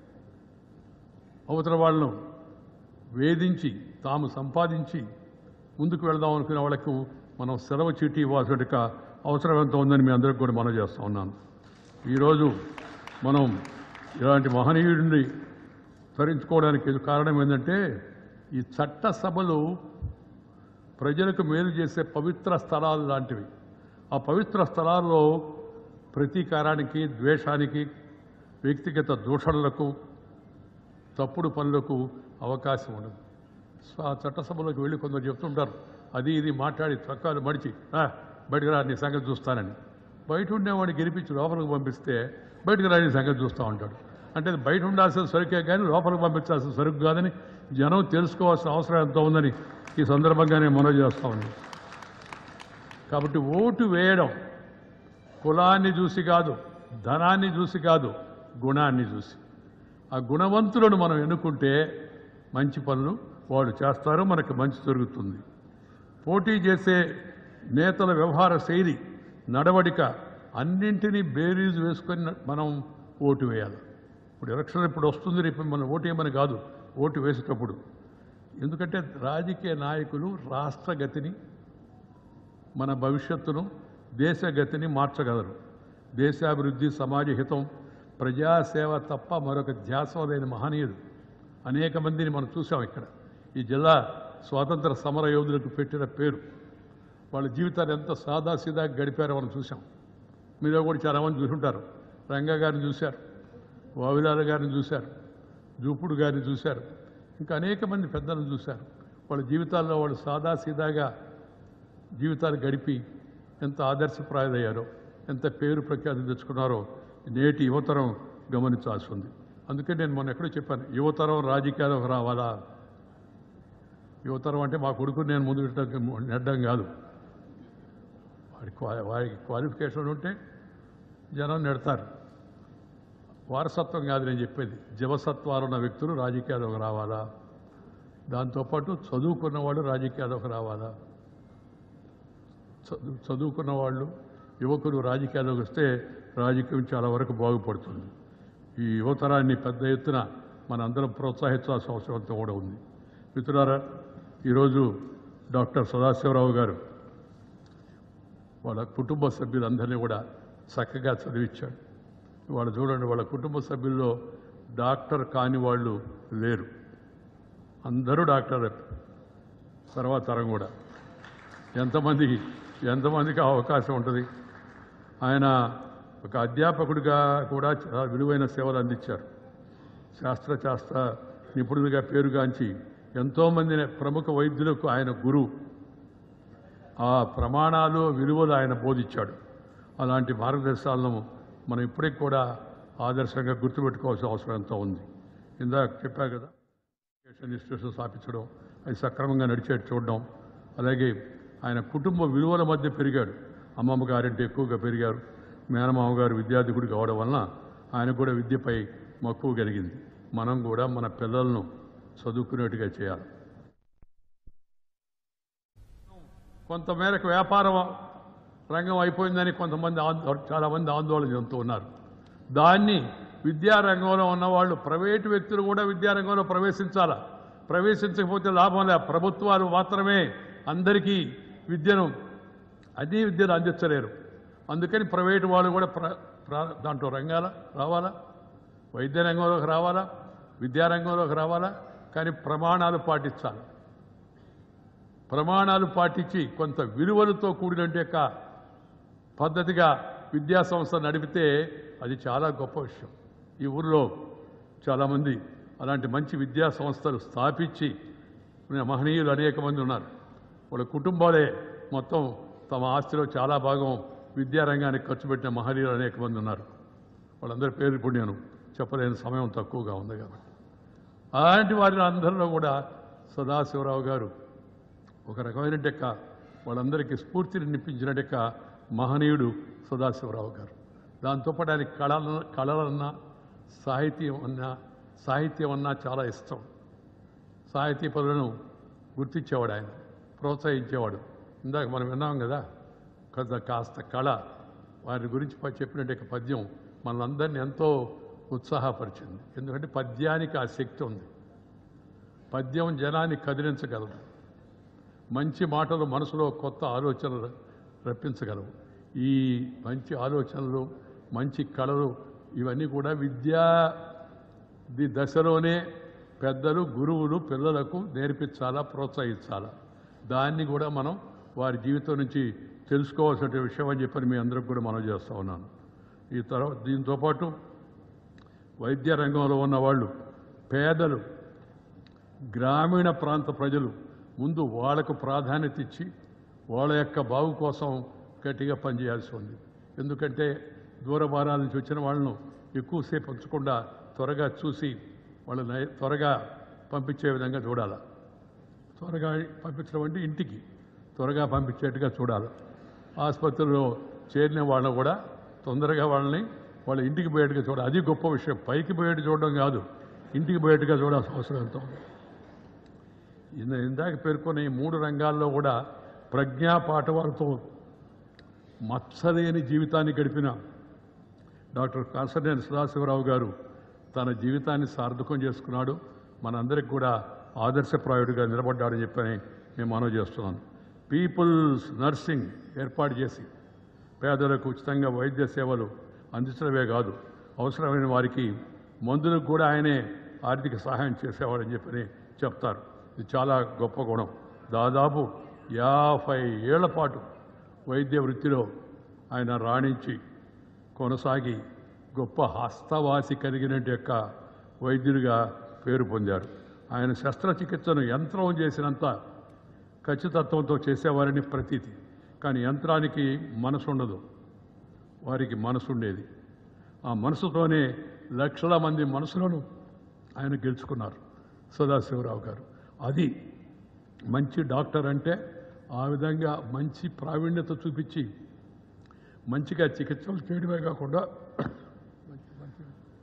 అవతల వాళ్ళను వేధించి తాము సంపాదించి ముందుకు వెళదాం అనుకునే వాళ్ళకు మనం సెలవు చీటీ ఇవ్వాల్సిన అవసరం ఎంత ఉందని మీ అందరికి కూడా మనం చేస్తూ ఉన్నాను ఈరోజు మనం ఇలాంటి మహనీయుడిని స్మరించుకోవడానికి ఇది కారణం ఏంటంటే ఈ చట్ట సభలు ప్రజలకు మేలు చేసే పవిత్ర స్థలాలు లాంటివి ఆ పవిత్ర స్థలాల్లో ప్రతీకారానికి ద్వేషానికి వ్యక్తిగత దూషణలకు తప్పుడు పనులకు అవకాశం ఉండదు సో ఆ చట్టసభలోకి వెళ్ళి కొందరు చెప్తుంటారు అది ఇది మాట్లాడి చొక్కాలు మడిచి "ఆ, బయటకు రా నీ సంగతి చూస్తానని బయట ఉండేవాడిని గెలిపించి లోపలికి పంపిస్తే బయటకు రా నీ సంగతి చూస్తూ ఉంటాడు అంటే అది బయట ఉండాల్సిన సరుకే కానీ లోపలికి పంపించాల్సిన సరుకు కాదని జనం తెలుసుకోవాల్సిన అవసరం ఎంత ఉందని ఈ సందర్భంగా నేను మనవి చేస్తా ఉన్నాను కాబట్టి ఓటు వేయడం కులాన్ని చూసి కాదు ధనాన్ని చూసి కాదు గుణాన్ని చూసి ఆ గుణవంతులను మనం ఎన్నుకుంటే మంచి పనులు వాళ్ళు చేస్తారు మనకి మంచి జరుగుతుంది పోటీ చేసే నేతల వ్యవహార శైలి నడవడిక అన్నింటినీ బేరీజు వేసుకొని మనం ఓటు వేయాలి ఇప్పుడు ఎలక్షన్ ఇప్పుడు వస్తుంది రేపు మనం ఓటు వేయమని కాదు ఓటు వేసేటప్పుడు ఎందుకంటే రాజకీయ నాయకులు రాష్ట్ర గతిని మన భవిష్యత్తును దేశ గతిని మార్చగలరు దేశాభివృద్ధి సమాజ హితం ప్రజాసేవ తప్ప మరొక ధ్యాస లేని మహనీయుడు అనేక మందిని మనం చూసాం ఇక్కడ ఈ జిల్లా స్వాతంత్ర సమర యోధులకు పెట్టిన పేరు వాళ్ళ జీవితాలు ఎంత సాదాసీదా గడిపారో మనం చూసాం మీరు కూడా చాలామంది చూసుంటారు రంగా గారిని చూశారు వావిలాల గారిని చూశారు జూపుడు గారిని చూశారు ఇంకా అనేక మంది పెద్దలను చూశారు వాళ్ళ జీవితాల్లో వాళ్ళు సాదాసీదాగా జీవితాలు గడిపి ఎంత ఆదర్శప్రాయులయ్యారో ఎంత పేరు ప్రఖ్యాతి తెచ్చుకున్నారో నేటి యువతరం గమనించాల్సి ఉంది అందుకే నేను మొన్న ఎక్కడో చెప్పాను యువతరం రాజకీయాలకు రావాలా యువతరం అంటే మా కొడుకు నేను ముందు పెట్టడం నెట్టడం కాదు వాడి క్వా- వారికి క్వాలిఫికేషన్ ఉంటే జనం నెడతారు వారసత్వం కాదు నేను చెప్పేది జీవసత్వాలు ఉన్న వ్యక్తులు రాజకీయాలకు రావాలా దాంతోపాటు చదువుకున్న వాళ్ళు రాజకీయాలకు రావాలా చదువు చదువుకున్న వాళ్ళు యువకులు రాజకీయాల్లోకి వస్తే రాజకీయం చాలా వరకు బాగుపడుతుంది ఈ యువతరాన్ని పెద్ద ఎత్తున మన అందరం ప్రోత్సహించాల్సిన అవసరం అంతా కూడా ఉంది మిత్రులారా ఈరోజు డాక్టర్ సదాశివరావు గారు వాళ్ళ కుటుంబ సభ్యులందరినీ కూడా చక్కగా చదివించాడు వాళ్ళు చూడండి వాళ్ళ కుటుంబ సభ్యుల్లో డాక్టర్ కాని వాళ్ళు లేరు అందరూ డాక్టర్ తర్వాత తరం కూడా ఎంతమందికి ఎంతమందికి ఆ అవకాశం ఉంటుంది ఆయన ఒక అధ్యాపకుడిగా కూడా చాలా విలువైన సేవలు అందించారు శాస్త్ర శాస్త్ర నిపుణుడిగా పేరుగాంచి ఎంతోమంది ప్రముఖ వైద్యులకు ఆయన గురువు ఆ ప్రమాణాలు విలువలు ఆయన బోధించాడు అలాంటి మార్గదర్శకాలను మనం ఇప్పటికి కూడా ఆదర్శంగా గుర్తుపెట్టుకోవాల్సిన అవసరం ఎంతో ఉంది ఇందాక చెప్పా కదా ఎడ్యుకేషన్ ఇన్స్టిట్యూషన్ స్థాపించడం అది సక్రమంగా నడిచేట్టు చూడడం అలాగే ఆయన కుటుంబ విలువల మధ్య పెరిగాడు అమ్మమ్మ గారంటే ఎక్కువగా పెరిగారు మేనమామ గారు విద్యార్థికుడు కావడం వలన ఆయన కూడా విద్యపై మక్కువ కలిగింది మనం కూడా మన పిల్లలను చదువుకునేట్టుగా చేయాలి కొంతమేరకు వ్యాపారం రంగం అయిపోయిందని కొంతమంది ఆందో చాలామంది ఆందోళన చెందుతూ ఉన్నారు దాన్ని విద్యారంగంలో ఉన్నవాళ్ళు ప్రైవేటు వ్యక్తులు కూడా విద్యారంగంలో ప్రవేశించాలా ప్రవేశించకపోతే లాభం లే ప్రభుత్వాలు మాత్రమే అందరికీ విద్యను అదే విద్యను అందించలేరు అందుకని ప్రైవేటు వాళ్ళు కూడా ప్ర ప్ర- దాంట్లో రంగాల రావాలా వైద్య రంగంలోకి రావాలా విద్యారంగంలోకి రావాలా కానీ ప్రమాణాలు పాటించాలి ప్రమాణాలు పాటించి కొంత విలువలతో కూడినట్టు యొక్క పద్ధతిగా విద్యా సంస్థ నడిపితే అది చాలా గొప్ప విషయం ఈ ఊరిలో చాలామంది అలాంటి మంచి విద్యా సంస్థలు స్థాపించి ఉన్న మహనీయులు అనేక మంది ఉన్నారు వాళ్ళ కుటుంబాలే మొత్తం తమ ఆస్తిలో చాలా భాగం విద్యారంగానికి ఖర్చు పెట్టిన మహనీయులు అనేక మంది ఉన్నారు వాళ్ళందరి పేరు ఇప్పుడు నేను చెప్పలేని సమయం తక్కువగా ఉంది కాబట్టి అలాంటి వారి అందరిలో కూడా సదాశివరావు గారు ఒక రకమైన డెక్క వాళ్ళందరికీ స్ఫూర్తిని నింపించిన డెక్క మహనీయుడు సదాశివరావు గారు దాంతోపాటు ఆయన కళల కళలన్నా సాహిత్యం అన్నా సాహిత్యం అన్నా చాలా ఇష్టం సాహితీ పనులను గుర్తించేవాడు ఆయన ప్రోత్సహించేవాడు ఇందాక మనం విన్నాం కదా కొంత కాస్త కళ వారి గురించి ప- చెప్పినట్టు ఒక పద్యం మనందరినీ ఎంతో ఉత్సాహపరిచింది ఎందుకంటే పద్యానికి ఆ శక్తి ఉంది పద్యం జనాన్ని కదిలించగలదు మంచి మాటలు మనసులో కొత్త ఆలోచనలు రప్పించగలవు ఈ మంచి ఆలోచనలు మంచి కళలు ఇవన్నీ కూడా విద్యా ది దశలోనే పెద్దలు గురువులు పిల్లలకు నేర్పించాలా ప్రోత్సహించాలా దాన్ని కూడా మనం వారి జీవితం నుంచి తెలుసుకోవాల్సిన విషయం అని చెప్పని మీ అందరికి కూడా మనం చేస్తూ ఉన్నాను ఈ తర్వాత దీంతో పాటు వైద్య రంగంలో ఉన్న వాళ్ళు పేదలు గ్రామీణ ప్రాంత ప్రజలు ముందు వాళ్ళకు ప్రాధాన్యత ఇచ్చి వాళ్ళ యొక్క బాగు కోసం గట్టిగా పనిచేయాల్సి ఉంది ఎందుకంటే దూరభారాల నుంచి వచ్చిన వాళ్ళను ఎక్కువసేపు ఉంచకుండా త్వరగా చూసి వాళ్ళని త్వరగా పంపించే విధంగా చూడాలి త్వరగా పంపించడం అంటే ఇంటికి త్వరగా పంపించేట్టుగా చూడాలి ఆసుపత్రిలో చేరిన వాళ్ళని కూడా తొందరగా వాళ్ళని వాళ్ళ ఇంటికి పోయేట్టుగా చూడాలి అది గొప్ప విషయం పైకి పోయేట్టు చూడడం కాదు ఇంటికి పోయేట్టుగా చూడాల్సిన అవసరం ఎంతో ఉంది ఇంద- ఇందాక పేర్కొన్న ఈ మూడు రంగాల్లో కూడా ప్రజ్ఞా పాఠవాలతో మత్సలేని జీవితాన్ని గడిపిన డాక్టర్ కాసర్నేని సదాశివరావు గారు తన జీవితాన్ని సార్థకం చేసుకున్నాడు మనందరికి కూడా ఆదర్శప్రాయుడిగా నిలబడ్డాడని చెప్పని నేను మనవి చేస్తున్నాను పీపుల్స్ నర్సింగ్ ఏర్పాటు చేసి పేదలకు ఉచితంగా వైద్య సేవలు అందించడమే కాదు అవసరమైన వారికి మందులకు కూడా ఆయనే ఆర్థిక సహాయం చేసేవాడని చెప్పని చెప్తారు ఇది చాలా గొప్ప గుణం దాదాపు యాభై ఏళ్ల పాటు వైద్య వృత్తిలో ఆయన రాణించి కొనసాగి గొప్ప హస్తవాసి కలిగినట్టు యొక్క వైద్యుడిగా పేరు పొందారు ఆయన శస్త్రచికిత్సను యంత్రం చేసినంత ఖచ్చితత్వంతో చేసేవారని ప్రతీతి కానీ యంత్రానికి మనసు ఉండదు వారికి మనసు ఉండేది ఆ మనసుతోనే లక్షల మంది మనసులను ఆయన గెలుచుకున్నారు సదాశివరావు గారు అది మంచి డాక్టర్ అంటే ఆ విధంగా మంచి ప్రావీణ్యత చూపించి మంచిగా చికిత్సలు చేయడమే కాకుండా మంచి- మంచి-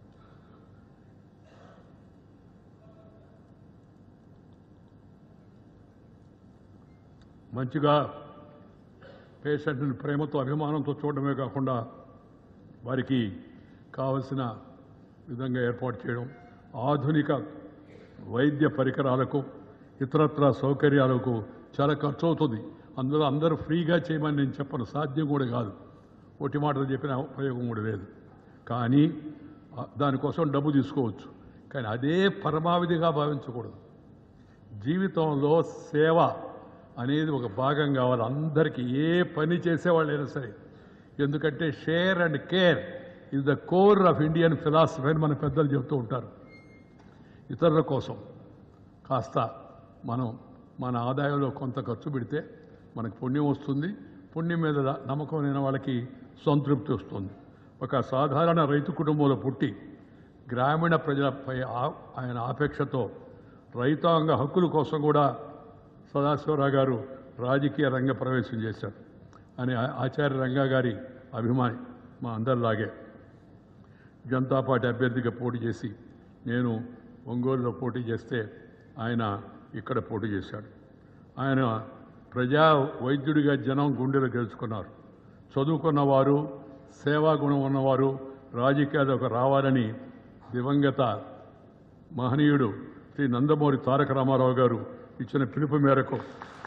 మంచిగా పేషెంట్ని ప్రేమతో అభిమానంతో చూడడమే కాకుండా వారికి కావలసిన విధంగా ఏర్పాటు చేయడం ఆధునిక వైద్య పరికరాలకు ఇతరత్ర సౌకర్యాలకు చాలా ఖర్చు అవుతుంది అందులో అందరూ ఫ్రీగా చేయమని నేను చెప్పను సాధ్యం కూడా కాదు ఒట్టి మాటలు చెప్పిన ఉపయోగం కూడా లేదు కానీ ఆ, దానికోసం డబ్బు తీసుకోవచ్చు కానీ అదే పరమావధిగా భావించకూడదు జీవితంలో సేవ అనేది ఒక భాగం కావాలి అందరికీ ఏ పని చేసేవాళ్ళైనా సరే ఎందుకంటే share and care is the core of Indian philosophy అని మన పెద్దలు చెబుతూ ఉంటారు ఇతరుల కోసం కాస్త మనం మన ఆదాయంలో కొంత ఖర్చు పెడితే మనకు పుణ్యం వస్తుంది పుణ్యం మీద నమ్మకం లేని వాళ్ళకి సంతృప్తి వస్తుంది ఒక సాధారణ రైతు కుటుంబంలో పుట్టి గ్రామీణ ప్రజలపై ఆ- ఆయన ఆపేక్షతో రైతాంగ హక్కుల కోసం కూడా సదాశివరావు గారు రాజకీయ రంగ ప్రవేశం చేశారు అని ఆ- ఆచార్య రంగా గారి అభిమాని మా అందరిలాగే జనతా పార్టీ అభ్యర్థిగా పోటీ చేసి నేను ఒంగోలులో పోటీ చేస్తే ఆయన ఇక్కడ పోటీ చేశాడు ఆయన ప్రజా వైద్యుడిగా జనం గుండెలు గెలుచుకున్నారు చదువుకున్నవారు సేవా గుణం ఉన్నవారు రాజకీయాలకు రావాలని దివంగత మహనీయుడు శ్రీ నందమూరి తారక రామారావు గారు ఇచ్చిన పిలుపు మేరకు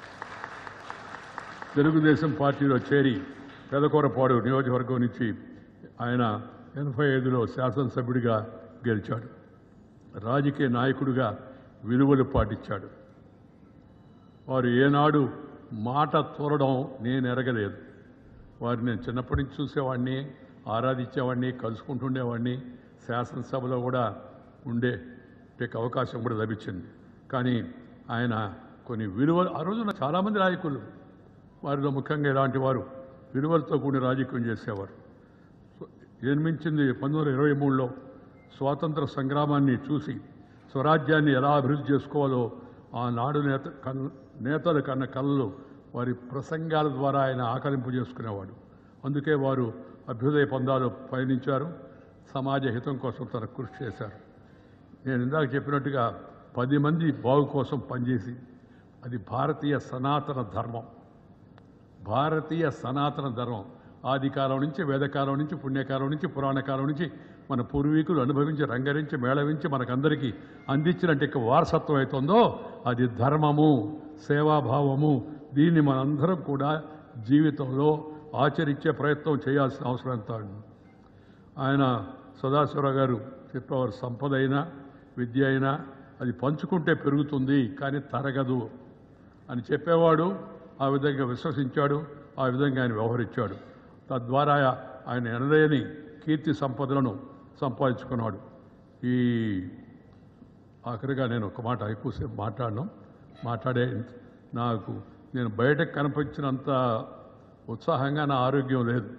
తెలుగుదేశం పార్టీలో చేరి పెదకూరపాడు నియోజకవర్గం నుంచి ఆయన ఎనభై ఐదులో శాసనసభ్యుడిగా గెలిచాడు రాజకీయ నాయకుడిగా విలువలు పాటించాడు వారు ఏనాడు మాట తోరడం నేను ఎరగలేదు వారిని నేను చిన్నప్పటి నుంచి చూసేవాడిని ఆరాధించేవాడిని కలుసుకుంటుండేవాడిని శాసనసభలో కూడా ఉండే టేక్ అవకాశం కూడా లభించింది కానీ ఆయన కొన్ని విలువలు ఆ రోజున చాలామంది నాయకులు వారిలో ముఖ్యంగా ఇలాంటి వారు విలువలతో కూడిన రాజకీయం చేసేవారు జన్మించింది పంతొమ్మిది వందల ఇరవై మూడులో స్వాతంత్ర సంగ్రామాన్ని చూసి స్వరాజ్యాన్ని ఎలా అభివృద్ధి చేసుకోవాలో ఆనాడు నేత కన్ నేతలు కన్న కళలు వారి ప్రసంగాల ద్వారా ఆయన ఆకలింపు చేసుకునేవాడు అందుకే వారు అభ్యుదయ పందాలు పయనించారు సమాజ హితం కోసం తన కృషి చేశారు నేను ఇందాక చెప్పినట్టుగా పది మంది బాగు కోసం పనిచేసి అది భారతీయ సనాతన ధర్మం భారతీయ సనాతన ధర్మం ఆది కాలం నుంచి వేదకాలం నుంచి పుణ్యకాలం నుంచి పురాణ కాలం నుంచి మన పూర్వీకులు అనుభవించి రంగరించి మేళవించి మనకందరికీ అందించినట్టు ఇక వారసత్వం అవుతుందో అది ధర్మము సేవాభావము దీన్ని మనందరం కూడా జీవితంలో ఆచరించే ప్రయత్నం చేయాల్సిన అవసరం ఎంత ఉంది. ఆయన సదాశివరావు గారు చెప్పేవారు సంపద అయినా విద్య అయినా అది పంచుకుంటే పెరుగుతుంది కానీ తరగదు అని చెప్పేవాడు ఆ విధంగా విశ్వసించాడు ఆ విధంగా ఆయన వ్యవహరించాడు తద్వారా ఆయన ఎనలేని కీర్తి సంపదలను సంపాదించుకున్నాడు ఈ ఆఖరిగా నేను ఒక మాట ఎక్కువసేపు మాట్లాడను మాట్లాడే నాకు నేను బయటకు కనిపించినంత ఉత్సాహంగా నా ఆరోగ్యం లేదు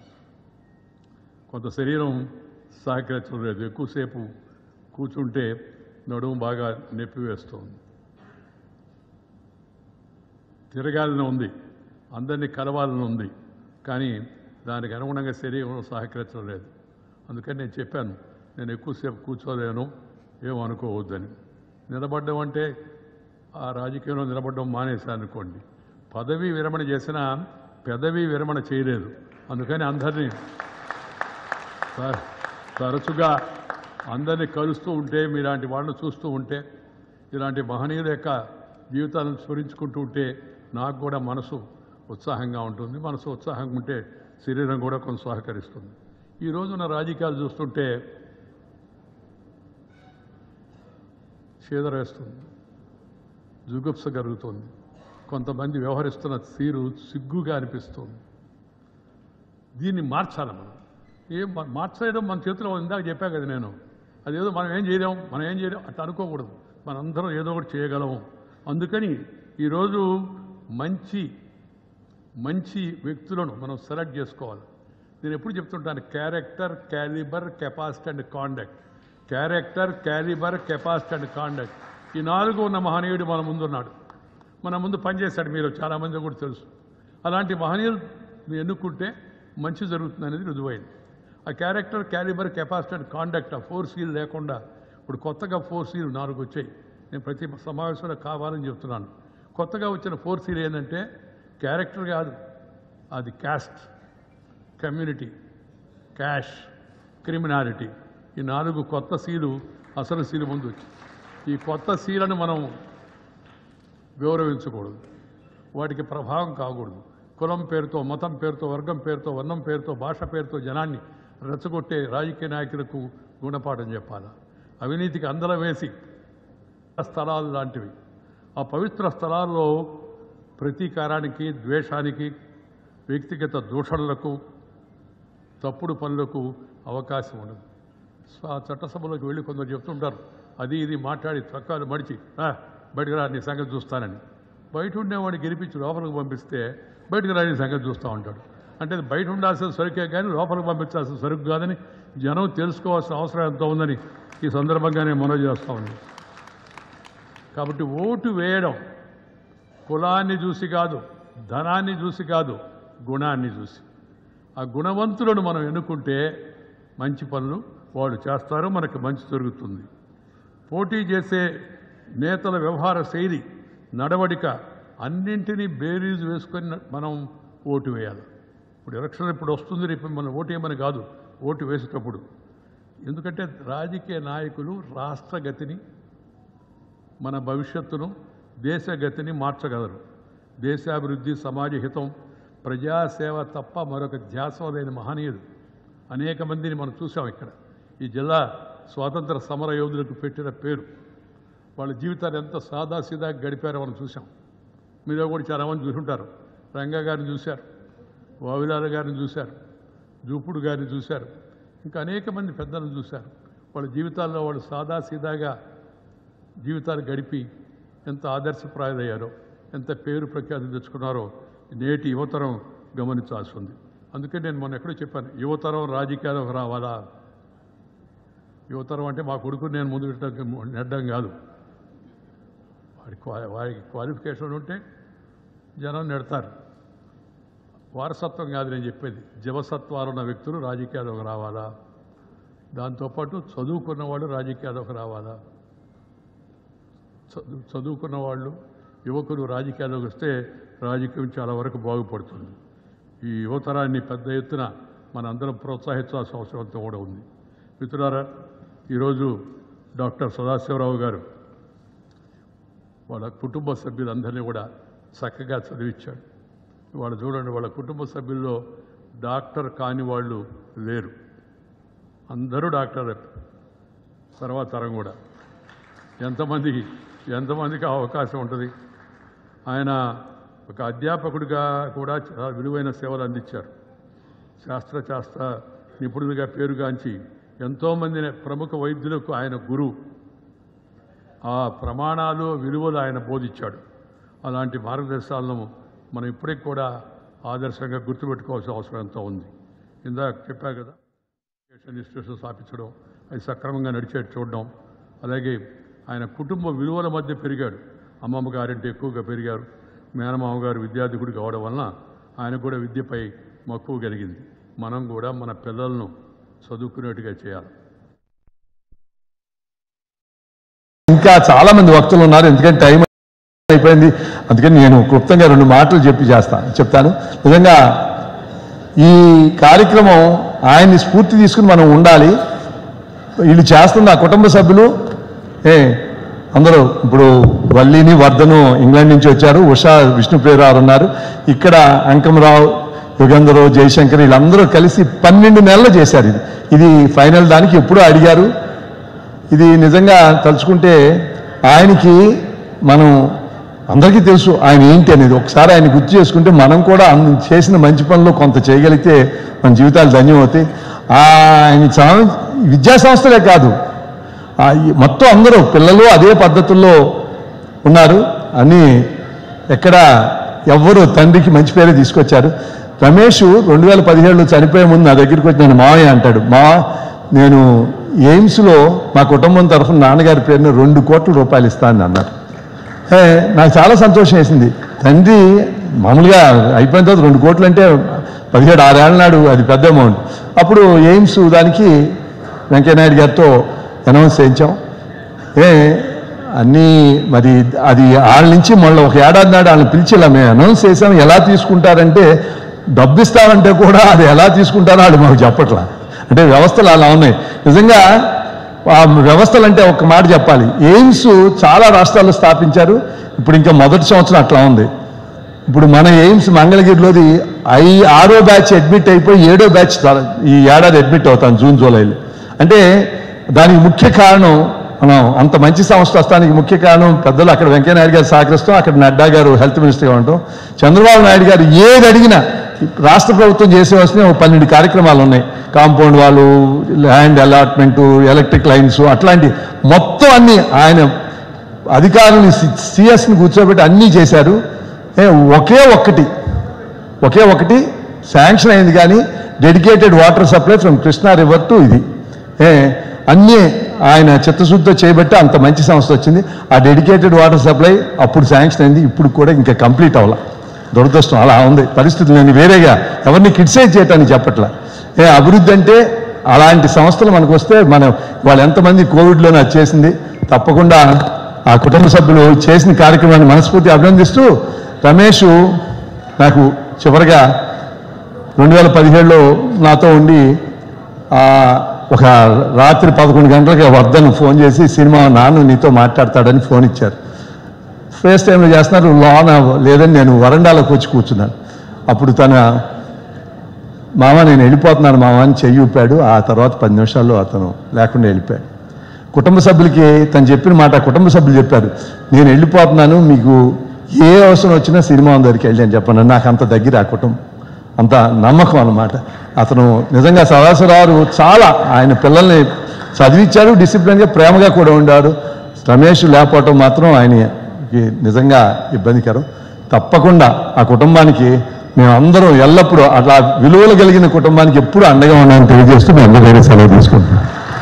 కొంత శరీరం సహకరించడం లేదు ఎక్కువసేపు కూర్చుంటే నడుము బాగా నొప్పి వేస్తుంది తిరగాలని ఉంది అందరినీ కలవాలని ఉంది కానీ దానికి అనుగుణంగా శరీరం సహకరించడం లేదు అందుకని నేను చెప్పాను నేను ఎక్కువసేపు కూర్చోలేను ఏమనుకోవద్దని నిలబడ్డం అంటే ఆ రాజకీయంలో నిలబడడం మానేశాను అనుకోండి పదవి విరమణ చేసినా పెదవి విరమణ చేయలేదు అందుకని అందరినీ తర- తరచుగా అందరినీ కలుస్తూ ఉంటే మీలాంటి వాళ్ళని చూస్తూ ఉంటే ఇలాంటి మహనీయుల యొక్క జీవితాలను స్మరించుకుంటూ ఉంటే నాకు కూడా మనసు ఉత్సాహంగా ఉంటుంది మనసు ఉత్సాహంగా ఉంటే శరీరం కూడా కొంత సహకరిస్తుంది ఈ రోజున రాజకీయాలు చూస్తుంటే వేస్తుంది జుగుప్స కలుగుతుంది కొంతమంది వ్యవహరిస్తున్న తీరు సిగ్గుగా అనిపిస్తుంది దీన్ని మార్చాలి మనం ఏం మా- మార్చేయడం మన చేతిలో ఉంది. ఇందాక చెప్పా కదా నేను అదేదో మనం ఏం చేయలేం మనం ఏం చేయలేం అట్లా అనుకోకూడదు మనందరం ఏదో ఒకటి చేయగలము అందుకని ఈరోజు మంచి మంచి వ్యక్తులను మనం సెలెక్ట్ చేసుకోవాలి నేను ఎప్పుడు చెప్తుంటాను character calibre capacity and conduct character calibre capacity and conduct ఈ నాలుగు ఉన్న మహనీయుడు మన ముందున్నాడు మన ముందు పనిచేశాడు మీరు చాలామంది కూడా తెలుసు అలాంటి మహనీయులు మీరు ఎన్నుకుంటే మంచి జరుగుతుంది అనేది రుజువైంది ఆ character calibre capacity and conduct ఆ ఫోర్ సీల్ లేకుండా ఇప్పుడు కొత్తగా ఫోర్ సీల్ నాలుగు వచ్చాయి నేను ప్రతి సమావేశంలో కావాలని చెప్తున్నాను కొత్తగా వచ్చిన ఫోర్ సీల్ ఏంటంటే క్యారెక్టర్ కాదు అది క్యాస్ట్ కమ్యూనిటీ క్యాష్ క్రిమినాలిటీ ఈ నాలుగు కొత్త సీలు అసలు సీలు ముందు వచ్చి ఈ కొత్త సీలను మనం గౌరవించకూడదు వాటికి ప్రభావం కాకూడదు కులం పేరుతో మతం పేరుతో వర్గం పేరుతో వర్ణం పేరుతో భాష పేరుతో జనాన్ని రెచ్చగొట్టే రాజకీయ నాయకులకు గుణపాఠం చెప్పాలి అవినీతికి అందలం వేసి స్థలాలు లాంటివి ఆ పవిత్ర స్థలాల్లో ప్రతీకారానికి ద్వేషానికి వ్యక్తిగత దూషణలకు తప్పుడు పనులకు అవకాశం ఉండదు సో ఆ చట్టసభలోకి వెళ్ళి కొందరు చెప్తుంటారు అది ఇది మాట్లాడి చొక్కాలు మడిచి "ఆ, బయటకు రా నీ సంగతి చూస్తానని బయట ఉండేవాడిని గెలిపించి లోపలికి పంపిస్తే బయటకు రా నీ సంగతి చూస్తూ ఉంటాడు అంటే అది బయట ఉండాల్సిన సరుకే కానీ లోపలికి పంపించాల్సిన సరుకు కాదని జనం తెలుసుకోవాల్సిన అవసరం ఎంత ఉందని ఈ సందర్భంగా నేను మనవి చేస్తా ఉన్నాను కాబట్టి ఓటు వేయడం కులాన్ని చూసి కాదు ధనాన్ని చూసి కాదు గుణాన్ని చూసి ఆ గుణవంతులను మనం ఎన్నుకుంటే మంచి పనులు వాళ్ళు చేస్తారు మనకి మంచి జరుగుతుంది పోటీ చేసే నేతల వ్యవహార శైలి నడవడిక అన్నింటినీ బేరీజు వేసుకొని మనం ఓటు వేయాలి ఇప్పుడు ఎలక్షన్ ఇప్పుడు వస్తుంది రేపు మనం ఓటు వేయమని కాదు ఓటు వేసేటప్పుడు ఎందుకంటే రాజకీయ నాయకులు రాష్ట్ర గతిని మన భవిష్యత్తును దేశ గతిని మార్చగలరు దేశాభివృద్ధి సమాజ హితం ప్రజాసేవ తప్ప మరొక ధ్యాసం లేని మహనీయుడు అనేక మందిని మనం చూసాం ఇక్కడ ఈ జిల్లా స్వాతంత్ర సమర యోధులకు పెట్టిన పేరు వాళ్ళ జీవితాలు ఎంత సాదాసీదా గడిపారో మనం చూసాం మీరు కూడా చాలామంది చూసుంటారు రంగా గారిని చూశారు వావిలాల గారిని చూశారు జూపుడు గారిని చూశారు ఇంకా అనేక మంది పెద్దలను చూశారు వాళ్ళ జీవితాల్లో వాళ్ళు సాదాసీదాగా జీవితాలు గడిపి ఎంత ఆదర్శప్రాయులయ్యారో ఎంత పేరు ప్రఖ్యాతి తెచ్చుకున్నారో నేటి యువతరం గమనించాల్సి ఉంది అందుకే నేను మొన్న ఎక్కడో చెప్పాను యువతరం రాజకీయాలకు రావాలా యువతరం అంటే మా కొడుకు నేను ముందు పెట్టడం నెట్టడం కాదు వాడి క్వా- వారికి క్వాలిఫికేషన్ ఉంటే జనం నెడతారు వారసత్వం కాదు నేను చెప్పేది జవసత్వాలు ఉన్న వ్యక్తులు రాజకీయాలకు రావాలా దాంతోపాటు చదువుకున్న వాళ్ళు రాజకీయాలకు రావాలా చదువు చదువుకున్న వాళ్ళు యువకులు రాజకీయాల్లోకి వస్తే రాజకీయం చాలా వరకు బాగుపడుతుంది ఈ యువతరాన్ని పెద్ద ఎత్తున మన అందరం ప్రోత్సహించాల్సిన అవసరం అంతా కూడా ఉంది మిత్రులారా ఈరోజు డాక్టర్ సదాశివరావు గారు వాళ్ళ కుటుంబ సభ్యులందరినీ కూడా చక్కగా చదివించాడు వాళ్ళు చూడండి వాళ్ళ కుటుంబ సభ్యుల్లో డాక్టర్ కాని వాళ్ళు లేరు అందరూ డాక్టర్ తర్వాత తరం కూడా ఎంతమందికి ఎంతమందికి ఆ అవకాశం ఉంటుంది ఆయన ఒక అధ్యాపకుడిగా కూడా చాలా విలువైన సేవలు అందించారు శాస్త్ర శాస్త్ర నిపుణుడిగా పేరుగాంచి ఎంతోమంది ప్రముఖ వైద్యులకు ఆయన గురువు ఆ ప్రమాణాలు విలువలు ఆయన బోధించాడు అలాంటి మార్గదర్శకాలను మనం ఇప్పటికి కూడా ఆదర్శంగా గుర్తుపెట్టుకోవాల్సిన అవసరం ఎంతో ఉంది ఇందాక చెప్పా కదా ఎడ్యుకేషన్ ఇన్స్టిట్యూషన్ స్థాపించడం అది సక్రమంగా నడిచేట్టు చూడడం అలాగే ఆయన కుటుంబ విలువల మధ్య పెరిగాడు అమ్మమ్మ గారంటే ఎక్కువగా పెరిగారు మేనమామ గారు విద్యార్థికుడు కావడం వలన ఆయన కూడా విద్యపై మక్కువ కలిగింది మనం కూడా మన పిల్లలను చదువుకునేట్టుగా చేయాలి ఇంకా చాలా మంది వక్తులు ఉన్నారు ఎందుకంటే టైం అయిపోయింది అందుకని నేను క్లుప్తంగా రెండు మాటలు చెప్పి చేస్తాను చెప్తాను నిజంగా ఈ కార్యక్రమం ఆయన్ని స్ఫూర్తి తీసుకుని మనం ఉండాలి వీళ్ళు చేస్తున్న ఆ కుటుంబ సభ్యులు ఏ అందరూ ఇప్పుడు వల్లిని వర్ధను ఇంగ్లాండ్ నుంచి వచ్చారు ఉషా విష్ణుప్రియరావు ఉన్నారు ఇక్కడ అంకమరావు యుగంధరావు జయశంకర్ వీళ్ళందరూ కలిసి పన్నెండు నెలలు చేశారు ఇది ఇది ఫైనల్ దానికి ఎప్పుడూ అడిగారు ఇది నిజంగా తలుచుకుంటే ఆయనకి మనం అందరికీ తెలుసు ఆయన ఏంటి అనేది ఒకసారి ఆయన గుర్తు చేసుకుంటే మనం కూడా అన్ని చేసిన మంచి పనులు కొంత చేయగలిగితే మన జీవితాలు ధన్యమవుతాయి ఆయన చా- విద్యా సంస్థలే కాదు ఆ ఈ మొత్తం అందరూ పిల్లలు అదే పద్ధతుల్లో ఉన్నారు అని ఎక్కడ ఎవ్వరు తండ్రికి మంచి పేరే తీసుకొచ్చారు రమేష్ రెండు వేల పదిహేడులో చనిపోయే ముందు నా దగ్గరికి వచ్చి నేను మావయ్య అంటాడు మా నేను ఎయిమ్స్లో మా కుటుంబం తరఫున నాన్నగారి పేరున రెండు కోట్ల రూపాయలు ఇస్తానని అన్నారు ఏ, నాకు చాలా సంతోషం వేసింది తండ్రి మామూలుగా అయిపోయిన తర్వాత రెండు కోట్లు అంటే పదిహేడు ఆరేళ్ల నాడు అది పెద్ద అమౌంట్ అప్పుడు ఎయిమ్స్ దానికి వెంకయ్యనాయుడు గారితో అనౌన్స్ చేయించాం ఏ అన్నీ మరి అది వాళ్ళ నుంచి మళ్ళీ ఒక ఏడాది నాడు వాళ్ళని పిలిచి ఇలా మేము అనౌన్స్ చేసాం ఎలా తీసుకుంటారంటే డబ్బు ఇస్తామంటే కూడా అది ఎలా తీసుకుంటారో వాళ్ళు మాకు చెప్పట్లా అంటే వ్యవస్థలు అలా ఉన్నాయి నిజంగా ఆ వ్యవస్థలు అంటే ఒక మాట చెప్పాలి ఎయిమ్స్ చాలా రాష్ట్రాల్లో స్థాపించారు ఇప్పుడు ఇంకా మొదటి సంవత్సరం అట్లా ఉంది ఇప్పుడు మన ఎయిమ్స్ మంగళగిరిలోది ఐ ఆరో బ్యాచ్ అడ్మిట్ అయిపోయి ఏడో బ్యాచ్ త్వర- ఈ ఏడాది అడ్మిట్ అవుతాను జూన్ జూలైలో అంటే దానికి ముఖ్య కారణం మనం అంత మంచి సంస్థ వస్తానికి ముఖ్య కారణం పెద్దలు అక్కడ వెంకయ్యనాయుడు గారు సహకరిస్తాం అక్కడ నడ్డా గారు హెల్త్ మినిస్టర్గా ఉంటాం చంద్రబాబు నాయుడు గారు ఏది అడిగినా రాష్ట్ర ప్రభుత్వం చేసేవలసిన ఒక పన్నెండు కార్యక్రమాలు ఉన్నాయి కాంపౌండ్ వాళ్ళు ల్యాండ్ అలాట్మెంట్ ఎలక్ట్రిక్ లైన్స్ అట్లాంటి మొత్తం అన్ని ఆయన అధికారులని సిఎస్ని కూర్చోబెట్టి అన్నీ చేశారు ఏ, ఒకే ఒక్కటి ఒకే ఒకటి శాంక్షన్ అయింది కానీ dedicated water supply from Krishna river to ఇది ఏ అన్నీ ఆయన చిత్తశుద్ధితో చేయబట్టి అంత మంచి సంస్థ వచ్చింది ఆ డెడికేటెడ్ వాటర్ సప్లై అప్పుడు శాంక్షన్ అయింది ఇప్పుడు కూడా ఇంకా కంప్లీట్ అవ్వాల దురదృష్టం అలా ఉంది పరిస్థితి నేను వేరేగా ఎవరిని క్రిటిసైజ్ చేయటానికి చెప్పట్లా ఏ అభివృద్ధి అంటే అలాంటి సంస్థలు మనకు వస్తే మనం వాళ్ళు ఎంతమంది కోవిడ్లోనే అది చేసింది తప్పకుండా ఆ కుటుంబ సభ్యులు చేసిన కార్యక్రమాన్ని మనస్ఫూర్తి అభినందిస్తూ రమేష్ నాకు చివరిగా రెండు వేల పదిహేడులో నాతో ఉండి ఆ, ఒక రాత్రి పదకొండు గంటలకి వర్ధన్ ఫోన్ చేసి సినిమా నాన్న నీతో మాట్లాడతాడని ఫోన్ ఇచ్చారు ఫేస్ టైంలో చేస్తున్నారు లోన లేదని నేను వరండాలోకి వచ్చి కూర్చున్నాను అప్పుడు తన మామ నేను వెళ్ళిపోతున్నాను మామ అని చెయ్యి ఊపాడు ఆ తర్వాత పది నిమిషాల్లో అతను లేకుండా వెళ్ళిపోయాడు కుటుంబ సభ్యులకి తను చెప్పిన మాట కుటుంబ సభ్యులు చెప్పారు నేను వెళ్ళిపోతున్నాను మీకు ఏ అవసరం వచ్చినా సినిమా దగ్గరికి వెళ్ళి అని చెప్పాను నాకు అంత దగ్గర ఆ కుటుంబం అంత నమ్మకం అన్నమాట అతను నిజంగా సదాశివరావు చాలా ఆయన పిల్లల్ని చదివించారు డిసిప్లిన్గా ప్రేమగా కూడా ఉండారు రమేష్ లేకపోవటం మాత్రం ఆయనకి నిజంగా ఇబ్బందికరం తప్పకుండా ఆ కుటుంబానికి మేమందరం ఎల్లప్పుడూ అట్లా విలువలు కలిగిన కుటుంబానికి ఎప్పుడు అండగా ఉన్నామని తెలియజేస్తూ మేము అందరూ సెలవు తీసుకుంటున్నాం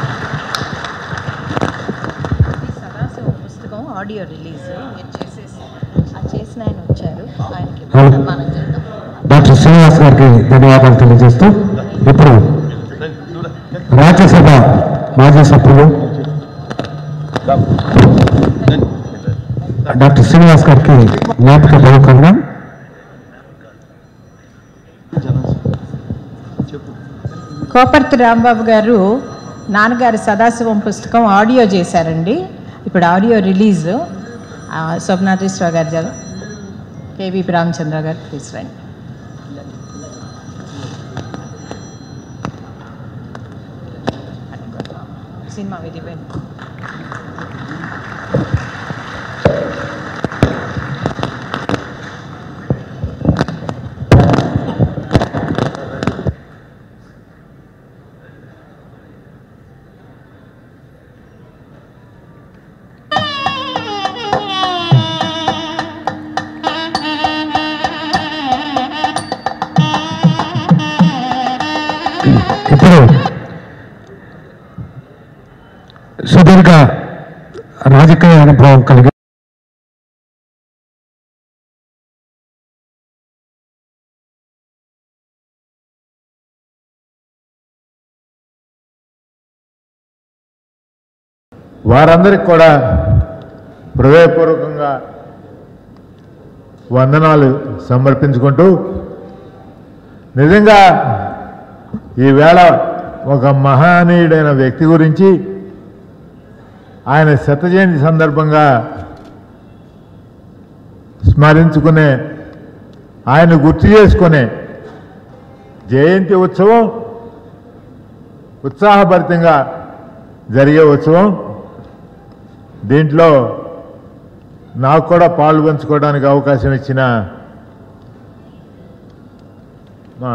సదాశివ పుస్తకం ఆడియో రిలీజ్ మీరు చేసేసి అది చేసిన ఆయన వచ్చారు ఆయనకి అవును. మనం చేద్దాం డాక్టర్ శ్రీనివాస్ గారికి ధన్యవాదాలు తెలియజేస్తూ ఇప్పుడు రాజ్యసభ మాజీ సభ్యులు డాక్టర్ శ్రీనివాస్ గారికి జ్ఞాపిక బహుకరణం కోపర్తి రాంబాబు గారు నాన్నగారి సదాశివం పుస్తకం ఆడియో చేశారండి ఇప్పుడు ఆడియో రిలీజ్ స్వప్నాథేశ్వర గారి జగ కేవీ రామచంద్ర గారు ప్లీజ్ రండి సినిమా విడిపోయింది ఇప్పుడు సుదీర్ఘ రాజకీయ అనుభవం కలిగి వారందరికి కూడా హృదయపూర్వకంగా వందనాలు సమర్పించుకుంటూ నిజంగా ఈవేళ ఒక మహనీయుడైన వ్యక్తి గురించి ఆయన శత జయంతి సందర్భంగా స్మరించుకునే ఆయన గుర్తు చేసుకునే జయంతి ఉత్సవం ఉత్సాహభరితంగా జరిగే ఉత్సవం దీంట్లో నాకు కూడా పాలు పంచుకోవడానికి అవకాశం ఇచ్చిన మా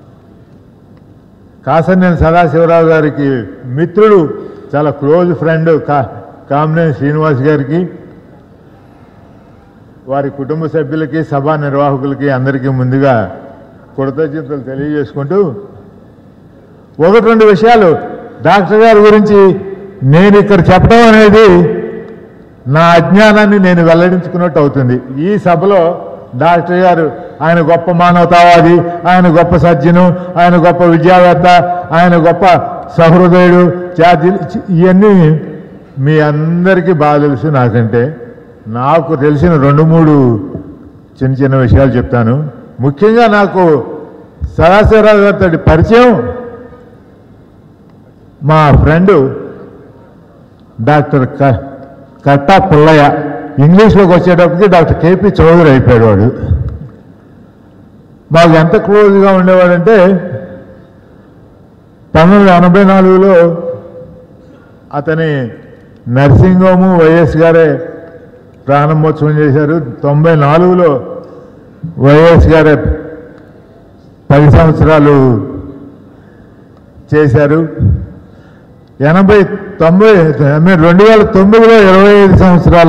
కాసన్నేని సదాశివరావు గారికి మిత్రుడు చాలా క్లోజ్ ఫ్రెండ్ కా కామినేని శ్రీనివాస్ గారికి వారి కుటుంబ సభ్యులకి సభా నిర్వాహకులకి అందరికీ ముందుగా కృతజ్ఞతలు తెలియజేసుకుంటూ ఒకటి రెండు విషయాలు డాక్టర్ గారి గురించి నేను ఇక్కడ చెప్పడం అనేది నా అజ్ఞానాన్ని నేను వెల్లడించుకున్నట్టు అవుతుంది ఈ సభలో డాక్టర్ గారు ఆయన గొప్ప మానవతావాది ఆయన గొప్ప సజ్జను ఆయన గొప్ప విద్యావేత్త ఆయన గొప్ప సహృదయుడు జాతి ఇవన్నీ మీ అందరికీ బాగా తెలుసు నాకంటే నాకు తెలిసిన రెండు మూడు చిన్న చిన్న విషయాలు చెప్తాను ముఖ్యంగా నాకు సదాశివరావు గారితో పరిచయం మా ఫ్రెండు డాక్టర్ క కట్టా పుల్లయ్య ఇంగ్లీష్లోకి వచ్చేటప్పటికి డాక్టర్ కేపీ చౌదరి అయిపోయాడు వాడు మాకు ఎంత క్లోజ్గా ఉండేవాడంటే పంతొమ్మిది వందల ఎనభై నాలుగులో అతని నర్సింగ్ హోము వైఎస్ గారే ప్రారంభోత్సవం చేశారు తొంభై నాలుగులో వైఎస్ గారే పది సంవత్సరాలు చేశారు ఎనభై తొంభై ఐ మీన్ రెండు వేల తొమ్మిదిలో ఇరవై ఐదు సంవత్సరాల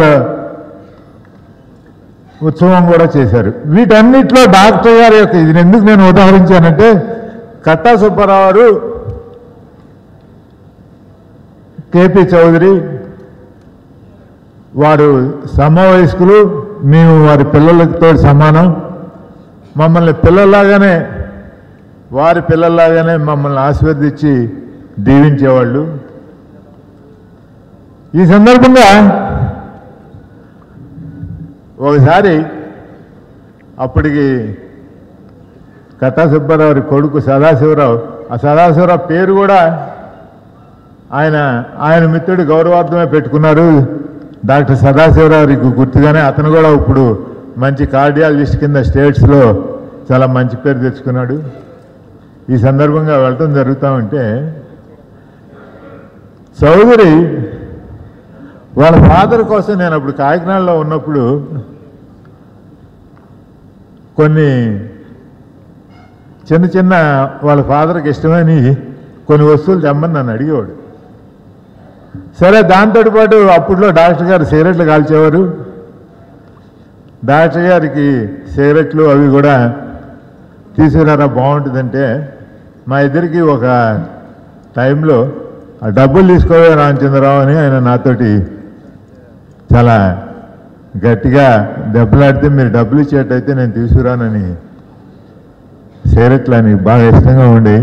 ఉత్సవం కూడా చేశారు వీటన్నిటిలో డాక్టర్ గారి యొక్క ఇది ఎందుకు నేను ఉదాహరించానంటే కట్టా సుబ్బారావు గారు కేపీ చౌదరి వారు సమవయస్కులు మేము వారి పిల్లలతో సమానం మమ్మల్ని పిల్లల్లాగానే వారి పిల్లల్లాగానే మమ్మల్ని ఆశీర్వదించి దీవించేవాళ్ళు ఈ సందర్భంగా ఒకసారి అప్పటికి కట్టా సుబ్బారావు కొడుకు సదాశివరావు ఆ సదాశివరావు పేరు కూడా ఆయన ఆయన మిత్రుడు గౌరవార్థమే పెట్టుకున్నారు డాక్టర్ సదాశివరావుకి గుర్తుగానే అతను కూడా ఇప్పుడు మంచి కార్డియాలజిస్ట్ కింద స్టేట్స్లో చాలా మంచి పేరు తెచ్చుకున్నాడు ఈ సందర్భంగా వెళ్ళటం జరుగుతూ ఉంటే చౌదరి వాళ్ళ ఫాదర్ కోసం నేను అప్పుడు కాకినాడలో ఉన్నప్పుడు కొన్ని చిన్న చిన్న వాళ్ళ ఫాదర్కి ఇష్టమైన కొన్ని వస్తువులు తెమ్మని నన్ను అడిగేవాడు సరే దాంతో పాటు అప్పట్లో డాక్టర్ గారు సిగరెట్లు కాల్చేవారు డాక్టర్ గారికి సిగరెట్లు అవి కూడా తీసుకురారా బాగుంటుందంటే మా ఇద్దరికి ఒక టైంలో ఆ డబ్బులు తీసుకోవే రామచంద్రరావు అని ఆయన నాతోటి చాలా గట్టిగా దెబ్బలాడితే మీరు డబ్బులు ఇచ్చేటైతే నేను తీసుకురానని సిగరెట్లు అని బాగా ఇష్టంగా ఉండి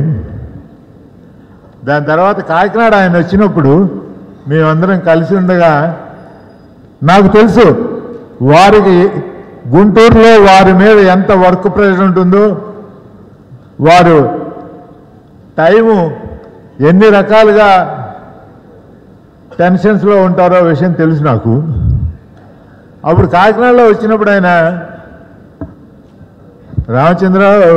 దాని తర్వాత కాకినాడ ఆయన వచ్చినప్పుడు మేమందరం కలిసి ఉండగా నాకు తెలుసు వారికి గుంటూరులో వారి మీద ఎంత వర్క్ ప్రెషర్ ఉంటుందో వారు టైము ఎన్ని రకాలుగా టెన్షన్స్లో ఉంటారో విషయం తెలుసు నాకు అప్పుడు కాకినాడలో వచ్చినప్పుడు ఆయన రామచంద్రరావు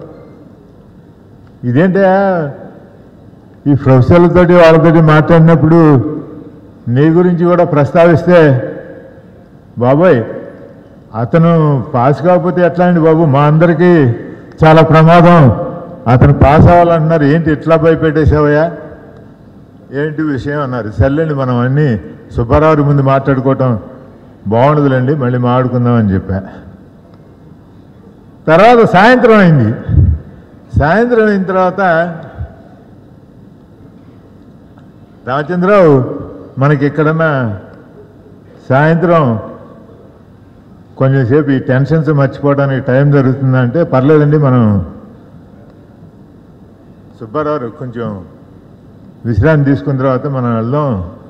ఇదేంటే ఈ ప్రొఫెసర్లతోటి వాళ్ళతోటి మాట్లాడినప్పుడు నీ గురించి కూడా ప్రస్తావిస్తే బాబాయ్ అతను పాస్ కాకపోతే ఎట్లా అండి బాబు మా అందరికీ చాలా ప్రమాదం అతను పాస్ అవ్వాలంటున్నారు ఏంటి ఇట్లా భయపెట్టేసావయ్యా ఏంటి విషయం అన్నారు సర్లేండి మనం అన్నీ సుబ్బారావు ముందు మాట్లాడుకోవటం బాగుండదులేండి మళ్ళీ మాట్లాడుకుందామని చెప్పా తర్వాత సాయంత్రం అయింది సాయంత్రం అయిన తర్వాత రామచంద్రరావు మనకి ఎక్కడన్నా సాయంత్రం కొంచెంసేపు ఈ టెన్షన్స్ మర్చిపోవడానికి టైం జరుగుతుందంటే పర్లేదండి మనం సుబ్బారావు కొంచెం విశ్రాంతి తీసుకున్న తర్వాత మనం వెళ్దాం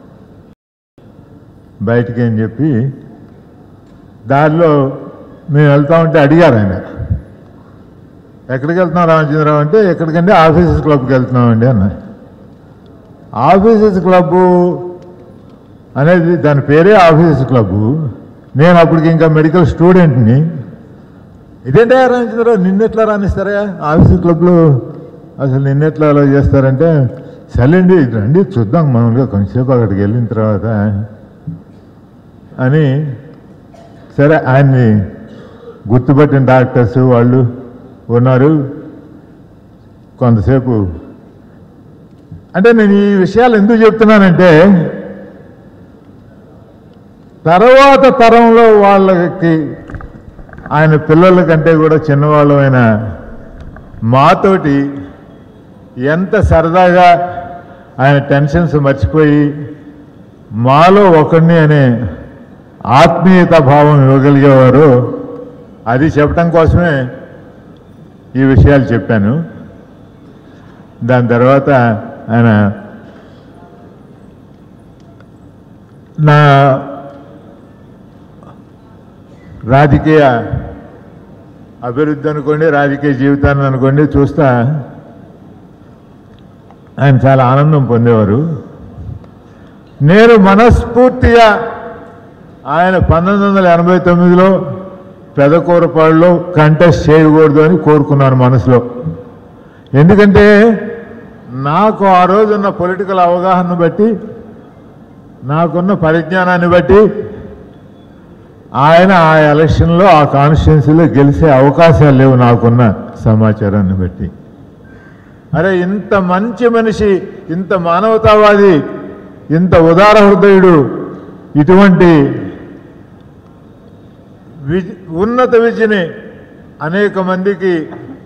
బయటికి అని చెప్పి దారిలో మేము వెళ్తా ఉంటే అడిగారు ఆయన ఎక్కడికి వెళ్తున్నాం రామచంద్రరావు అంటే ఎక్కడికంటే ఆఫీసెస్ క్లబ్కి వెళ్తున్నామండి అన్న ఆఫీసెస్ క్లబ్బు అనేది దాని పేరే ఆఫీసెస్ క్లబ్బు నేను అప్పటికి ఇంకా మెడికల్ స్టూడెంట్ని ఇదేంటే రామచంద్రరావు నిన్నెట్లా రాణిస్తారా ఆఫీసెస్ క్లబ్లో అసలు నిన్నెట్లా అలా చేస్తారంటే సరేండి రండి చూద్దాం మామూలుగా కొంచెంసేపు అక్కడికి వెళ్ళిన తర్వాత అని సరే ఆయన్ని గుర్తుపట్టిన డాక్టర్స్ వాళ్ళు ఉన్నారు కొంతసేపు అంటే నేను ఈ విషయాలు ఎందుకు చెప్తున్నానంటే తర్వాత తరంలో వాళ్ళకి ఆయన పిల్లల కంటే కూడా చిన్నవాళ్ళమైన మాతోటి ఎంత సరదాగా ఆయన టెన్షన్స్ మర్చిపోయి మాలో ఒకడిని అనే ఆత్మీయత భావం ఇవ్వగలిగేవారు అది చెప్పడం కోసమే ఈ విషయాలు చెప్పాను దాని తర్వాత ఆయన నా రాజకీయ అభివృద్ధి అనుకోండి రాజకీయ జీవితాన్ని అనుకోండి చూస్తా ఆయన చాలా ఆనందం పొందేవారు నేను మనస్ఫూర్తిగా ఆయన పంతొమ్మిది వందల ఎనభై తొమ్మిదిలో పెదకూరపాడులో కంటెస్ట్ చేయకూడదు అని కోరుకున్నాను మనసులో ఎందుకంటే నాకు ఆ రోజున్న పొలిటికల్ అవగాహన బట్టి నాకున్న పరిజ్ఞానాన్ని బట్టి ఆయన ఆ ఎలక్షన్లో ఆ కాన్స్టిట్యున్సీలో గెలిచే అవకాశాలు లేవు నాకున్న సమాచారాన్ని బట్టి అరే ఇంత మంచి మనిషి ఇంత మానవతావాది ఇంత ఉదార హృదయుడు ఇటువంటి విజ్ ఉన్నత విద్యని అనేక మందికి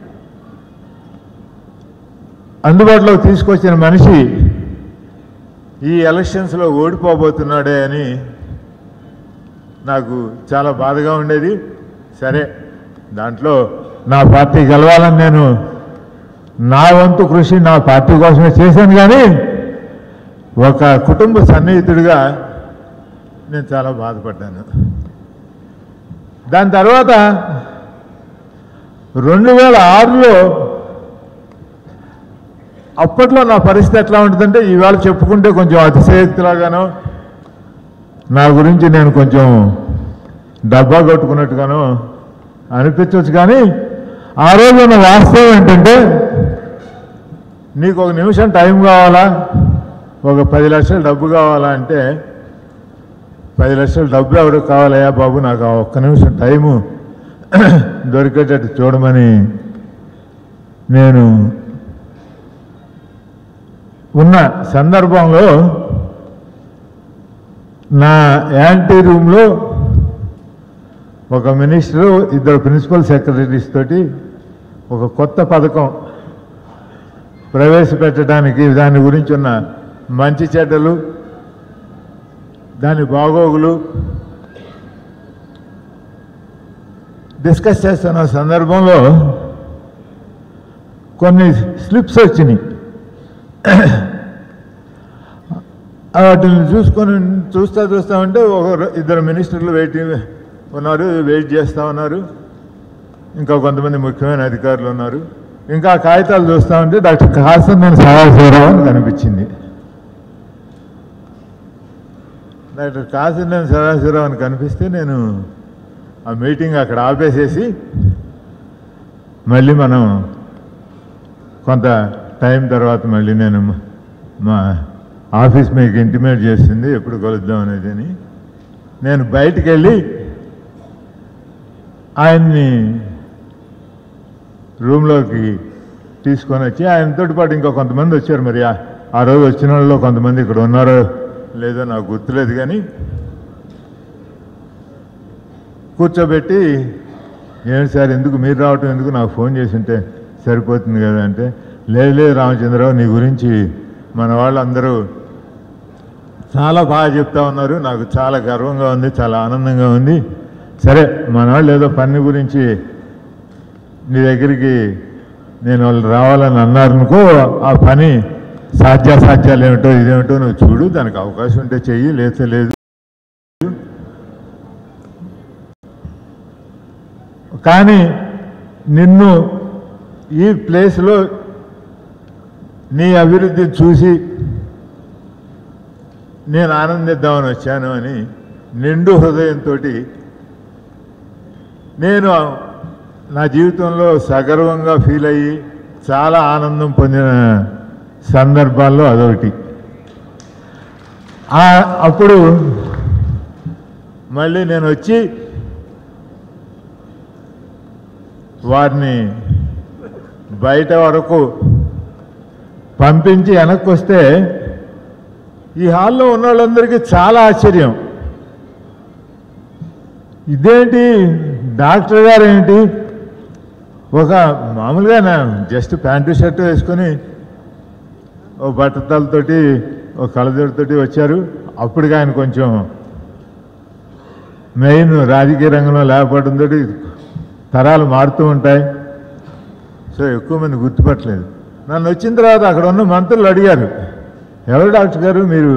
అందుబాటులోకి తీసుకొచ్చిన మనిషి ఈ ఎలక్షన్స్లో ఓడిపోబోతున్నాడే అని నాకు చాలా బాధగా ఉండేది సరే దాంట్లో నా పార్టీ గెలవాలని నేను నా వంతు కృషి నా పార్టీ కోసమే చేశాను కానీ ఒక కుటుంబ సన్నిహితుడిగా నేను చాలా బాధపడ్డాను దాని తర్వాత రెండు వేల ఆరులో అప్పట్లో నా పరిస్థితి ఎట్లా ఉంటుందంటే ఈవేళ చెప్పుకుంటే కొంచెం అతిశయోక్తిలాగాను నా గురించి నేను కొంచెం డబ్బా కొట్టుకున్నట్టుగాను అనిపించవచ్చు కానీ ఆ రోజు ఉన్న వాస్తవం ఏంటంటే నీకు ఒక నిమిషం టైం కావాలా ఒక పది లక్షలు డబ్బు కావాలా అంటే పది లక్షలు డబ్బు ఎవరికి కావాలయ్యా బాబు నాకు ఆ ఒక్క నిమిషం టైము దొరికేటట్టు చూడమని నేను ఉన్న సందర్భంలో నా యాంటీ రూమ్లో ఒక మినిస్టరు ఇద్దరు ప్రిన్సిపల్ సెక్రటరీస్ తోటి ఒక కొత్త పథకం ప్రవేశపెట్టడానికి దాని గురించి ఉన్న మంచి చెడ్డలు దాని బాగోగులు డిస్కస్ చేస్తున్న సందర్భంలో కొన్ని స్లిప్స్ వచ్చినాయి వాటిని చూసుకొని చూస్తా చూస్తా ఉంటే ఒక ర- ఇద్దరు మినిస్టర్లు వెయిటింగ్ ఉన్నారు వెయిట్ చేస్తూ ఉన్నారు ఇంకా కొంతమంది ముఖ్యమైన అధికారులు ఉన్నారు ఇంకా ఆ కాగితాలు చూస్తూ ఉంటే డాక్టర్ కాసన్ సదాశివరావు అని కనిపించింది డాక్టర్ కాసినేని సదాశివరావు అని కనిపిస్తే నేను ఆ మీటింగ్ అక్కడ ఆపేసేసి మళ్ళీ మనం కొంత టైం తర్వాత మళ్ళీ నేను మ- మా ఆఫీస్ మీకు ఇంటిమేట్ చేసింది ఎప్పుడు కలుద్దాం అనేది అని నేను బయటికి వెళ్ళి ఆయన్ని రూమ్లోకి తీసుకొని వచ్చి ఆయనతో పాటు ఇంకా కొంతమంది వచ్చారు మరి ఆ- ఆ రోజు వచ్చిన వాళ్ళలో కొంతమంది ఇక్కడ ఉన్నారో లేదో నాకు గుర్తులేదు కానీ కూర్చోబెట్టి ఏంటి సార్ ఎందుకు మీరు రావటం ఎందుకు నాకు ఫోన్ చేసి ఉంటే సరిపోతుంది కదా అంటే లేదు లేదు రామచంద్రరావు నీ గురించి మన వాళ్ళందరూ చాలా బాగా చెప్తా ఉన్నారు నాకు చాలా గర్వంగా ఉంది చాలా ఆనందంగా ఉంది సరే మన వాళ్ళు ఏదో పని గురించి నీ దగ్గరికి నేను వాళ్ళు రావాలని అన్నారనుకో ఆ పని సాధ్యాసాధ్యాలు ఏమిటో ఇదేమిటో నువ్వు చూడు దానికి అవకాశం ఉంటే చెయ్యి లేతే లేదు కానీ నిన్ను ఈ ప్లేస్లో నీ అభివృద్ధిని చూసి నేను ఆనందిద్దామని వచ్చాను అని నిండు హృదయంతో నేను నా జీవితంలో సగర్వంగా ఫీల్ అయ్యి చాలా ఆనందం పొందిన సందర్భాల్లో అదొకటి ఆ- అప్పుడు మళ్ళీ నేను వచ్చి వారిని బయట వరకు పంపించి వెనక్కి వస్తే ఈ హాల్లో ఉన్న వాళ్ళందరికీ చాలా ఆశ్చర్యం ఇదేంటి డాక్టర్ గారు ఏంటి ఒక మామూలుగా నా జస్ట్ ప్యాంటు షర్టు వేసుకొని ఓ బట్టతలతోటి ఓ కళ్ళజోడితోటి వచ్చారు అప్పటికి ఆయన కొంచెం మెయిన్ రాజకీయ రంగంలో లేకపోవడంతో తరాలు మారుతూ ఉంటాయి సో ఎక్కువ మంది గుర్తుపట్టలేదు నన్ను వచ్చిన తర్వాత అక్కడ ఉన్న మంత్రులు అడిగారు ఎవరు డాక్టర్ గారు మీరు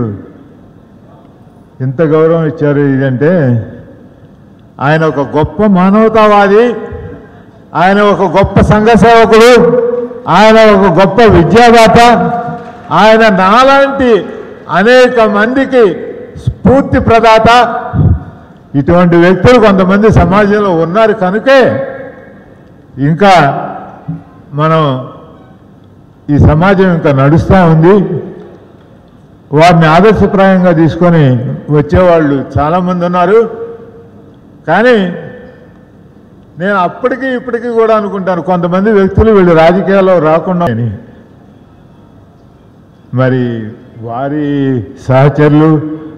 ఇంత గౌరవం ఇచ్చారు ఇదంటే ఆయన ఒక గొప్ప మానవతావాది ఆయన ఒక గొప్ప సంఘ సేవకుడు ఆయన ఒక గొప్ప విద్యాదాత ఆయన నాలాంటి అనేక మందికి స్ఫూర్తి ప్రదాత ఇటువంటి వ్యక్తులు కొంతమంది సమాజంలో ఉన్నారు కనుకే ఇంకా మనం ఈ సమాజం ఇంకా నడుస్తూ ఉంది వారిని ఆదర్శప్రాయంగా తీసుకొని వచ్చేవాళ్ళు చాలామంది ఉన్నారు కానీ నేను అప్పటికి ఇప్పటికీ కూడా అనుకుంటాను కొంతమంది వ్యక్తులు వీళ్ళు రాజకీయాల్లో రాకుండా అని మరి వారి సహచరులు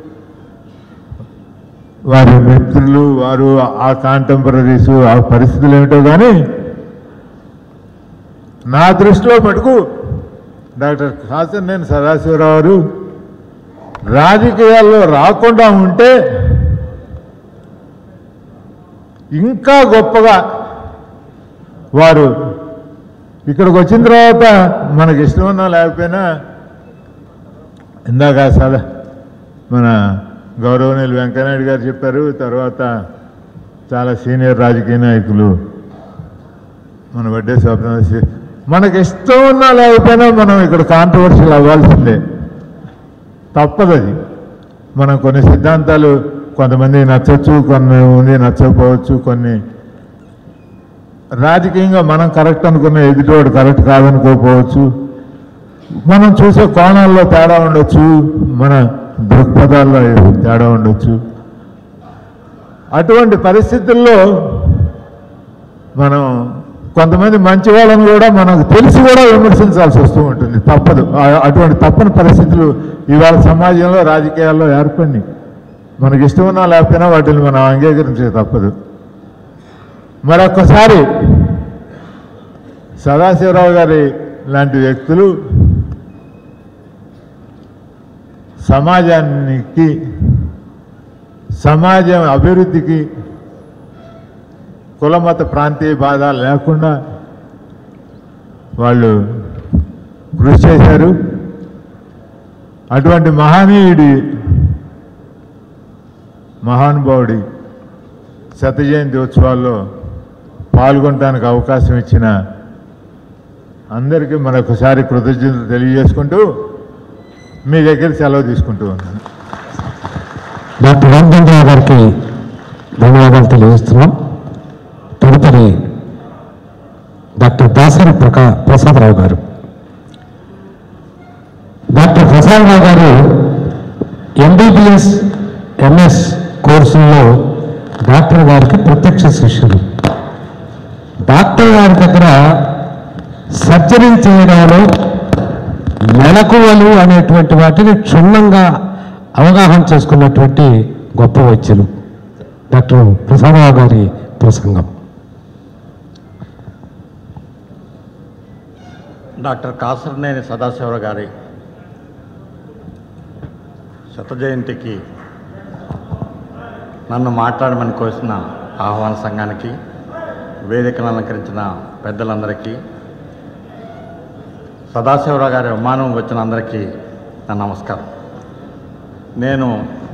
వారి మిత్రులు వారు ఆ కాంటెంపరీస్ ఆ పరిస్థితులు ఏమిటో కానీ నా దృష్టిలో మటుకు డాక్టర్ కాసర్నేని సదాశివరావు గారు రాజకీయాల్లో రాకుండా ఉంటే ఇంకా గొప్పగా వారు ఇక్కడికి వచ్చిన తర్వాత మనకి ఇష్టం ఉన్నా లేకపోయినా ఇందాక సదా మన గౌరవనీయులు వెంకయ్యనాయుడు గారు చెప్పారు తర్వాత చాలా సీనియర్ రాజకీయ నాయకులు మన వడ్డే స్వప్న మనకి ఇష్టం ఉన్నా లేకపోయినా మనం ఇక్కడ కాంట్రవర్షియల్ అవ్వాల్సిందే తప్పదు అది మనం కొన్ని సిద్ధాంతాలు కొంతమంది నచ్చచ్చు కొన్ని మంది నచ్చకపోవచ్చు కొన్ని రాజకీయంగా మనం కరెక్ట్ అనుకున్న ఎదుటివాడు కరెక్ట్ కాదనుకోకపోవచ్చు మనం చూసే కోణాల్లో తేడా ఉండొచ్చు మన దృక్పథాల్లో తేడా ఉండొచ్చు అటువంటి పరిస్థితుల్లో మనం కొంతమంది మంచి వాళ్ళని కూడా మనకు తెలిసి కూడా విమర్శించాల్సి వస్తూ ఉంటుంది తప్పదు ఆ- అటువంటి తప్పని పరిస్థితులు ఇవాళ సమాజంలో రాజకీయాల్లో ఏర్పడినాయి మనకి ఇష్టం ఉన్నా లేకపోయినా వాటిని మనం అంగీకరించక తప్పదు మరొక్కసారి సదాశివరావు గారి లాంటి వ్యక్తులు సమాజానికి సమాజం అభివృద్ధికి కులమత ప్రాంతీయ బాధ లేకుండా వాళ్ళు కృషి చేశారు అటువంటి మహనీయుడి మహానుభావుడి శత జయంతి ఉత్సవాల్లో పాల్గొనడానికి అవకాశం ఇచ్చిన అందరికీ మరొకసారి కృతజ్ఞతలు తెలియజేసుకుంటూ మీ దగ్గర సెలవు తీసుకుంటూ ఉన్నాను డాక్టర్ రామచంద్రరావు గారికి ధన్యవాదాలు తెలియజేస్తున్నాం తదుపరి డాక్టర్ దాసరి ప్రకా ప్రసాదరావు గారు డాక్టర్ ప్రసాదరావు గారు ఎంబీబీఎస్ ఎంఎస్ కోర్సుల్లో డాక్టర్ గారికి ప్రత్యక్ష శిష్యులు డాక్టర్ గారి దగ్గర సర్జరీ చేయడంలో మెలకువలు అనేటువంటి వాటిని క్షుణ్ణంగా అవగాహన చేసుకున్నటువంటి గొప్ప వైద్యులు డాక్టర్ ప్రసాదరావు గారి ప్రసంగం డాక్టర్ కాసరనేని సదాశివరావు గారి శత జయంతికి నన్ను మాట్లాడమని కోసిన ఆహ్వాన సంఘానికి వేదికను అలంకరించిన పెద్దలందరికీ సదాశివరావు గారి విమానం వచ్చిన అందరికీ నా నమస్కారం నేను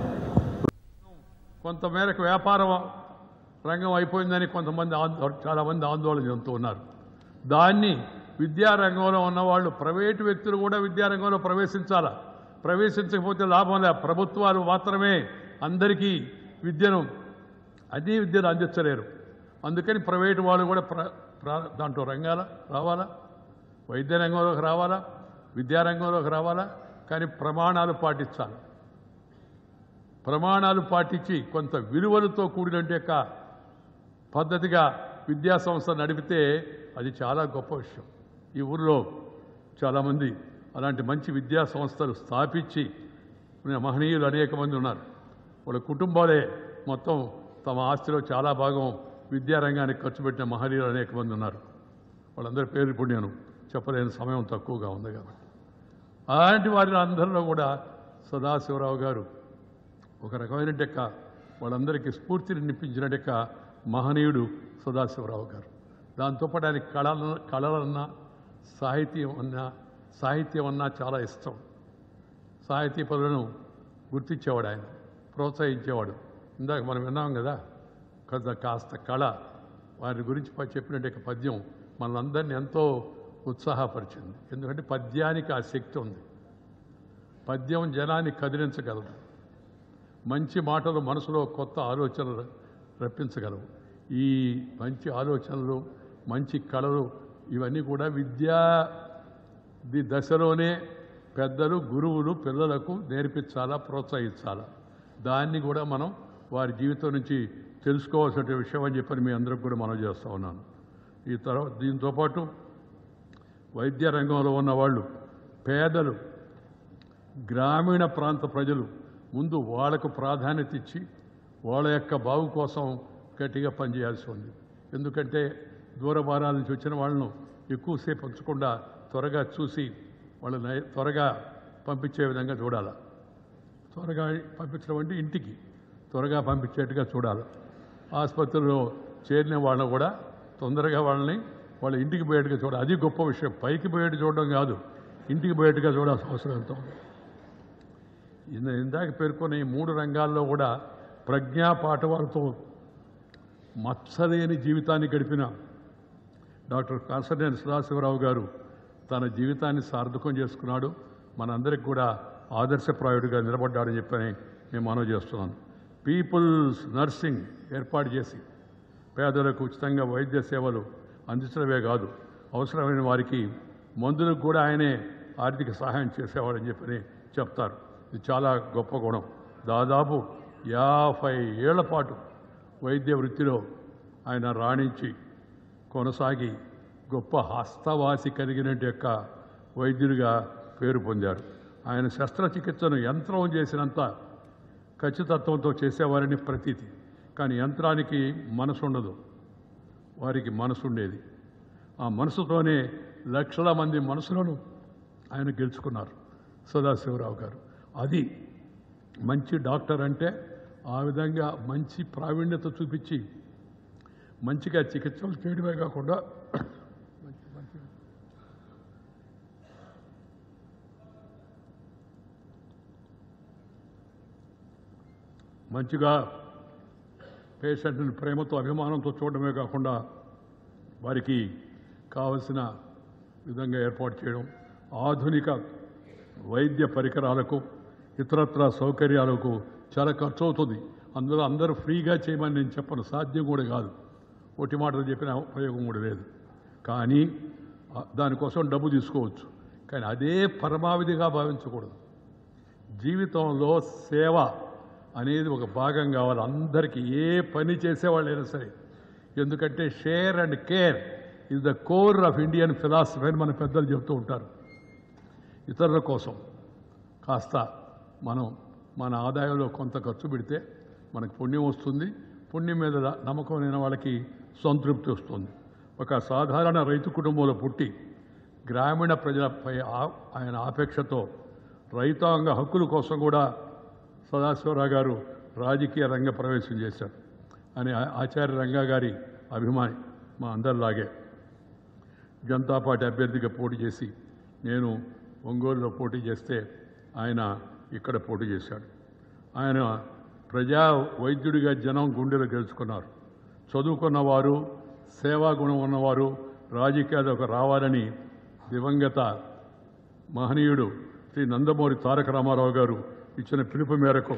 కొంతమేరకు వ్యాపార రంగం అయిపోయిందని కొంతమంది ఆందో చాలామంది ఆందోళన చెందుతూ ఉన్నారు దాన్ని విద్యారంగంలో ఉన్నవాళ్ళు ప్రైవేటు వ్యక్తులు కూడా విద్యారంగంలో ప్రవేశించాలా ప్రవేశించకపోతే లాభం లే ప్రభుత్వాలు మాత్రమే అందరికీ విద్యను అన్ని విద్యను అందించలేరు అందుకని ప్రైవేటు వాళ్ళు కూడా ప్ర ప్రా- దాంట్లో రంగాల రావాలా వైద్య రంగంలోకి రావాలా విద్యారంగంలోకి రావాలా కానీ ప్రమాణాలు పాటించాలి ప్రమాణాలు పాటించి కొంత విలువలతో కూడినట్టు యొక్క పద్ధతిగా విద్యా సంస్థ నడిపితే అది చాలా గొప్ప విషయం ఈ ఊర్లో చాలామంది అలాంటి మంచి విద్యా సంస్థలు స్థాపించి ఉన్న మహనీయులు అనేక మంది ఉన్నారు వాళ్ళ కుటుంబాలే మొత్తం తమ ఆస్తిలో చాలా భాగం విద్యారంగానికి ఖర్చు పెట్టిన మహనీయులు అనేక మంది ఉన్నారు వాళ్ళందరి పేరు ఇప్పుడు నేను చెప్పలేని సమయం తక్కువగా ఉంది కాబట్టి అలాంటి వారిని అందరిలో కూడా సదాశివరావు గారు ఒక రకమైన డెక్క వాళ్ళందరికీ స్ఫూర్తిని నింపించిన డెక్క మహనీయుడు సదాశివరావు గారు దాంతోపాటు ఆయన కళల కళలన్నా సాహిత్యం అన్నా సాహిత్యం అన్నా చాలా ఇష్టం సాహితీ పనులను గుర్తించేవాడు ఆయన ప్రోత్సహించేవాడు ఇందాక మనం విన్నాం కదా కొంత కాస్త కళ వారి గురించి ప- చెప్పినట్టు పద్యం మనందరినీ ఎంతో ఉత్సాహపరిచింది ఎందుకంటే పద్యానికి ఆ శక్తి ఉంది పద్యం జనాన్ని కదిలించగలదు మంచి మాటలు మనసులో కొత్త ఆలోచనలు రప్పించగలవు ఈ మంచి ఆలోచనలు మంచి కళలు ఇవన్నీ కూడా విద్యా ది దశలోనే పెద్దలు గురువులు పిల్లలకు నేర్పించాలా ప్రోత్సహించాలా దాన్ని కూడా మనం వారి జీవితం నుంచి తెలుసుకోవాల్సిన విషయం అని చెప్పని మీ అందరికి కూడా మనం చేస్తూ ఉన్నాను ఈ తర్వాత దీంతో పాటు వైద్య రంగంలో ఉన్న వాళ్ళు పేదలు గ్రామీణ ప్రాంత ప్రజలు ముందు వాళ్లకు ప్రాధాన్యత ఇచ్చి వాళ్ళ యొక్క బాగు కోసం గట్టిగా పనిచేయాల్సి ఉంది ఎందుకంటే దూర భారాల నుంచి వచ్చిన వాళ్ళను ఎక్కువసేపు ఉంచకుండా త్వరగా చూసి వాళ్ళని త్వరగా పంపించే విధంగా చూడాలి త్వరగా పంపించడం అంటే ఇంటికి త్వరగా పంపించేట్టుగా చూడాలి ఆసుపత్రిలో చేరిన వాళ్ళని కూడా తొందరగా వాళ్ళని వాళ్ళ ఇంటికి పోయేట్టుగా చూడాలి అది గొప్ప విషయం పైకి పోయేట్టు చూడడం కాదు ఇంటికి పోయేట్టుగా చూడాల్సిన అవసరం ఎంతో ఉంది ఇంద- ఇందాక పేర్కొన్న ఈ మూడు రంగాల్లో కూడా ప్రజ్ఞా పాఠవాలతో మత్సలేని జీవితాన్ని గడిపిన డాక్టర్ కాసర్నేని సదాశివరావు గారు తన జీవితాన్ని సార్థకం చేసుకున్నాడు మనందరికి కూడా ఆదర్శప్రాయుడిగా నిలబడ్డాడని చెప్పని నేను మనవి చేస్తున్నాను పీపుల్స్ నర్సింగ్ ఏర్పాటు చేసి పేదలకు ఉచితంగా వైద్య సేవలు అందించడమే కాదు అవసరమైన వారికి మందులకు కూడా ఆయనే ఆర్థిక సహాయం చేసేవాడని చెప్పని చెప్తారు ఇది చాలా గొప్ప గుణం దాదాపు యాభై ఏళ్ల పాటు వైద్య వృత్తిలో ఆయన రాణించి కొనసాగి గొప్ప హస్తవాసి కలిగిన యొక్క వైద్యుడిగా పేరు పొందారు ఆయన శస్త్రచికిత్సను యంత్రం చేసినంత ఖచ్చితత్వంతో చేసేవారని ప్రతీతి కానీ యంత్రానికి మనసు ఉండదు వారికి మనసు ఉండేది ఆ మనసుతోనే లక్షల మంది మనసులను ఆయన గెలుచుకున్నారు సదాశివరావు గారు అది మంచి డాక్టర్ అంటే ఆ విధంగా మంచి ప్రావీణ్యత చూపించి మంచిగా చికిత్సలు చేయడమే కాకుండా మంచి- మంచి- మంచిగా పేషెంట్ని ప్రేమతో అభిమానంతో చూడడమే కాకుండా వారికి కావలసిన విధంగా ఏర్పాటు చేయడం ఆధునిక వైద్య పరికరాలకు ఇతరత్ర సౌకర్యాలకు చాలా ఖర్చు అవుతుంది అందులో అందరూ ఫ్రీగా చేయమని నేను చెప్పను సాధ్యం కూడా కాదు ఒట్టి మాటలు చెప్పిన ఉపయోగం కూడా లేదు కానీ ఆ, దానికోసం డబ్బు తీసుకోవచ్చు కానీ అదే పరమావధిగా భావించకూడదు జీవితంలో సేవ అనేది ఒక భాగం కావాలి అందరికీ ఏ పని చేసేవాళ్ళైనా సరే ఎందుకంటే share and care is the core of Indian philosophy అని మన పెద్దలు చెబుతూ ఉంటారు ఇతరుల కోసం కాస్త మనం మన ఆదాయంలో కొంత ఖర్చు పెడితే మనకు పుణ్యం వస్తుంది పుణ్యం మీద నమ్మకం లేని వాళ్ళకి సంతృప్తి వస్తుంది ఒక సాధారణ రైతు కుటుంబంలో పుట్టి గ్రామీణ ప్రజలపై ఆ- ఆయన ఆపేక్షతో రైతాంగ హక్కుల కోసం కూడా సదాశివరావు గారు రాజకీయ రంగ ప్రవేశం చేశారు అని ఆ- ఆచార్య రంగా గారి అభిమాని మా అందరిలాగే జనతా పార్టీ అభ్యర్థిగా పోటీ చేసి నేను ఒంగోలులో పోటీ చేస్తే ఆయన ఇక్కడ పోటీ చేశాడు ఆయన ప్రజా వైద్యుడిగా జనం గుండెలు గెలుచుకున్నారు చదువుకున్నవారు సేవా గుణం ఉన్నవారు రాజకీయాలకు రావాలని దివంగత మహనీయుడు శ్రీ నందమూరి తారక రామారావు గారు ఇచ్చిన పిలుపు మేరకు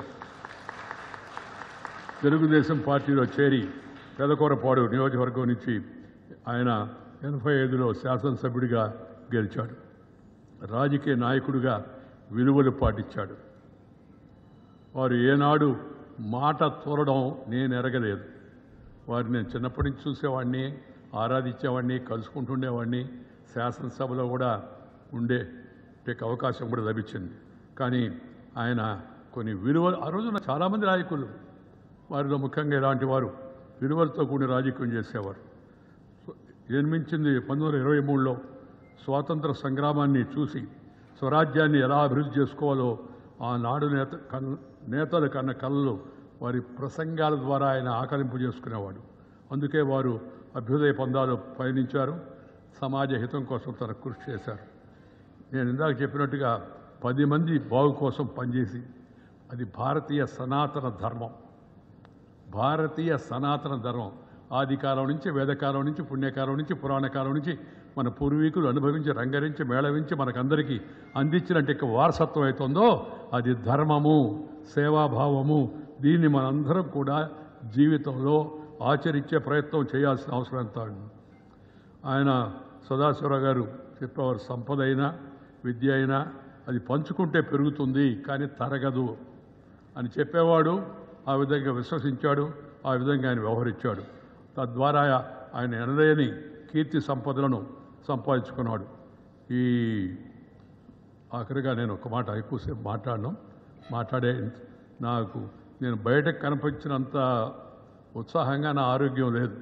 తెలుగుదేశం పార్టీలో చేరి పెదకూరపాడు నియోజకవర్గం నుంచి ఆయన ఎనభై ఐదులో శాసనసభ్యుడిగా గెలిచాడు రాజకీయ నాయకుడిగా విలువలు పాటించాడు వారు ఏనాడు మాట తోరడం నేను ఎరగలేదు వారిని నేను చిన్నప్పటి నుంచి చూసేవాడిని ఆరాధించేవాడిని కలుసుకుంటుండేవాడిని శాసనసభలో కూడా ఉండే అవకాశం కూడా లభించింది కానీ ఆయన కొన్ని విలువలు ఆ రోజున చాలామంది నాయకులు వారిలో ముఖ్యంగా ఇలాంటి వారు విలువలతో కూడిన రాజకీయం చేసేవారు జన్మించింది పంతొమ్మిది వందల ఇరవై మూడులో స్వాతంత్ర సంగ్రామాన్ని చూసి స్వరాజ్యాన్ని ఎలా అభివృద్ధి చేసుకోవాలో ఆనాడు నేత కన్ నేతలు కన్న కళలు వారి ప్రసంగాల ద్వారా ఆయన ఆకలింపు చేసుకునేవాడు అందుకే వారు అభ్యుదయ పందాలు పయనించారు సమాజ హితం కోసం తన కృషి చేశారు నేను ఇందాక చెప్పినట్టుగా పది మంది బాగు కోసం పనిచేసి అది భారతీయ సనాతన ధర్మం భారతీయ సనాతన ధర్మం ఆది కాలం నుంచి వేదకాలం నుంచి పుణ్యకాలం నుంచి పురాణ కాలం నుంచి మన పూర్వీకులు అనుభవించి రంగరించి మేళవించి మనకందరికీ అందించినట్టు ఇక వారసత్వం అవుతుందో అది ధర్మము సేవాభావము దీన్ని మనందరం కూడా జీవితంలో ఆచరించే ప్రయత్నం చేయాల్సిన అవసరం ఎంత ఉంది. ఆయన సదాశివరావు గారు చెప్పేవారు సంపద అయినా విద్య అయినా అది పంచుకుంటే పెరుగుతుంది కానీ తరగదు అని చెప్పేవాడు ఆ విధంగా విశ్వసించాడు ఆ విధంగా ఆయన వ్యవహరించాడు తద్వారా ఆయన ఎనలేని కీర్తి సంపదలను సంపాదించుకున్నాడు ఈ ఆఖరిగా నేను ఒక మాట ఎక్కువసేపు మాట్లాడను మాట్లాడే నాకు నేను బయటకు కనిపించినంత ఉత్సాహంగా నా ఆరోగ్యం లేదు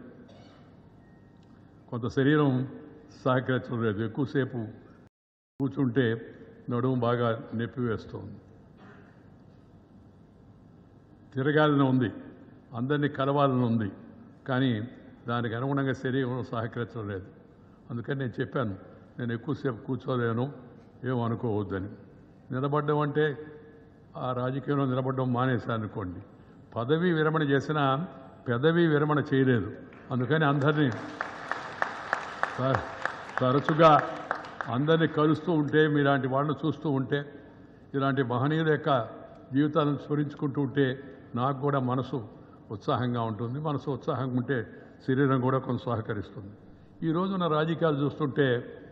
కొంత శరీరం సహకరించడం లేదు ఎక్కువసేపు కూర్చుంటే నడుము బాగా నొప్పి వేస్తుంది తిరగాలని ఉంది అందరినీ కలవాలని ఉంది కానీ దానికి అనుగుణంగా శరీరం సహకరించడం లేదు అందుకని నేను చెప్పాను నేను ఎక్కువసేపు కూర్చోలేను ఏం అనుకోవద్దని నిలబడ్డం అంటే ఆ రాజకీయంలో నిలబడడం మానేశాను అనుకోండి పదవి విరమణ చేసినా పెదవి విరమణ చేయలేదు అందుకని అందరినీ త- తరచుగా అందరినీ కలుస్తూ ఉంటే మీలాంటి వాళ్ళని చూస్తూ ఉంటే ఇలాంటి మహనీయుల యొక్క జీవితాలను స్మరించుకుంటూ ఉంటే నాకు కూడా మనసు ఉత్సాహంగా ఉంటుంది మనసు ఉత్సాహంగా ఉంటే శరీరం కూడా కొంత సహకరిస్తుంది ఈ రోజున రాజకీయాలు చూస్తుంటే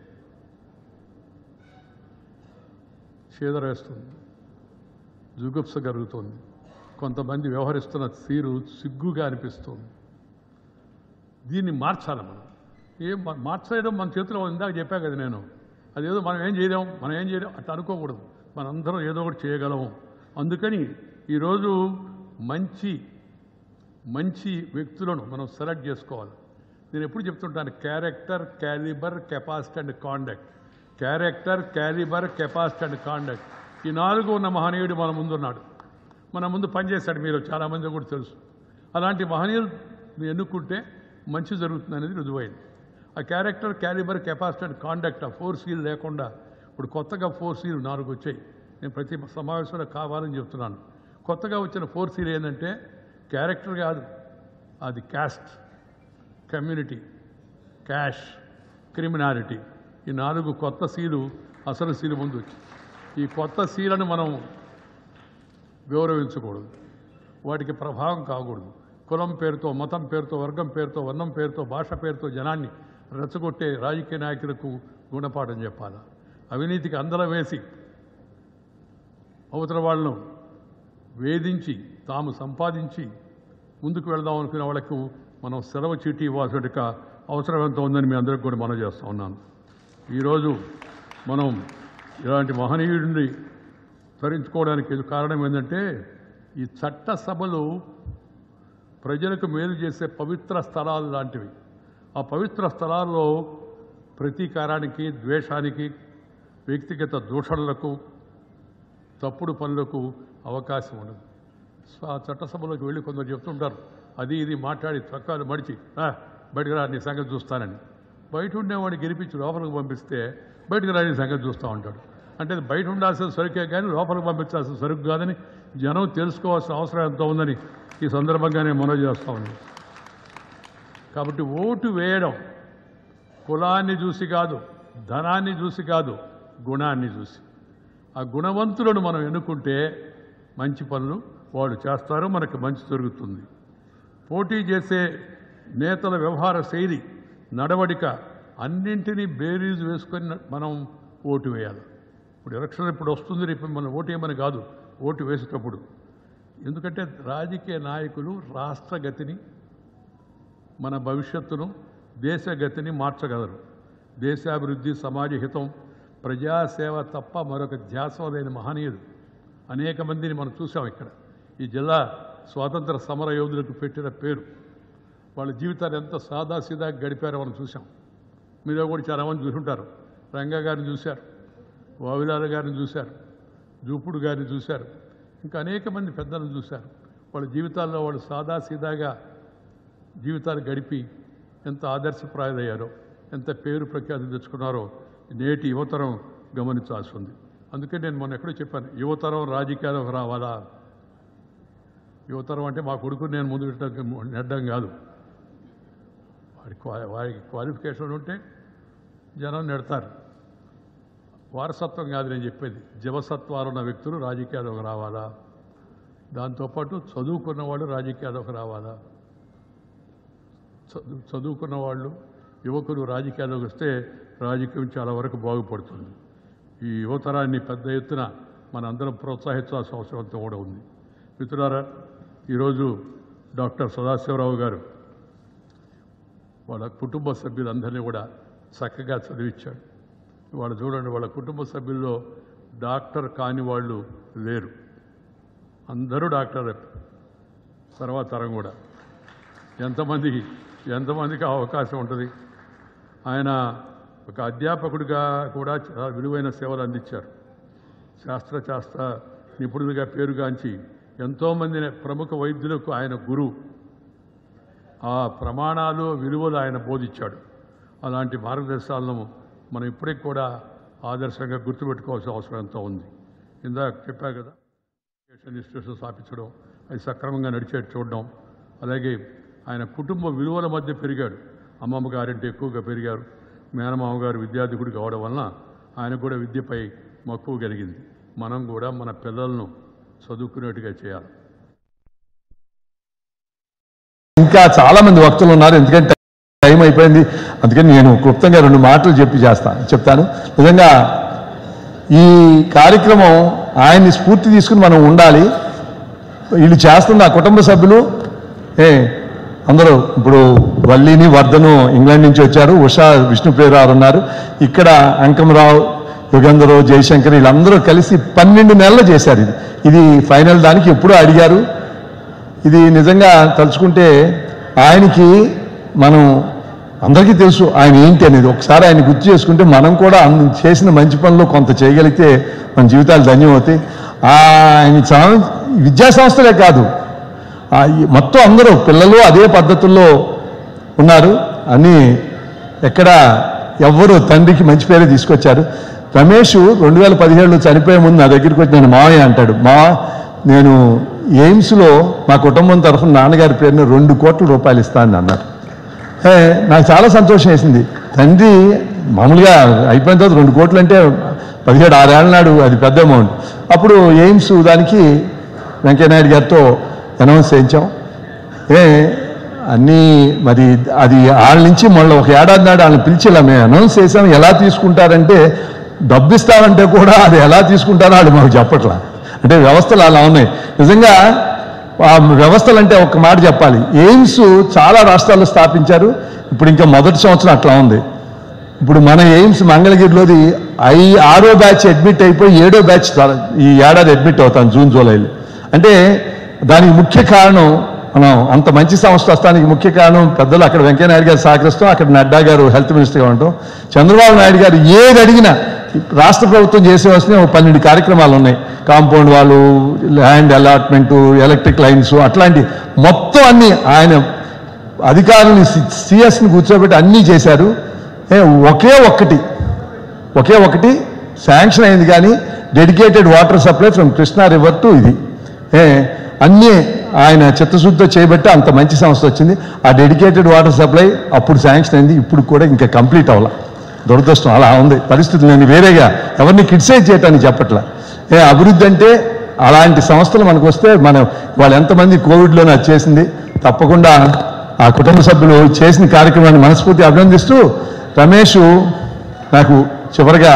వేస్తుంది జుగుప్స కలుగుతుంది కొంతమంది వ్యవహరిస్తున్న తీరు సిగ్గుగా అనిపిస్తుంది దీన్ని మార్చాలి మనం ఏం మా- మార్చేయడం మన చేతిలో ఉంది. ఇందాక చెప్పా కదా నేను అదేదో మనం ఏం చేయలేం మనం ఏం చేయలేం అట్లా అనుకోకూడదు మనందరం ఏదో ఒకటి చేయగలము అందుకని ఈరోజు మంచి మంచి వ్యక్తులను మనం సెలెక్ట్ చేసుకోవాలి నేను ఎప్పుడు చెప్తుంటాను character calibre capacity and conduct character calibre capacity and conduct ఈ నాలుగు ఉన్న మహనీయుడు మన ముందున్నాడు మన ముందు పనిచేశాడు మీరు చాలామంది కూడా తెలుసు అలాంటి మహనీయులు ఎన్నుకుంటే మంచి జరుగుతుంది అనేది రుజువైంది ఆ character calibre capacity and conduct ఆ ఫోర్ సీల్ లేకుండా ఇప్పుడు కొత్తగా ఫోర్ సీల్ నాలుగు వచ్చాయి నేను ప్రతి సమావేశంలో కావాలని చెప్తున్నాను కొత్తగా వచ్చిన ఫోర్ సీల్ ఏంటంటే క్యారెక్టర్ కాదు అది క్యాస్ట్ కమ్యూనిటీ క్యాష్ క్రిమినాలిటీ ఈ నాలుగు కొత్త సీలు అసలు సీలు ముందు వచ్చాయి ఈ కొత్త సీలను మనం గౌరవించకూడదు వాటికి ప్రభావం కాకూడదు కులం పేరుతో మతం పేరుతో వర్గం పేరుతో వర్ణం పేరుతో భాష పేరుతో జనాన్ని రెచ్చగొట్టే రాజకీయ నాయకులకు గుణపాఠం చెప్పాలా అవినీతికి అందరం వేసి అవతల వాళ్ళను వేధించి తాము సంపాదించి ముందుకు వెళ్దాం అనుకునే వాళ్ళకు మనం సెలవు చీటీ ఇవ్వాల్సిన అవసరం ఎంత ఉందని మీ అందరికి కూడా మనం చేస్తూ ఉన్నాను ఈరోజు మనం ఇలాంటి మహనీయుడిని తరించుకోవడానికి ఇది కారణం ఏంటంటే ఈ చట్ట సభలు ప్రజలకు మేలు చేసే పవిత్ర స్థలాలు లాంటివి ఆ పవిత్ర స్థలాల్లో ప్రతీకారానికి ద్వేషానికి వ్యక్తిగత దూషణలకు తప్పుడు పనులకు అవకాశం ఉండదు సో ఆ చట్టసభలోకి వెళ్ళి కొందరు చెప్తుంటారు అది ఇది మాట్లాడి చొక్కాలు మడిచి "ఆ, బయటికి రా నీ సంగతి చూస్తానని బయట ఉండేవాడిని గెలిపించి లోపలికి పంపిస్తే బయటికి రా నీ సంగతి చూస్తూ ఉంటాడు అంటే అది బయట ఉండాల్సిన సరుకే కానీ లోపలికి పంపించాల్సిన సరుకు కాదని జనం తెలుసుకోవాల్సిన అవసరం ఎంత ఉందని ఈ సందర్భంగానే మనవి చేస్తూ ఉంది కాబట్టి ఓటు వేయడం కులాన్ని చూసి కాదు ధనాన్ని చూసి కాదు గుణాన్ని చూసి ఆ గుణవంతులను మనం ఎన్నుకుంటే మంచి పనులు వాళ్ళు చేస్తారు మనకు మంచి జరుగుతుంది పోటీ చేసే నేతల వ్యవహార శైలి నడవడిక అన్నింటినీ బేరీజు వేసుకొని మనం ఓటు వేయాలి ఇప్పుడు ఎలక్షన్ ఇప్పుడు వస్తుంది రేపు మనం ఓటు వేయమని కాదు ఓటు వేసేటప్పుడు ఎందుకంటే రాజకీయ నాయకులు రాష్ట్ర గతిని మన భవిష్యత్తును దేశ గతిని మార్చగలరు దేశాభివృద్ధి సమాజ హితం ప్రజాసేవ తప్ప మరొక ధ్యాసం లేని మహనీయుడు అనేక మందిని మనం చూసాం ఇక్కడ ఈ జిల్లా స్వాతంత్ర సమర యోధులకు పెట్టిన పేరు వాళ్ళ జీవితాన్ని ఎంత సాదాసీదా గడిపారో మనం చూసాం మీలో కూడా చాలామంది చూసుంటారు రంగా గారిని చూశారు వావిలాల గారిని చూశారు జూపుడు గారిని చూశారు ఇంకా అనేక మంది పెద్దలను చూశారు వాళ్ళ జీవితాల్లో వాళ్ళు సాదాసీదాగా జీవితాలు గడిపి ఎంత ఆదర్శప్రాయులయ్యారో ఎంత పేరు ప్రఖ్యాతి తెచ్చుకున్నారో నేటి యువతరం గమనించాల్సి ఉంది అందుకే నేను మొన్న ఎక్కడో చెప్పాను యువతరం రాజకీయాలకు రావాలా యువతరం అంటే మా కొడుకు నేను ముందు పెట్టడం నెట్టడం కాదు వాడి క్వా- వారికి క్వాలిఫికేషన్ ఉంటే జనం నెడతారు వారసత్వం కాదు నేను చెప్పేది జవసత్వాలు ఉన్న వ్యక్తులు రాజకీయాలకు రావాలా దాంతోపాటు చదువుకున్న వాళ్ళు రాజకీయాలకు రావాలా చదువు చదువుకున్న వాళ్ళు యువకులు రాజకీయాల్లోకి వస్తే రాజకీయం చాలా వరకు బాగుపడుతుంది ఈ యువతరాన్ని పెద్ద ఎత్తున మన అందరం ప్రోత్సహించాల్సిన అవసరం అంతా కూడా ఉంది మిత్రులారా ఈరోజు డాక్టర్ సదాశివరావు గారు వాళ్ళ కుటుంబ సభ్యులందరినీ కూడా చక్కగా చదివించాడు వాళ్ళు చూడండి వాళ్ళ కుటుంబ సభ్యుల్లో డాక్టర్ కాని వాళ్ళు లేరు అందరూ డాక్టర్ తర్వాత తరం కూడా ఎంతమందికి ఎంతమందికి ఆ అవకాశం ఉంటుంది ఆయన ఒక అధ్యాపకుడిగా కూడా చాలా విలువైన సేవలు అందించారు శాస్త్ర శాస్త్ర నిపుణుడిగా పేరుగాంచి ఎంతోమంది ప్రముఖ వైద్యులకు ఆయన గురువు ఆ ప్రమాణాలు విలువలు ఆయన బోధించాడు అలాంటి మార్గదర్శకాలను మనం ఇప్పటికి కూడా ఆదర్శంగా గుర్తుపెట్టుకోవాల్సిన అవసరం ఎంతో ఉంది ఇందాక చెప్పా కదా ఎడ్యుకేషన్ ఇన్స్టిట్యూషన్ స్థాపించడం అది సక్రమంగా నడిచేట్టు చూడడం అలాగే ఆయన కుటుంబ విలువల మధ్య పెరిగాడు అమ్మమ్మ గారింటి ఎక్కువగా పెరిగారు మేనమామ గారు విద్యార్థికుడు కావడం వలన ఆయనకు కూడా విద్యపై మక్కువ కలిగింది మనం కూడా మన పిల్లలను చదువుకునేట్టుగా చేయాలి ఇంకా చాలా మంది వక్తులు ఉన్నారు ఎందుకంటే టైం అయిపోయింది అందుకని నేను క్లుప్తంగా రెండు మాటలు చెప్పి చేస్తాను చెప్తాను నిజంగా ఈ కార్యక్రమం ఆయన్ని స్ఫూర్తి తీసుకుని మనం ఉండాలి వీళ్ళు చేస్తున్న ఆ కుటుంబ సభ్యులు ఏ అందరూ ఇప్పుడు వల్లిని వర్ధను ఇంగ్లాండ్ నుంచి వచ్చారు ఉషా విష్ణుప్రియరావు ఉన్నారు ఇక్కడ అంకమరావు యుగంధరావు జయశంకర్ వీళ్ళందరూ కలిసి పన్నెండు నెలలు చేశారు ఇది ఇది ఫైనల్ దానికి ఎప్పుడూ అడిగారు ఇది నిజంగా తలుచుకుంటే ఆయనకి మనం అందరికీ తెలుసు ఆయన ఏంటి అనేది ఒకసారి ఆయన గుర్తు చేసుకుంటే మనం కూడా అన్ని చేసిన మంచి పనులు కొంత చేయగలిగితే మన జీవితాలు ధన్యమవుతాయి ఆయన చా- విద్యా సంస్థలే కాదు ఆ ఈ మొత్తం అందరూ పిల్లలు అదే పద్ధతుల్లో ఉన్నారు అని ఎక్కడ ఎవ్వరు తండ్రికి మంచి పేరే తీసుకొచ్చారు రమేష్ రెండు వేల పదిహేడులో చనిపోయే ముందు నా దగ్గరికి వచ్చి నేను మావయ్య అంటాడు మా నేను ఎయిమ్స్లో మా కుటుంబం తరఫున నాన్నగారి పేరున రెండు కోట్ల రూపాయలు ఇస్తానని అన్నారు ఏ, నాకు చాలా సంతోషం వేసింది తండ్రి మామూలుగా అయిపోయిన తర్వాత రెండు కోట్లు అంటే పదిహేడు ఆరేళ్ల నాడు అది పెద్ద అమౌంట్ అప్పుడు ఎయిమ్స్ దానికి వెంకయ్యనాయుడు గారితో అనౌన్స్ చేయించాం ఏ అన్నీ మరి అది వాళ్ళ నుంచి మళ్ళీ ఒక ఏడాది నాడు వాళ్ళని పిలిచి ఇలా మేము అనౌన్స్ చేసాం ఎలా తీసుకుంటారంటే డబ్బు ఇస్తామంటే కూడా అది ఎలా తీసుకుంటారో వాళ్ళు మాకు చెప్పట్లా అంటే వ్యవస్థలు అలా ఉన్నాయి నిజంగా ఆ వ్యవస్థలు అంటే ఒక మాట చెప్పాలి ఎయిమ్స్ చాలా రాష్ట్రాల్లో స్థాపించారు ఇప్పుడు ఇంకా మొదటి సంవత్సరం అట్లా ఉంది ఇప్పుడు మన ఎయిమ్స్ మంగళగిరిలోది ఐ ఆరో బ్యాచ్ అడ్మిట్ అయిపోయి ఏడో బ్యాచ్ త్వర- ఈ ఏడాది అడ్మిట్ అవుతాను జూన్ జూలైలో అంటే దానికి ముఖ్య కారణం మనం అంత మంచి సంస్థ వస్తానికి ముఖ్య కారణం పెద్దలు అక్కడ వెంకయ్యనాయుడు గారు సహకరిస్తాం అక్కడ నడ్డా గారు హెల్త్ మినిస్టర్గా ఉంటాం చంద్రబాబు నాయుడు గారు ఏది అడిగినా రాష్ట్ర ప్రభుత్వం చేసేవలసిన ఒక పన్నెండు కార్యక్రమాలు ఉన్నాయి కాంపౌండ్ వాళ్ళు ల్యాండ్ అలాట్మెంటు ఎలక్ట్రిక్ లైన్స్ అట్లాంటి మొత్తం అన్ని ఆయన అధికారులని సిఎస్ని కూర్చోబెట్టి అన్నీ చేశారు ఏ, ఒకే ఒక్కటి ఒకే ఒకటి శాంక్షన్ అయింది కానీ dedicated water supply from Krishna river to ఇది ఏ అన్నీ ఆయన చిత్తశుద్ధితో చేయబట్టి అంత మంచి సంస్థ వచ్చింది ఆ డెడికేటెడ్ వాటర్ సప్లై అప్పుడు శాంక్షన్ అయింది ఇప్పుడు కూడా ఇంకా కంప్లీట్ అవ్వాల దురదృష్టం అలా ఉంది పరిస్థితి నేను వేరేగా ఎవరిని క్రిటిసైజ్ చేయటానికి చెప్పట్లా ఏ అభివృద్ధి అంటే అలాంటి సంస్థలు మనకు వస్తే మనం వాళ్ళు ఎంతమంది కోవిడ్లోనే అది చేసింది తప్పకుండా ఆ కుటుంబ సభ్యులు చేసిన కార్యక్రమాన్ని మనస్ఫూర్తి అభినందిస్తూ రమేష్ నాకు చివరిగా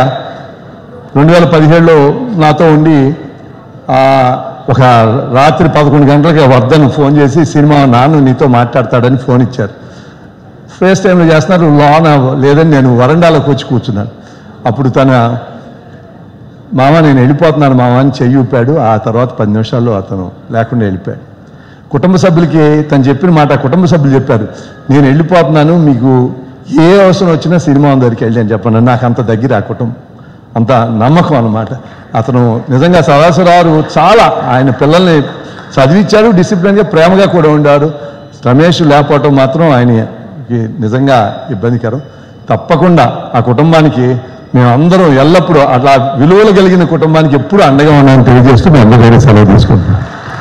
రెండు వేల పదిహేడులో నాతో ఉండి ఆ, ఒక రాత్రి పదకొండు గంటలకి వర్ధన్ ఫోన్ చేసి సినిమా నాన్న నీతో మాట్లాడతాడని ఫోన్ ఇచ్చారు ఫేస్ టైంలో చేస్తున్నారు లోన లేదని నేను వరండాలోకి వచ్చి కూర్చున్నాను అప్పుడు తన మామ నేను వెళ్ళిపోతున్నాను మామ అని చెయ్యి ఊపాడు ఆ తర్వాత పది నిమిషాల్లో అతను లేకుండా వెళ్ళిపోయాడు కుటుంబ సభ్యులకి తను చెప్పిన మాట కుటుంబ సభ్యులు చెప్పారు నేను వెళ్ళిపోతున్నాను మీకు ఏ అవసరం వచ్చినా సినిమా దగ్గరికి వెళ్ళి అని చెప్పాను నాకు అంత దగ్గర ఆ కుటుంబం అంత నమ్మకం అన్నమాట అతను నిజంగా సదాశివరావు చాలా ఆయన పిల్లల్ని చదివించారు డిసిప్లిన్గా ప్రేమగా కూడా ఉండారు రమేష్ లేకపోవటం మాత్రం ఆయనకి నిజంగా ఇబ్బందికరం తప్పకుండా ఆ కుటుంబానికి మేమందరం ఎల్లప్పుడూ అట్లా విలువలు కలిగిన కుటుంబానికి ఎప్పుడు అండగా ఉన్నామని తెలియజేస్తూ మేము అందరికీ సెలవు తీసుకుంటున్నాం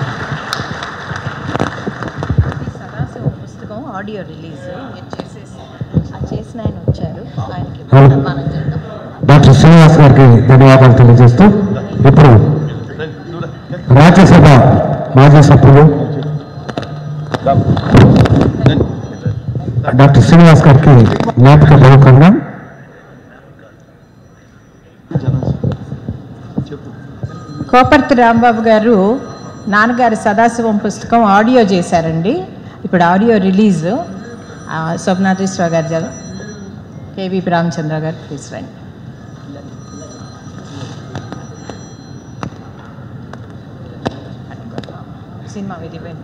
సదాశివం పుస్తకం ఆడియో రిలీజ్ మీరు చేసేసి అది చేసిన ఆయన వచ్చారు ఆయనకి అవును. సన్మానం చేద్దాం డాక్టర్ శ్రీనివాస్ గారికి ధన్యవాదాలు తెలియజేస్తూ ఇప్పుడు రాజ్యసభ మాజీ సభ్యులు డాక్టర్ శ్రీనివాస్ గారికి జ్ఞాపిక బహుకరణం కోపర్తి రాంబాబు గారు నాన్నగారి సదాశివం పుస్తకం ఆడియో చేశారండి ఇప్పుడు ఆడియో రిలీజ్ స్వప్నాథేశ్వర గారి జల కేవీ రామచంద్ర గారు ప్లీజ్ రండి సినిమా విధిపోయింది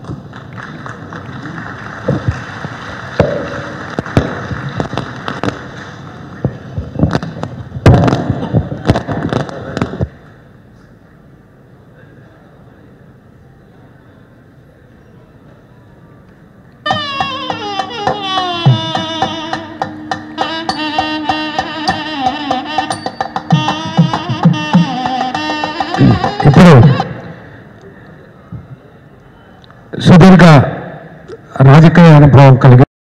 ఇప్పుడు సుదీర్ఘ రాజకీయ అనుభవం కలిగి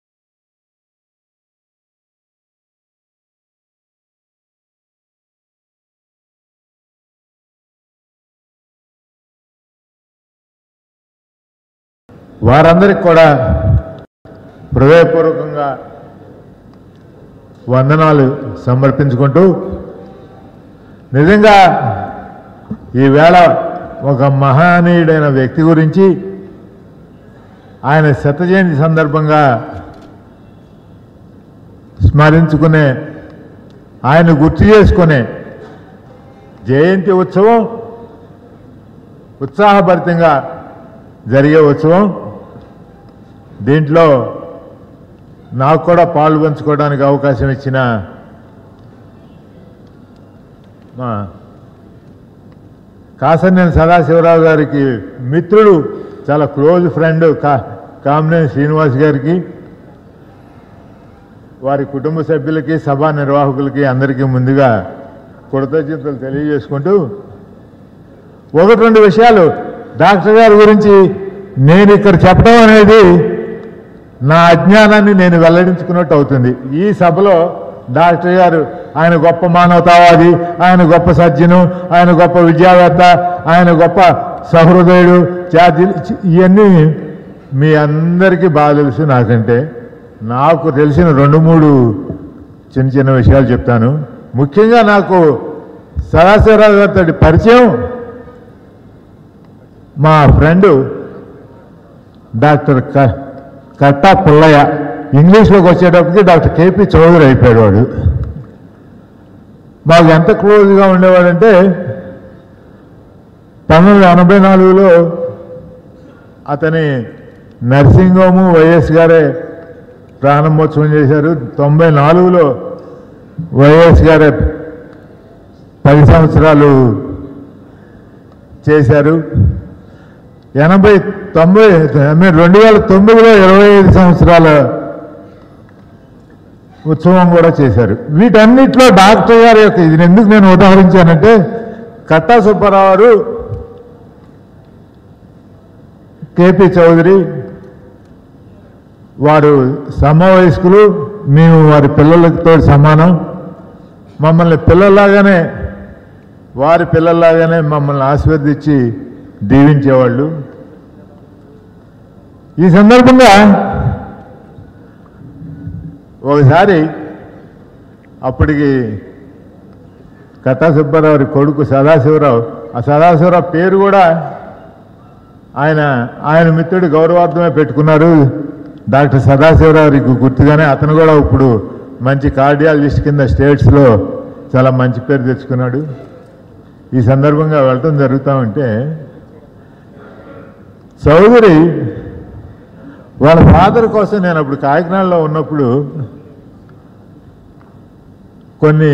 వారందరికి కూడా హృదయపూర్వకంగా వందనాలు సమర్పించుకుంటూ నిజంగా ఈవేళ ఒక మహనీయుడైన వ్యక్తి గురించి ఆయన శత జయంతి సందర్భంగా స్మరించుకునే ఆయన గుర్తు చేసుకునే జయంతి ఉత్సవం ఉత్సాహభరితంగా జరిగే ఉత్సవం దీంట్లో నాకు కూడా పాలు పంచుకోవడానికి అవకాశం ఇచ్చిన మా కాసన్నేని సదాశివరావు గారికి మిత్రుడు చాలా క్లోజ్ ఫ్రెండ్ కా కామినేని శ్రీనివాస్ గారికి వారి కుటుంబ సభ్యులకి సభా నిర్వాహకులకి అందరికీ ముందుగా కృతజ్ఞతలు తెలియజేసుకుంటూ ఒకటి రెండు విషయాలు డాక్టర్ గారి గురించి నేను ఇక్కడ చెప్పడం అనేది నా అజ్ఞానాన్ని నేను వెల్లడించుకున్నట్టు అవుతుంది ఈ సభలో డాక్టర్ గారు ఆయన గొప్ప మానవతావాది ఆయన గొప్ప సజ్జను ఆయన గొప్ప విద్యావేత్త ఆయన గొప్ప సహృదయుడు ఛార్జీలు ఇవన్నీ మీ అందరికీ బాగా తెలుసు నాకంటే నాకు తెలిసిన రెండు మూడు చిన్న చిన్న విషయాలు చెప్తాను ముఖ్యంగా నాకు సదాశివరావు గారితో పరిచయం మా ఫ్రెండు డాక్టర్ క కట్టా పుల్లయ్య ఇంగ్లీష్లోకి వచ్చేటప్పటికి డాక్టర్ కేపీ చౌదరి అయిపోయాడు వాడు మాకు ఎంత క్లోజ్గా ఉండేవాడంటే పంతొమ్మిది వందల ఎనభై నాలుగులో అతని నర్సింగ్ హోము వైఎస్ గారే ప్రారంభోత్సవం చేశారు తొంభై నాలుగులో వైఎస్ గారే పది సంవత్సరాలు చేశారు ఎనభై తొంభై ఐ మీన్ రెండు వేల తొమ్మిదిలో ఇరవై ఐదు సంవత్సరాల ఉత్సవం కూడా చేశారు వీటన్నిటిలో డాక్టర్ గారి యొక్క ఇది ఎందుకు నేను ఉదాహరించానంటే కట్టా సుబ్బారావు గారు కేపీ చౌదరి వారు సమవయస్కులు మేము వారి పిల్లలతో సమానం మమ్మల్ని పిల్లల్లాగానే వారి పిల్లల్లాగానే మమ్మల్ని ఆశీర్వదించి దీవించేవాళ్ళు ఈ సందర్భంగా ఒకసారి అప్పటికి కట్టా సుబ్బారావు కొడుకు సదాశివరావు ఆ సదాశివరావు పేరు కూడా ఆయన ఆయన మిత్రుడు గౌరవార్థమే పెట్టుకున్నారు డాక్టర్ సదాశివరావుకి గుర్తుగానే అతను కూడా ఇప్పుడు మంచి కార్డియాలజిస్ట్ కింద స్టేట్స్లో చాలా మంచి పేరు తెచ్చుకున్నాడు ఈ సందర్భంగా వెళ్ళటం జరుగుతూ ఉంటే చౌదరి వాళ్ళ ఫాదర్ కోసం నేను అప్పుడు కాకినాడలో ఉన్నప్పుడు కొన్ని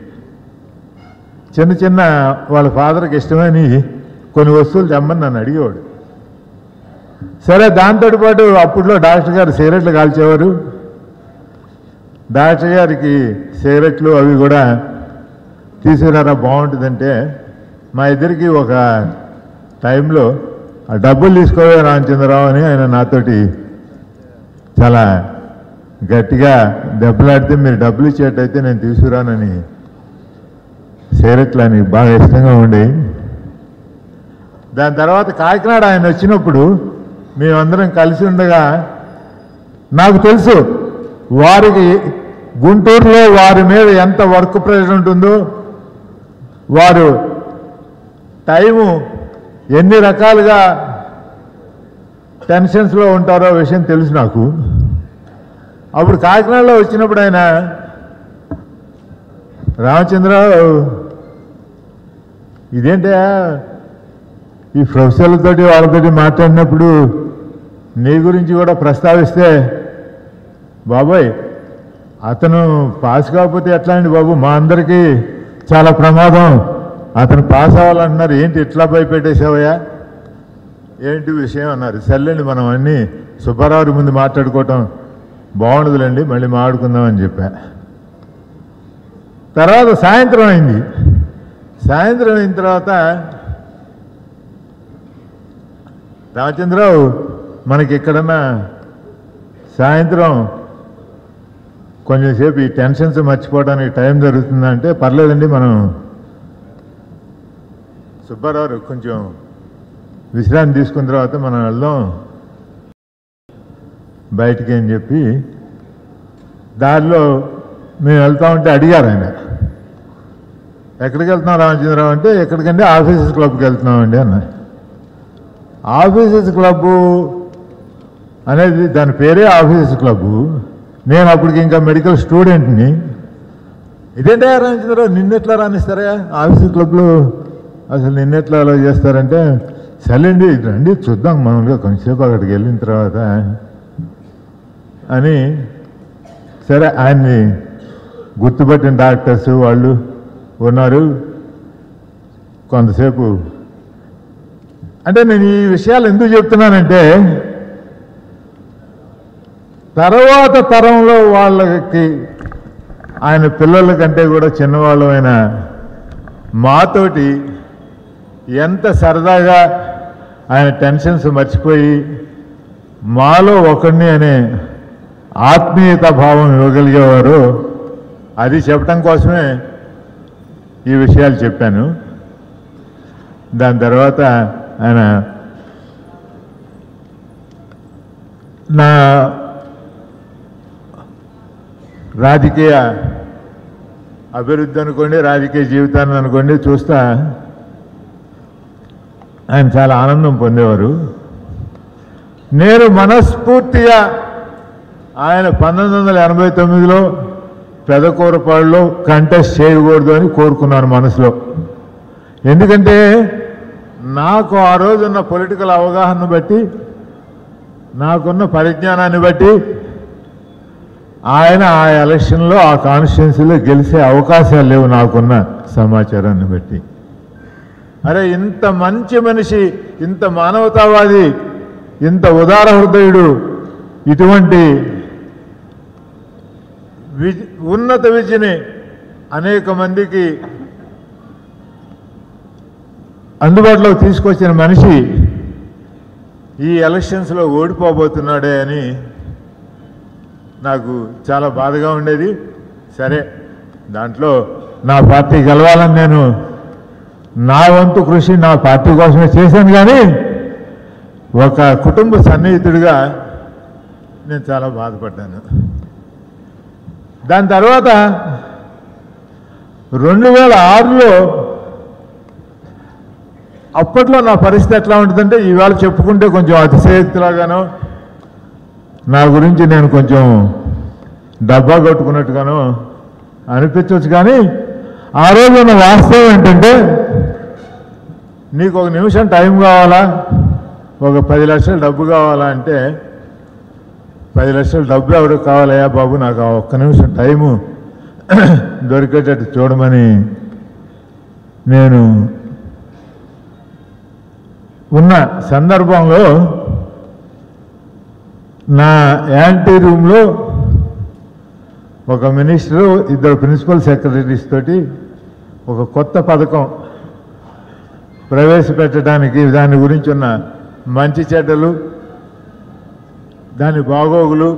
చిన్న చిన్న వాళ్ళ ఫాదర్కి ఇష్టమని కొన్ని వస్తువులు తెమ్మని నన్ను అడిగేవాడు సరే దాంతో పాటు అప్పుడులో డాక్టర్ గారు సిగరెట్లు కాల్చేవారు డాక్టర్ గారికి సిగరెట్లు అవి కూడా తీసుకురారా బాగుంటుందంటే మా ఇద్దరికి ఒక టైంలో ఆ డబ్బులు తీసుకోవే రామచంద్రరావు అని ఆయన నాతోటి చాలా గట్టిగా దెబ్బలాడితే మీరు డబ్బులు ఇచ్చేటైతే నేను తీసుకురానని సిగరెట్లు అని బాగా ఇష్టంగా ఉండి దాని తర్వాత కాకినాడ ఆయన వచ్చినప్పుడు మేమందరం కలిసి ఉండగా నాకు తెలుసు వారికి గుంటూరులో వారి మీద ఎంత వర్క్ ప్రెషర్ ఉంటుందో వారు టైము ఎన్ని రకాలుగా టెన్షన్స్లో ఉంటారో విషయం తెలుసు నాకు అప్పుడు కాకినాడలో వచ్చినప్పుడు ఆయన రామచంద్రరావు ఇదేంటా ఈ ప్రొఫెసర్లతోటి వాళ్ళతోటి మాట్లాడినప్పుడు నీ గురించి కూడా ప్రస్తావిస్తే బాబాయ్ అతను పాస్ కాకపోతే ఎట్లా అండి బాబు మా అందరికీ చాలా ప్రమాదం అతను పాస్ అవ్వాలంటున్నారు ఏంటి ఇట్లా భయపెట్టేసావయ్యా ఏంటి విషయం అన్నారు సర్లేండి మనం అన్నీ సుబ్బారావు ముందు మాట్లాడుకోవటం బాగుండదులేండి మళ్ళీ మాట్లాడుకుందామని చెప్పా తర్వాత సాయంత్రం అయింది సాయంత్రం అయిన తర్వాత రామచంద్రరావు మనకి ఎక్కడన్నా సాయంత్రం కొంచెంసేపు ఈ టెన్షన్స్ మర్చిపోవడానికి టైం జరుగుతుందంటే పర్లేదండి మనం సుబ్బారావు కొంచెం విశ్రాంతి తీసుకున్న తర్వాత మనం వెళ్దాం బయటికి అని చెప్పి దారిలో మేము వెళ్తా ఉంటే అడిగారు ఆయన ఎక్కడికి వెళ్తున్నాం రామచంద్రరావు అంటే ఎక్కడికంటే ఆఫీసెస్ క్లబ్కి వెళ్తున్నామండి అన్న ఆఫీసెస్ క్లబ్బు అనేది దాని పేరే ఆఫీసెస్ క్లబ్బు నేను అప్పటికి ఇంకా మెడికల్ స్టూడెంట్ని ఇదేంటే రామచంద్రరావు నిన్నెట్లా రాణిస్తారా ఆఫీస్ క్లబ్లో అసలు నిన్నెట్లా అలా చేస్తారంటే సర్లేండి రండి చూద్దాం మామూలుగా కొంచెంసేపు అక్కడికి వెళ్ళిన తర్వాత అని సరే ఆయన్ని గుర్తుపట్టిన డాక్టర్స్ వాళ్ళు ఉన్నారు కొంతసేపు అంటే నేను ఈ విషయాలు ఎందుకు చెప్తున్నానంటే తర్వాత తరంలో వాళ్ళకి ఆయన పిల్లల కంటే కూడా చిన్నవాళ్ళమైన మాతోటి ఎంత సరదాగా ఆయన టెన్షన్స్ మర్చిపోయి మాలో ఒకడిని అనే ఆత్మీయత భావం ఇవ్వగలిగేవారు అది చెప్పడం కోసమే ఈ విషయాలు చెప్పాను దాని తర్వాత ఆయన నా రాజకీయ అభివృద్ధి అనుకోండి రాజకీయ జీవితాన్ని అనుకోండి చూస్తా ఆయన చాలా ఆనందం పొందేవారు నేను మనస్ఫూర్తిగా ఆయన పంతొమ్మిది వందల ఎనభై తొమ్మిదిలో పెదకూరపాడులో కంటెస్ట్ చేయకూడదు అని కోరుకున్నాను మనసులో ఎందుకంటే నాకు ఆ రోజున్న పొలిటికల్ అవగాహన బట్టి నాకున్న పరిజ్ఞానాన్ని బట్టి ఆయన ఆ ఎలక్షన్లో ఆ కాన్స్టిట్యున్సీలో గెలిచే అవకాశాలు లేవు నాకున్న సమాచారాన్ని బట్టి అరే ఇంత మంచి మనిషి ఇంత మానవతావాది ఇంత ఉదార హృదయుడు ఇటువంటి విజ్ ఉన్నత విద్యని అనేక మందికి అందుబాటులోకి తీసుకొచ్చిన మనిషి ఈ ఎలక్షన్స్లో ఓడిపోబోతున్నాడే అని నాకు చాలా బాధగా ఉండేది సరే దాంట్లో నా పార్టీ గెలవాలని నేను నా వంతు కృషి నా పార్టీ కోసమే చేశాను కానీ ఒక కుటుంబ సన్నిహితుడిగా నేను చాలా బాధపడ్డాను దాని తర్వాత రెండు వేల ఆరులో అప్పట్లో నా పరిస్థితి ఎట్లా ఉంటుందంటే ఈవేళ చెప్పుకుంటే కొంచెం అతిశయోక్తిలాగానో నా గురించి నేను కొంచెం డబ్బా కొట్టుకున్నట్టుగానో అనిపించవచ్చు కానీ ఆ రోజు ఉన్న వాస్తవం ఏంటంటే నీకు ఒక నిమిషం టైం కావాలా ఒక పది లక్షల డబ్బు కావాలా అంటే పది లక్షల డబ్బు ఎవరికి కావాలయ్యా బాబు నాకు ఆ ఒక్క నిమిషం టైము దొరికేటట్టు చూడమని నేను ఉన్న సందర్భంలో నా యాంటీ రూమ్లో ఒక మినిస్టరు ఇద్దరు ప్రిన్సిపల్ సెక్రటరీస్ తోటి ఒక కొత్త పథకం ప్రవేశపెట్టడానికి దాని గురించి ఉన్న మంచి చెడ్డలు దాని బాగోగులు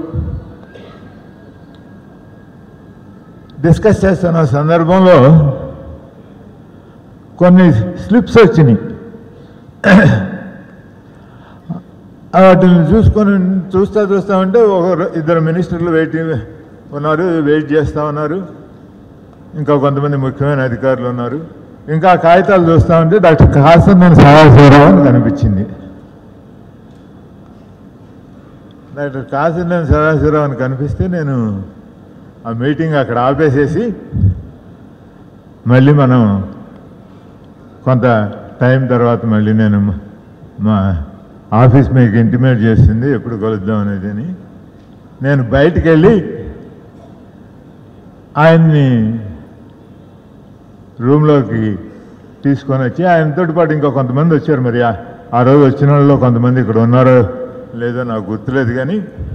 డిస్కస్ చేస్తున్న సందర్భంలో కొన్ని స్లిప్స్ వచ్చినాయి వాటిని చూసుకొని చూస్తా చూస్తా ఉంటే ఒక ర- ఇద్దరు మినిస్టర్లు వెయిటింగ్ ఉన్నారు వెయిట్ చేస్తూ ఉన్నారు ఇంకా కొంతమంది ముఖ్యమైన అధికారులు ఉన్నారు ఇంకా ఆ కాగితాలు చూస్తూ ఉంటే డాక్టర్ కాసన్ నేను సదాశివరావు అని కనిపించింది డాక్టర్ కాసినేని సదాశివరావు అని కనిపిస్తే నేను ఆ మీటింగ్ అక్కడ ఆపేసేసి మళ్ళీ మనం కొంత టైం తర్వాత మళ్ళీ నేను మ- మా ఆఫీస్ మీకు ఇంటిమేట్ చేస్తుంది ఎప్పుడు కలుద్దాం అనేది అని నేను బయటికి వెళ్ళి ఆయన్ని రూమ్లోకి తీసుకొని వచ్చి ఆయనతో పాటు ఇంకా కొంతమంది వచ్చారు మరి ఆ- ఆ రోజు వచ్చిన వాళ్ళలో కొంతమంది ఇక్కడ ఉన్నారో లేదో నాకు గుర్తులేదు కానీ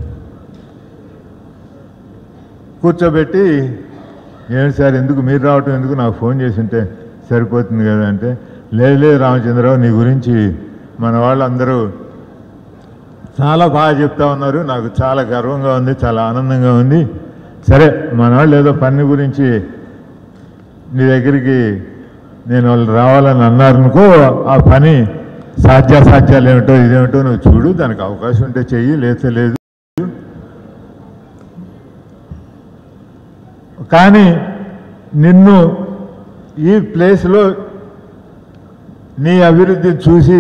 కూర్చోబెట్టి ఏమి సార్ ఎందుకు మీరు రావటం ఎందుకు నాకు ఫోన్ చేసి ఉంటే సరిపోతుంది కదా అంటే లేదు లేదు రామచంద్రరావు నీ గురించి మన వాళ్ళందరూ చాలా బాగా చెప్తా ఉన్నారు నాకు చాలా గర్వంగా ఉంది చాలా ఆనందంగా ఉంది సరే మన వాళ్ళు ఏదో పని గురించి నీ దగ్గరికి నేను వాళ్ళు రావాలని అన్నారనుకో ఆ పని సాధ్యాసాధ్యాలు ఏమిటో ఇదేమిటో నువ్వు చూడు దానికి అవకాశం ఉంటే చెయ్యి లేతే లేదు కానీ నిన్ను ఈ ప్లేస్లో నీ అభివృద్ధి చూసి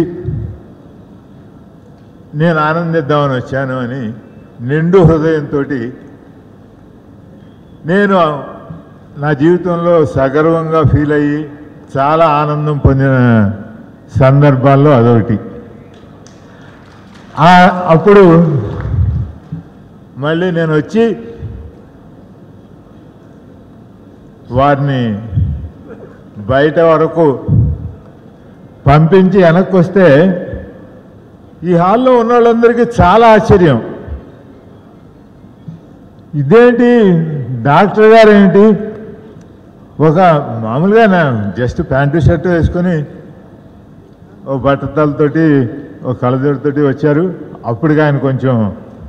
నేను ఆనందిద్దామని వచ్చాను అని నిండు హృదయంతో నేను నా జీవితంలో సగర్వంగా ఫీల్ అయ్యి చాలా ఆనందం పొందిన సందర్భాల్లో అదొకటి ఆ- అప్పుడు మళ్ళీ నేను వచ్చి వారిని బయట వరకు పంపించి వెనక్కి వస్తే ఈ హాల్లో ఉన్న వాళ్ళందరికీ చాలా ఆశ్చర్యం ఇదేంటి డాక్టర్ గారు ఏంటి ఒక మామూలుగా నా జస్ట్ ప్యాంటు షర్టు వేసుకొని ఓ బట్టతలతోటి ఓ కళ్ళజోడుతోటి వచ్చారు అప్పటికి ఆయన కొంచెం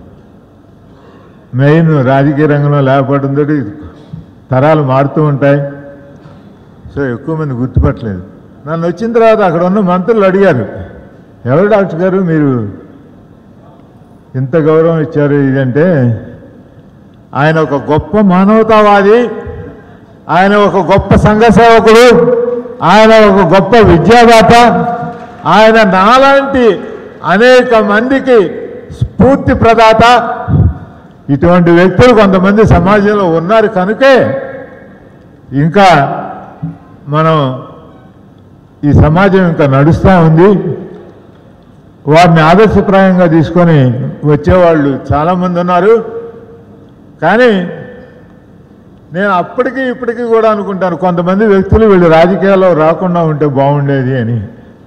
మెయిన్ రాజకీయ రంగంలో లేకపోవడంతో తరాలు మారుతూ ఉంటాయి సో ఎక్కువ మంది గుర్తుపట్టలేదు నన్ను వచ్చిన తర్వాత అక్కడ ఉన్న మంత్రులు అడిగారు ఎవరు డాక్టర్ గారు మీరు ఇంత గౌరవం ఇచ్చారు ఇదంటే ఆయన ఒక గొప్ప మానవతావాది ఆయన ఒక గొప్ప సంఘ సేవకుడు ఆయన ఒక గొప్ప విద్యాదాత ఆయన నాలాంటి అనేక మందికి స్ఫూర్తి ప్రదాత ఇటువంటి వ్యక్తులు కొంతమంది సమాజంలో ఉన్నారు కనుకే ఇంకా మనం ఈ సమాజం ఇంకా నడుస్తూ ఉంది వారిని ఆదర్శప్రాయంగా తీసుకొని వచ్చేవాళ్ళు చాలామంది ఉన్నారు కానీ నేను అప్పటికి ఇప్పటికీ కూడా అనుకుంటాను కొంతమంది వ్యక్తులు వీళ్ళు రాజకీయాల్లో రాకుండా ఉంటే బాగుండేది అని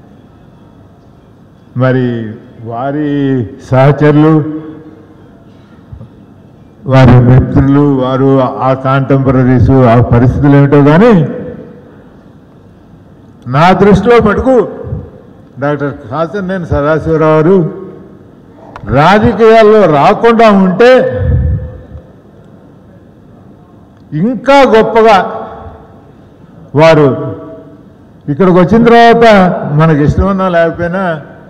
మరి వారి సహచరులు వారి మిత్రులు వారు ఆ కాంటెంపరీస్ ఆ పరిస్థితులు ఏమిటో కానీ నా దృష్టిలో మటుకు డాక్టర్ హాసన్ నేను సదాశివరావు గారు రాజకీయాల్లో రాకుండా ఉంటే ఇంకా గొప్పగా వారు ఇక్కడికి వచ్చిన తర్వాత మనకి ఇష్టమన్నా లేకపోయినా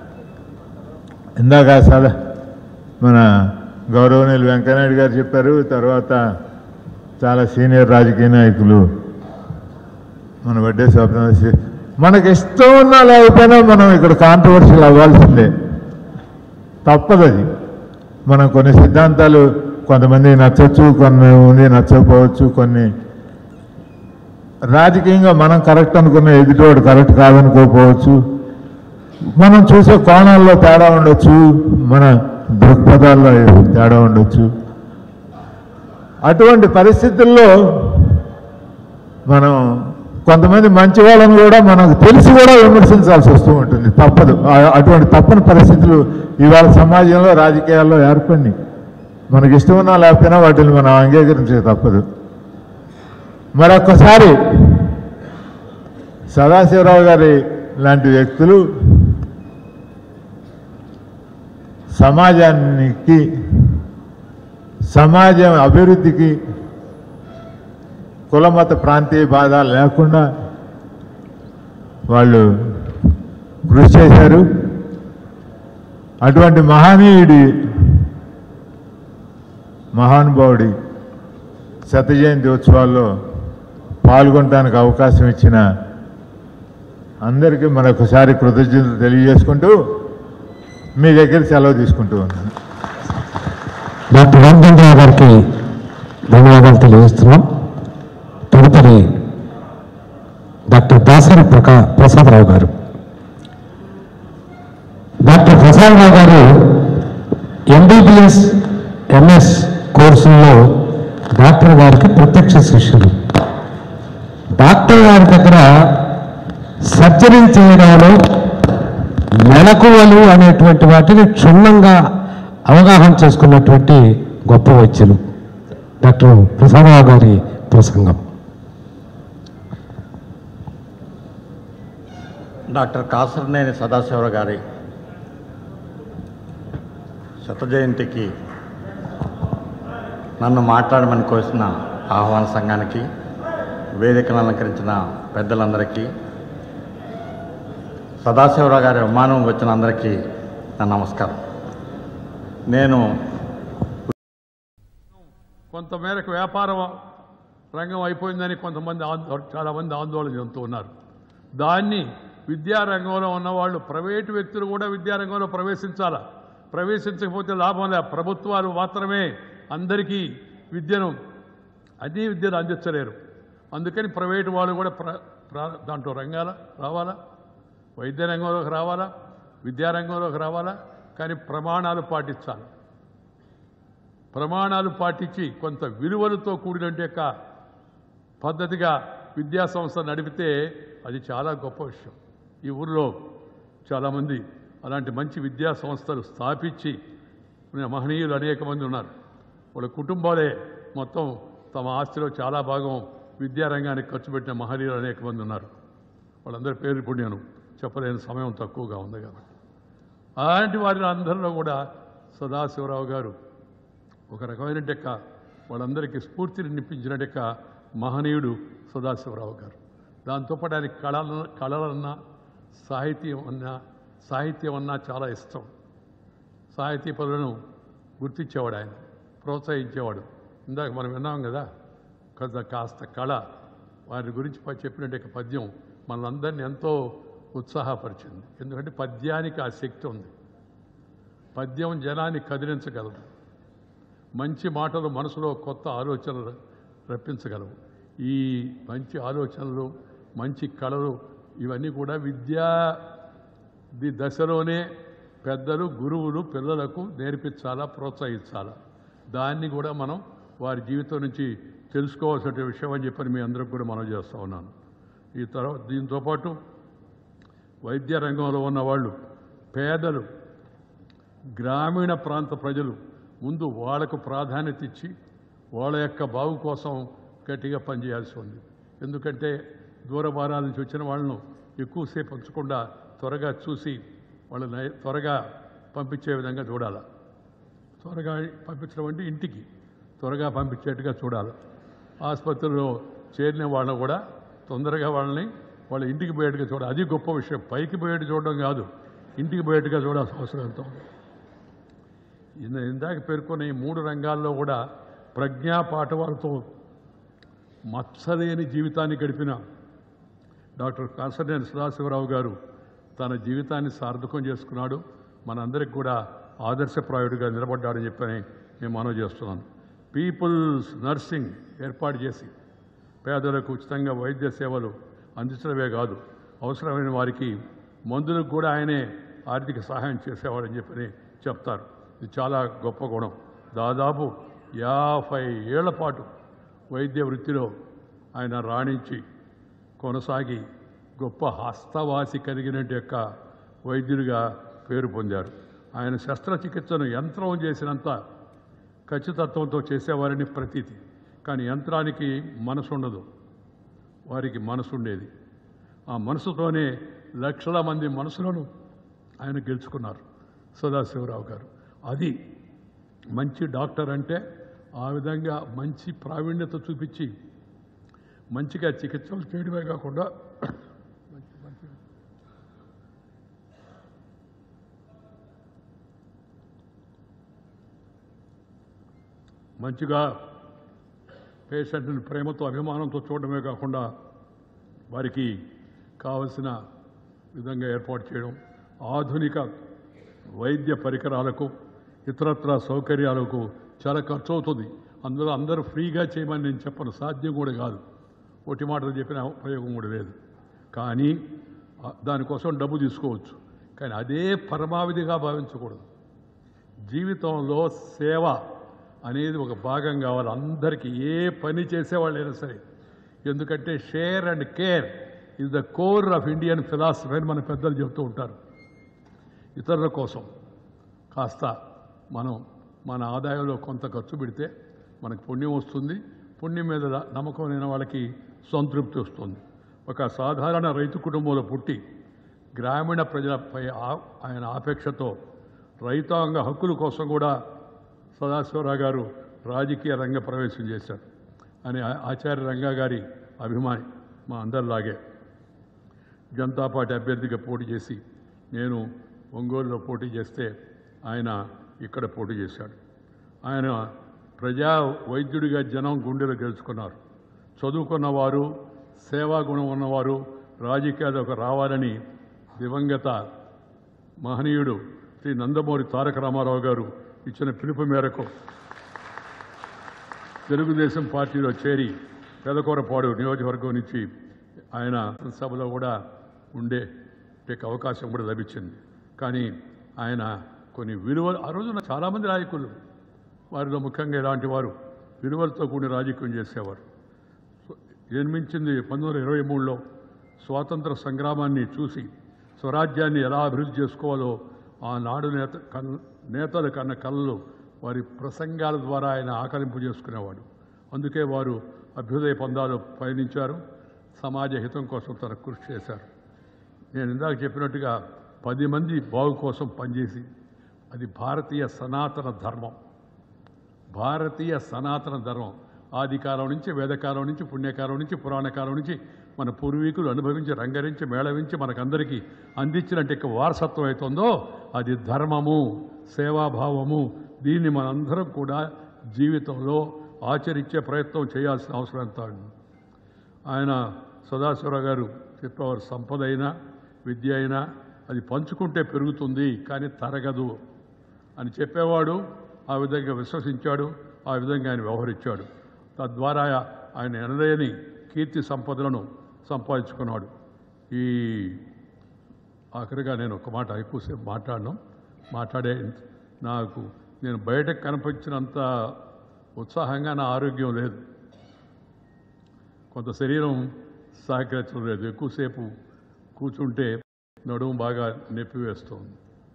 ఇందాక సదా మన గౌరవనీయులు వెంకయ్యనాయుడు గారు చెప్పారు తర్వాత చాలా సీనియర్ రాజకీయ నాయకులు మన వడ్డే స్వప్న మనకి ఇష్టం ఉన్నా లేకపోయినా మనం ఇక్కడ కాంట్రవర్షియల్ అవ్వాల్సిందే తప్పదు అది మనం కొన్ని సిద్ధాంతాలు కొంతమంది నచ్చచ్చు కొన్ని నచ్చకపోవచ్చు కొన్ని రాజకీయంగా మనం కరెక్ట్ అనుకున్న ఎదుటివాడు కరెక్ట్ కాదనుకోకపోవచ్చు మనం చూసే కోణాల్లో తేడా ఉండొచ్చు మన దృక్పథాల్లో తేడా ఉండొచ్చు అటువంటి పరిస్థితుల్లో మనం కొంతమంది మంచి వాళ్ళని కూడా మనకు తెలిసి కూడా విమర్శించాల్సి వస్తూ ఉంటుంది తప్పదు ఆ- అటువంటి తప్పని పరిస్థితులు ఇవాళ సమాజంలో రాజకీయాల్లో ఏర్పడి మనకి ఇష్టం ఉన్నా లేకపోయినా వాటిని మనం అంగీకరించే తప్పదు మరొక్కసారి సదాశివరావు గారి లాంటి వ్యక్తులు సమాజానికి సమాజం అభివృద్ధికి కులమత ప్రాంతీయ బాధ లేకుండా వాళ్ళు కృషి చేశారు అటువంటి మహనీయుడి మహానుభావుడి శత జయంతి ఉత్సవాల్లో పాల్గొనడానికి అవకాశం ఇచ్చిన అందరికీ మరొకసారి కృతజ్ఞతలు తెలియజేసుకుంటూ మీ దగ్గర సెలవు తీసుకుంటూ ఉన్నాను డాక్టర్ రామచంద్రరావు గారికి ధన్యవాదాలు తెలియజేస్తున్నాం తదుపరి డాక్టర్ దాసరి ప్రకా ప్రసాదరావు గారు డాక్టర్ ప్రసాదరావు గారు ఎంబీబీఎస్ ఎంఎస్ కోర్సుల్లో డాక్టర్ గారికి ప్రత్యక్ష శిష్యులు డాక్టర్ గారి దగ్గర సర్జరీ చేయడంలో మెలకువలు అనేటువంటి వాటిని క్షుణ్ణంగా అవగాహన చేసుకున్నటువంటి గొప్ప వైద్యులు డాక్టర్ ప్రసాదరావు గారి ప్రసంగం డాక్టర్ కాసరనేని సదాశివరావు గారి శత జయంతికి నన్ను మాట్లాడమని కోసిన ఆహ్వాన సంఘానికి వేదికను అలంకరించిన పెద్దలందరికీ సదాశివరావు గారి విమానం వచ్చిన అందరికీ నా నమస్కారం నేను కొంతమేరకు వ్యాపారం రంగం అయిపోయిందని కొంతమంది ఆందో చాలామంది ఆందోళన చెందుతూ ఉన్నారు దాన్ని విద్యారంగంలో ఉన్నవాళ్ళు ప్రైవేటు వ్యక్తులు కూడా విద్యారంగంలో ప్రవేశించాలా ప్రవేశించకపోతే లాభం లే ప్రభుత్వాలు మాత్రమే అందరికీ విద్యను అన్ని విద్యను అందించలేరు అందుకని ప్రైవేటు వాళ్ళు కూడా ప్ర ప్రా- దాంట్లో రంగాల రావాలా వైద్య రంగంలోకి రావాలా విద్యారంగంలోకి రావాలా కానీ ప్రమాణాలు పాటించాలి ప్రమాణాలు పాటించి కొంత విలువలతో కూడినట్టు యొక్క పద్ధతిగా విద్యా సంస్థ నడిపితే అది చాలా గొప్ప విషయం ఈ ఊరిలో చాలామంది అలాంటి మంచి విద్యా సంస్థలు స్థాపించి ఉన్న మహనీయులు అనేక మంది ఉన్నారు వాళ్ళ కుటుంబాలే మొత్తం తమ ఆస్తిలో చాలా భాగం విద్యారంగానికి ఖర్చు పెట్టిన మహనీయులు అనేక మంది ఉన్నారు వాళ్ళందరి పేరు ఇప్పుడు నేను చెప్పలేని సమయం తక్కువగా ఉంది కాబట్టి అలాంటి వారి అందరిలో కూడా సదాశివరావు గారు ఒక రకమైన యొక్క వాళ్ళందరికీ స్ఫూర్తిని నింపించిన యొక్క మహనీయుడు సదాశివరావు గారు దాంతోపాటు ఆయన కళల కళలన్నా సాహిత్యం అన్నా సాహిత్యం అన్నా చాలా ఇష్టం సాహితీ పనులను గుర్తించేవాడు ఆయన ప్రోత్సహించేవాడు ఇందాక మనం విన్నాం కదా కొంత కాస్త కళ వారి గురించి ప- చెప్పినట్టు యొక్క పద్యం మనందరినీ ఎంతో ఉత్సాహపరిచింది ఎందుకంటే పద్యానికి ఆ శక్తి ఉంది పద్యం జనాన్ని కదిలించగలదు మంచి మాటలు మనసులో కొత్త ఆలోచనలు రప్పించగలవు ఈ మంచి ఆలోచనలు మంచి కళలు ఇవన్నీ కూడా విద్యా ది దశలోనే పెద్దలు గురువులు పిల్లలకు నేర్పించాలా ప్రోత్సహించాలా దాన్ని కూడా మనం వారి జీవితం నుంచి తెలుసుకోవాల్సిన విషయం అని చెప్పని మీ అందరికి కూడా మనం చేస్తూ ఉన్నాను ఈ తర్వాత దీంతో పాటు వైద్య రంగంలో ఉన్న వాళ్ళు పేదలు గ్రామీణ ప్రాంత ప్రజలు ముందు వాళ్లకు ప్రాధాన్యత ఇచ్చి వాళ్ళ యొక్క బాగు కోసం గట్టిగా పనిచేయాల్సి ఉంది ఎందుకంటే దూరభారాల నుంచి వచ్చిన వాళ్ళను ఎక్కువసేపు ఉంచకుండా త్వరగా చూసి వాళ్ళని త్వరగా పంపించే విధంగా చూడాలి త్వరగా పంపించడం అంటే ఇంటికి త్వరగా పంపించేట్టుగా చూడాలి ఆసుపత్రిలో చేరిన వాళ్ళని కూడా తొందరగా వాళ్ళని వాళ్ళ ఇంటికి పోయేట్టుగా చూడాలి అది గొప్ప విషయం పైకి పోయేట్టు చూడడం కాదు ఇంటికి పోయేట్టుగా చూడాల్సిన అవసరం ఎంతో ఉంది ఇంద- ఇందాక పేర్కొన్న ఈ మూడు రంగాల్లో కూడా ప్రజ్ఞా పాఠవాలతో మత్సలేని జీవితాన్ని గడిపిన డాక్టర్ కాసర్నేని సదాశివరావు గారు తన జీవితాన్ని సార్థకం చేసుకున్నాడు మనందరికి కూడా ఆదర్శప్రాయుడిగా నిలబడ్డాడని చెప్పని నేను మనవి చేస్తున్నాను పీపుల్స్ నర్సింగ్ ఏర్పాటు చేసి పేదలకు ఉచితంగా వైద్య సేవలు అందించడమే కాదు అవసరమైన వారికి మందులకు కూడా ఆయనే ఆర్థిక సహాయం చేసేవాడని చెప్పని చెప్తారు ఇది చాలా గొప్ప గుణం దాదాపు యాభై ఏళ్ల పాటు వైద్య వృత్తిలో ఆయన రాణించి కొనసాగి గొప్ప హస్తవాసి కలిగిన యొక్క వైద్యుడిగా పేరు పొందారు ఆయన శస్త్రచికిత్సను యంత్రం చేసినంత ఖచ్చితత్వంతో చేసేవారని ప్రతీతి కానీ యంత్రానికి మనసు ఉండదు వారికి మనసు ఉండేది ఆ మనసుతోనే లక్షల మంది మనసులను ఆయన గెలుచుకున్నారు సదాశివరావు గారు అది మంచి డాక్టర్ అంటే ఆ విధంగా మంచి ప్రావీణ్యత చూపించి మంచిగా చికిత్సలు చేయడమే కాకుండా మంచి మంచి మంచిగా పేషెంట్ని ప్రేమతో అభిమానంతో చూడడమే కాకుండా వారికి కావలసిన విధంగా ఏర్పాటు చేయడం ఆధునిక వైద్య పరికరాలకు ఇతరత్ర సౌకర్యాలకు చాలా ఖర్చు అవుతుంది అందులో అందరూ ఫ్రీగా చేయమని నేను చెప్పను సాధ్యం కూడా కాదు ఒట్టి మాటలు చెప్పిన ఉపయోగం కూడా లేదు కానీ ఆ, దానికోసం డబ్బు తీసుకోవచ్చు కానీ అదే పరమావధిగా భావించకూడదు జీవితంలో సేవ అనేది ఒక భాగం కావాలి అందరికీ ఏ పని చేసేవాళ్ళైనా సరే ఎందుకంటే share and care is the core of Indian philosophy అని మన పెద్దలు చెబుతూ ఉంటారు ఇతరుల కోసం కాస్త మనం మన ఆదాయంలో కొంత ఖర్చు పెడితే మనకు పుణ్యం వస్తుంది పుణ్యం మీద నమ్మకం లేని వాళ్ళకి సంతృప్తి వస్తుంది ఒక సాధారణ రైతు కుటుంబంలో పుట్టి గ్రామీణ ప్రజలపై ఆ- ఆయన ఆపేక్షతో రైతాంగ హక్కుల కోసం కూడా సదాశివరావు గారు రాజకీయ రంగ ప్రవేశం చేశారు అని ఆ- ఆచార్య రంగా గారి అభిమాని మా అందరిలాగే జనతా పార్టీ అభ్యర్థిగా పోటీ చేసి నేను ఒంగోలులో పోటీ చేస్తే ఆయన ఇక్కడ పోటీ చేశాడు ఆయన ప్రజా వైద్యుడిగా జనం గుండెలు గెలుచుకున్నారు చదువుకున్నవారు సేవా గుణం ఉన్నవారు రాజకీయాలకు రావాలని దివంగత మహనీయుడు శ్రీ నందమూరి తారక రామారావు గారు ఇచ్చిన పిలుపు మేరకు తెలుగుదేశం పార్టీలో చేరి పెదకూరపాడు నియోజకవర్గం నుంచి ఆయన సభలో కూడా ఉండే టేక్ అవకాశం కూడా లభించింది కానీ ఆయన కొన్ని విలువలు ఆ రోజున చాలామంది నాయకులు వారిలో ముఖ్యంగా ఇలాంటి వారు విలువలతో కూడిన రాజకీయం చేసేవారు జన్మించింది పంతొమ్మిది వందల ఇరవై మూడులో స్వాతంత్ర సంగ్రామాన్ని చూసి స్వరాజ్యాన్ని ఎలా అభివృద్ధి చేసుకోవాలో ఆనాడు నేత కన్ నేతలు కన్న కళలు వారి ప్రసంగాల ద్వారా ఆయన ఆకలింపు చేసుకునేవాడు అందుకే వారు అభ్యుదయ పందాలు పయనించారు సమాజ హితం కోసం తన కృషి చేశారు నేను ఇందాక చెప్పినట్టుగా పది మంది బాగు కోసం పనిచేసి అది భారతీయ సనాతన ధర్మం భారతీయ సనాతన ధర్మం ఆది కాలం నుంచి వేదకాలం నుంచి పుణ్యకాలం నుంచి పురాణకాలం నుంచి మన పూర్వీకులు అనుభవించి రంగరించి మేళవించి మనకందరికీ అందించినట్టు ఇక వారసత్వం అవుతుందో అది ధర్మము సేవాభావము దీన్ని మనందరం కూడా జీవితంలో ఆచరించే ప్రయత్నం చేయాల్సిన అవసరం ఎంత ఉంది. ఆయన సదాశివరావు గారు చెప్పేవారు సంపద అయినా విద్య అయినా అది పంచుకుంటే పెరుగుతుంది కానీ తరగదు అని చెప్పేవాడు ఆ విధంగా విశ్వసించాడు ఆ విధంగా ఆయన వ్యవహరించాడు తద్వారా ఆయన ఎనలేని కీర్తి సంపదలను సంపాదించుకున్నాడు ఈ ఆఖరిగా నేను ఒక మాట ఎక్కువసేపు మాట్లాడను మాట్లాడే నాకు నేను బయటకు కనిపించినంత ఉత్సాహంగా నా ఆరోగ్యం లేదు కొంత శరీరం సహకరించడం లేదు ఎక్కువసేపు కూర్చుంటే నడుము బాగా నొప్పి వేస్తుంది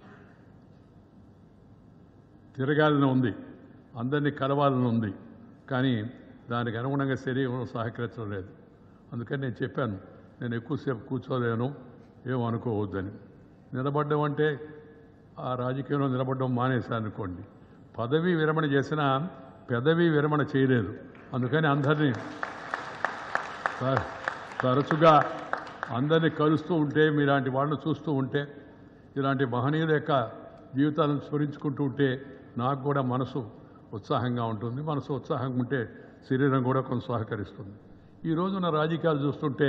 తిరగాలని ఉంది అందరినీ కలవాలని ఉంది కానీ దానికి అనుగుణంగా శరీరం సహకరించడం లేదు అందుకని నేను చెప్పాను నేను ఎక్కువసేపు కూర్చోలేను ఏమనుకోవద్దని నిలబడ్డం అంటే ఆ రాజకీయంలో నిలబడడం మానేశాను అనుకోండి పదవి విరమణ చేసినా పెదవి విరమణ చేయలేదు అందుకని అందరినీ త- తరచుగా అందరినీ కలుస్తూ ఉంటే మీలాంటి వాళ్ళని చూస్తూ ఉంటే ఇలాంటి మహనీయుల యొక్క జీవితాలను స్మరించుకుంటూ ఉంటే నాకు కూడా మనసు ఉత్సాహంగా ఉంటుంది మనసు ఉత్సాహంగా ఉంటే శరీరం కూడా కొంత సహకరిస్తుంది ఈ రోజున రాజకీయాలు చూస్తుంటే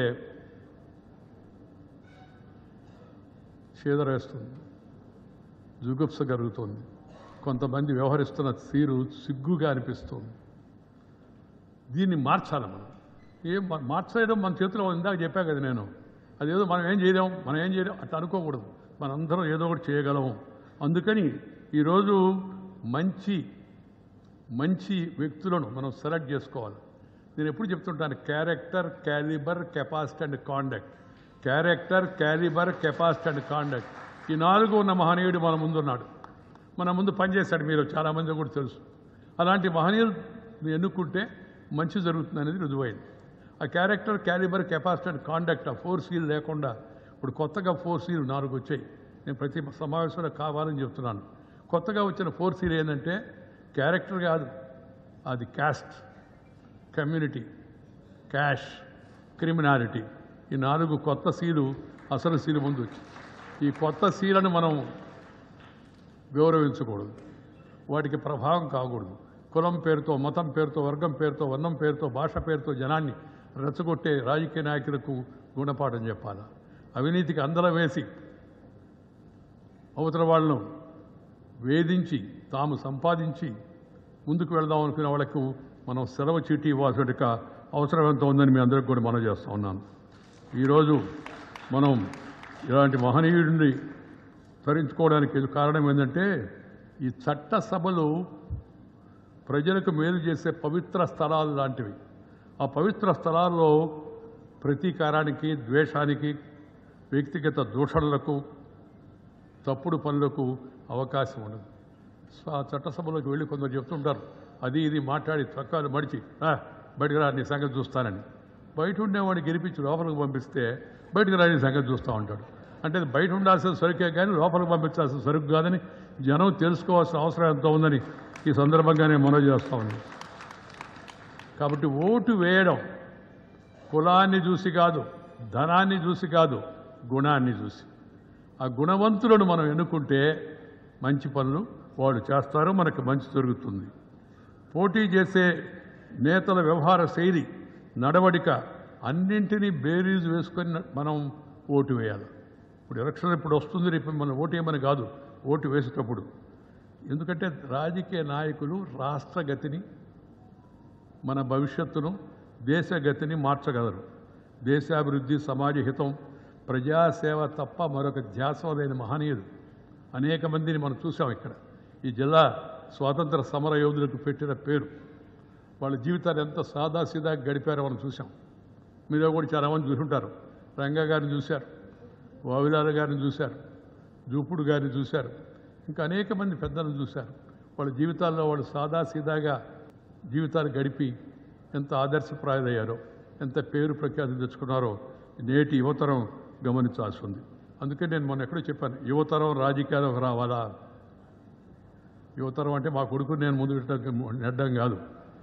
వేస్తుంది జుగుప్స కలుగుతుంది కొంతమంది వ్యవహరిస్తున్న తీరు సిగ్గుగా అనిపిస్తుంది దీన్ని మార్చాలి మనం ఏం మా- మార్చేయడం మన చేతిలో ఉంది. ఇందాక చెప్పా కదా నేను అదేదో మనం ఏం చేయలేం మనం ఏం చేయలేం అట్లా అనుకోకూడదు మనందరం ఏదో ఒకటి చేయగలము అందుకని ఈరోజు మంచి మంచి వ్యక్తులను మనం సెలెక్ట్ చేసుకోవాలి నేను ఎప్పుడు చెప్తుంటాను character calibre capacity and conduct character calibre capacity and conduct ఈ నాలుగు ఉన్న మహనీయుడు మన ముందున్నాడు మన ముందు పనిచేశాడు మీరు చాలామంది కూడా తెలుసు అలాంటి మహనీయులు ఎన్నుకుంటే మంచి జరుగుతుంది అనేది రుజువైంది ఆ character calibre capacity and conduct ఆ ఫోర్ సీల్ లేకుండా ఇప్పుడు కొత్తగా ఫోర్ సీల్ నాలుగు వచ్చాయి నేను ప్రతి సమావేశంలో కావాలని చెప్తున్నాను కొత్తగా వచ్చిన ఫోర్ సీల్ ఏంటంటే క్యారెక్టర్ కాదు అది క్యాస్ట్ కమ్యూనిటీ క్యాష్ క్రిమినాలిటీ ఈ నాలుగు కొత్త సీలు అసలు సీలు ముందు వచ్చి ఈ కొత్త సీలను మనం గౌరవించకూడదు వాటికి ప్రభావం కాకూడదు కులం పేరుతో మతం పేరుతో వర్గం పేరుతో వర్ణం పేరుతో భాష పేరుతో జనాన్ని రెచ్చగొట్టే రాజకీయ నాయకులకు గుణపాఠం చెప్పాలి అవినీతికి అందరం వేసి అవతల వాళ్ళను వేధించి తాము సంపాదించి ముందుకు వెళదాం అనుకునే వాళ్ళకు మనం సెలవు చీటీ ఇవ్వాల్సిన అవసరం ఎంత ఉందని మీ అందరికి కూడా మనం చేస్తూ ఉన్నాను ఈరోజు మనం ఇలాంటి మహనీయుడిని తరించుకోవడానికి కారణం ఏంటంటే ఈ చట్ట సభలు ప్రజలకు మేలు చేసే పవిత్ర స్థలాలు లాంటివి ఆ పవిత్ర స్థలాల్లో ప్రతీకారానికి ద్వేషానికి వ్యక్తిగత దూషణలకు తప్పుడు పనులకు అవకాశం ఉండదు సో ఆ చట్టసభలోకి వెళ్ళి కొందరు చెప్తుంటారు అది ఇది మాట్లాడి చొక్కాలు మడిచి "రా, బయటకు రా నీ సంగతి చూస్తానని బయట ఉండేవాడిని గెలిపించి లోపలికి పంపిస్తే బయటకు రా నీ సంగతి చూస్తూ ఉంటాడు అంటే అది బయట ఉండాల్సిన సరుకే కానీ లోపలికి పంపించాల్సిన సరుకు కాదని జనం తెలుసుకోవాల్సిన అవసరం ఎంత ఉందని ఈ సందర్భంగా నేను మనవి చేస్తా ఉన్నాను కాబట్టి ఓటు వేయడం కులాన్ని చూసి కాదు ధనాన్ని చూసి కాదు గుణాన్ని చూసి ఆ గుణవంతులను మనం ఎన్నుకుంటే మంచి పనులు వాళ్ళు చేస్తారు మనకు మంచి జరుగుతుంది పోటీ చేసే నేతల వ్యవహార శైలి నడవడిక అన్నింటినీ బేరీజు వేసుకొని మనం ఓటు వేయాలి ఇప్పుడు ఎలక్షన్ ఇప్పుడు వస్తుంది రేపు మనం ఓటు వేయమని కాదు ఓటు వేసేటప్పుడు ఎందుకంటే రాజకీయ నాయకులు రాష్ట్ర గతిని మన భవిష్యత్తును దేశ గతిని మార్చగలరు దేశాభివృద్ధి సమాజ హితం ప్రజాసేవ తప్ప మరొక ధ్యాసం లేని మహనీయులు అనేక మందిని మనం చూసాం ఇక్కడ ఈ జిల్లా స్వాతంత్ర సమర యోధులకు పెట్టిన పేరు వాళ్ళ జీవితాలు ఎంత సాదాసీదా గడిపారో మనం చూసాం మీరు కూడా చాలామంది చూసుంటారు రంగా గారిని చూశారు వావిలాల గారిని చూశారు జూపుడు గారిని చూశారు ఇంకా అనేక మంది పెద్దలను చూశారు వాళ్ళ జీవితాల్లో వాళ్ళు సాదాసీదాగా జీవితాలు గడిపి ఎంత ఆదర్శప్రాయులయ్యారో ఎంత పేరు ప్రఖ్యాతి తెచ్చుకున్నారో నేటి యువతరం గమనించాల్సి ఉంది అందుకే నేను మొన్న ఎక్కడో చెప్పాను యువతరం రాజకీయాలకు రావాలా యువతరం అంటే మా కొడుకు నేను ముందు పెట్టడం నెట్టడం కాదు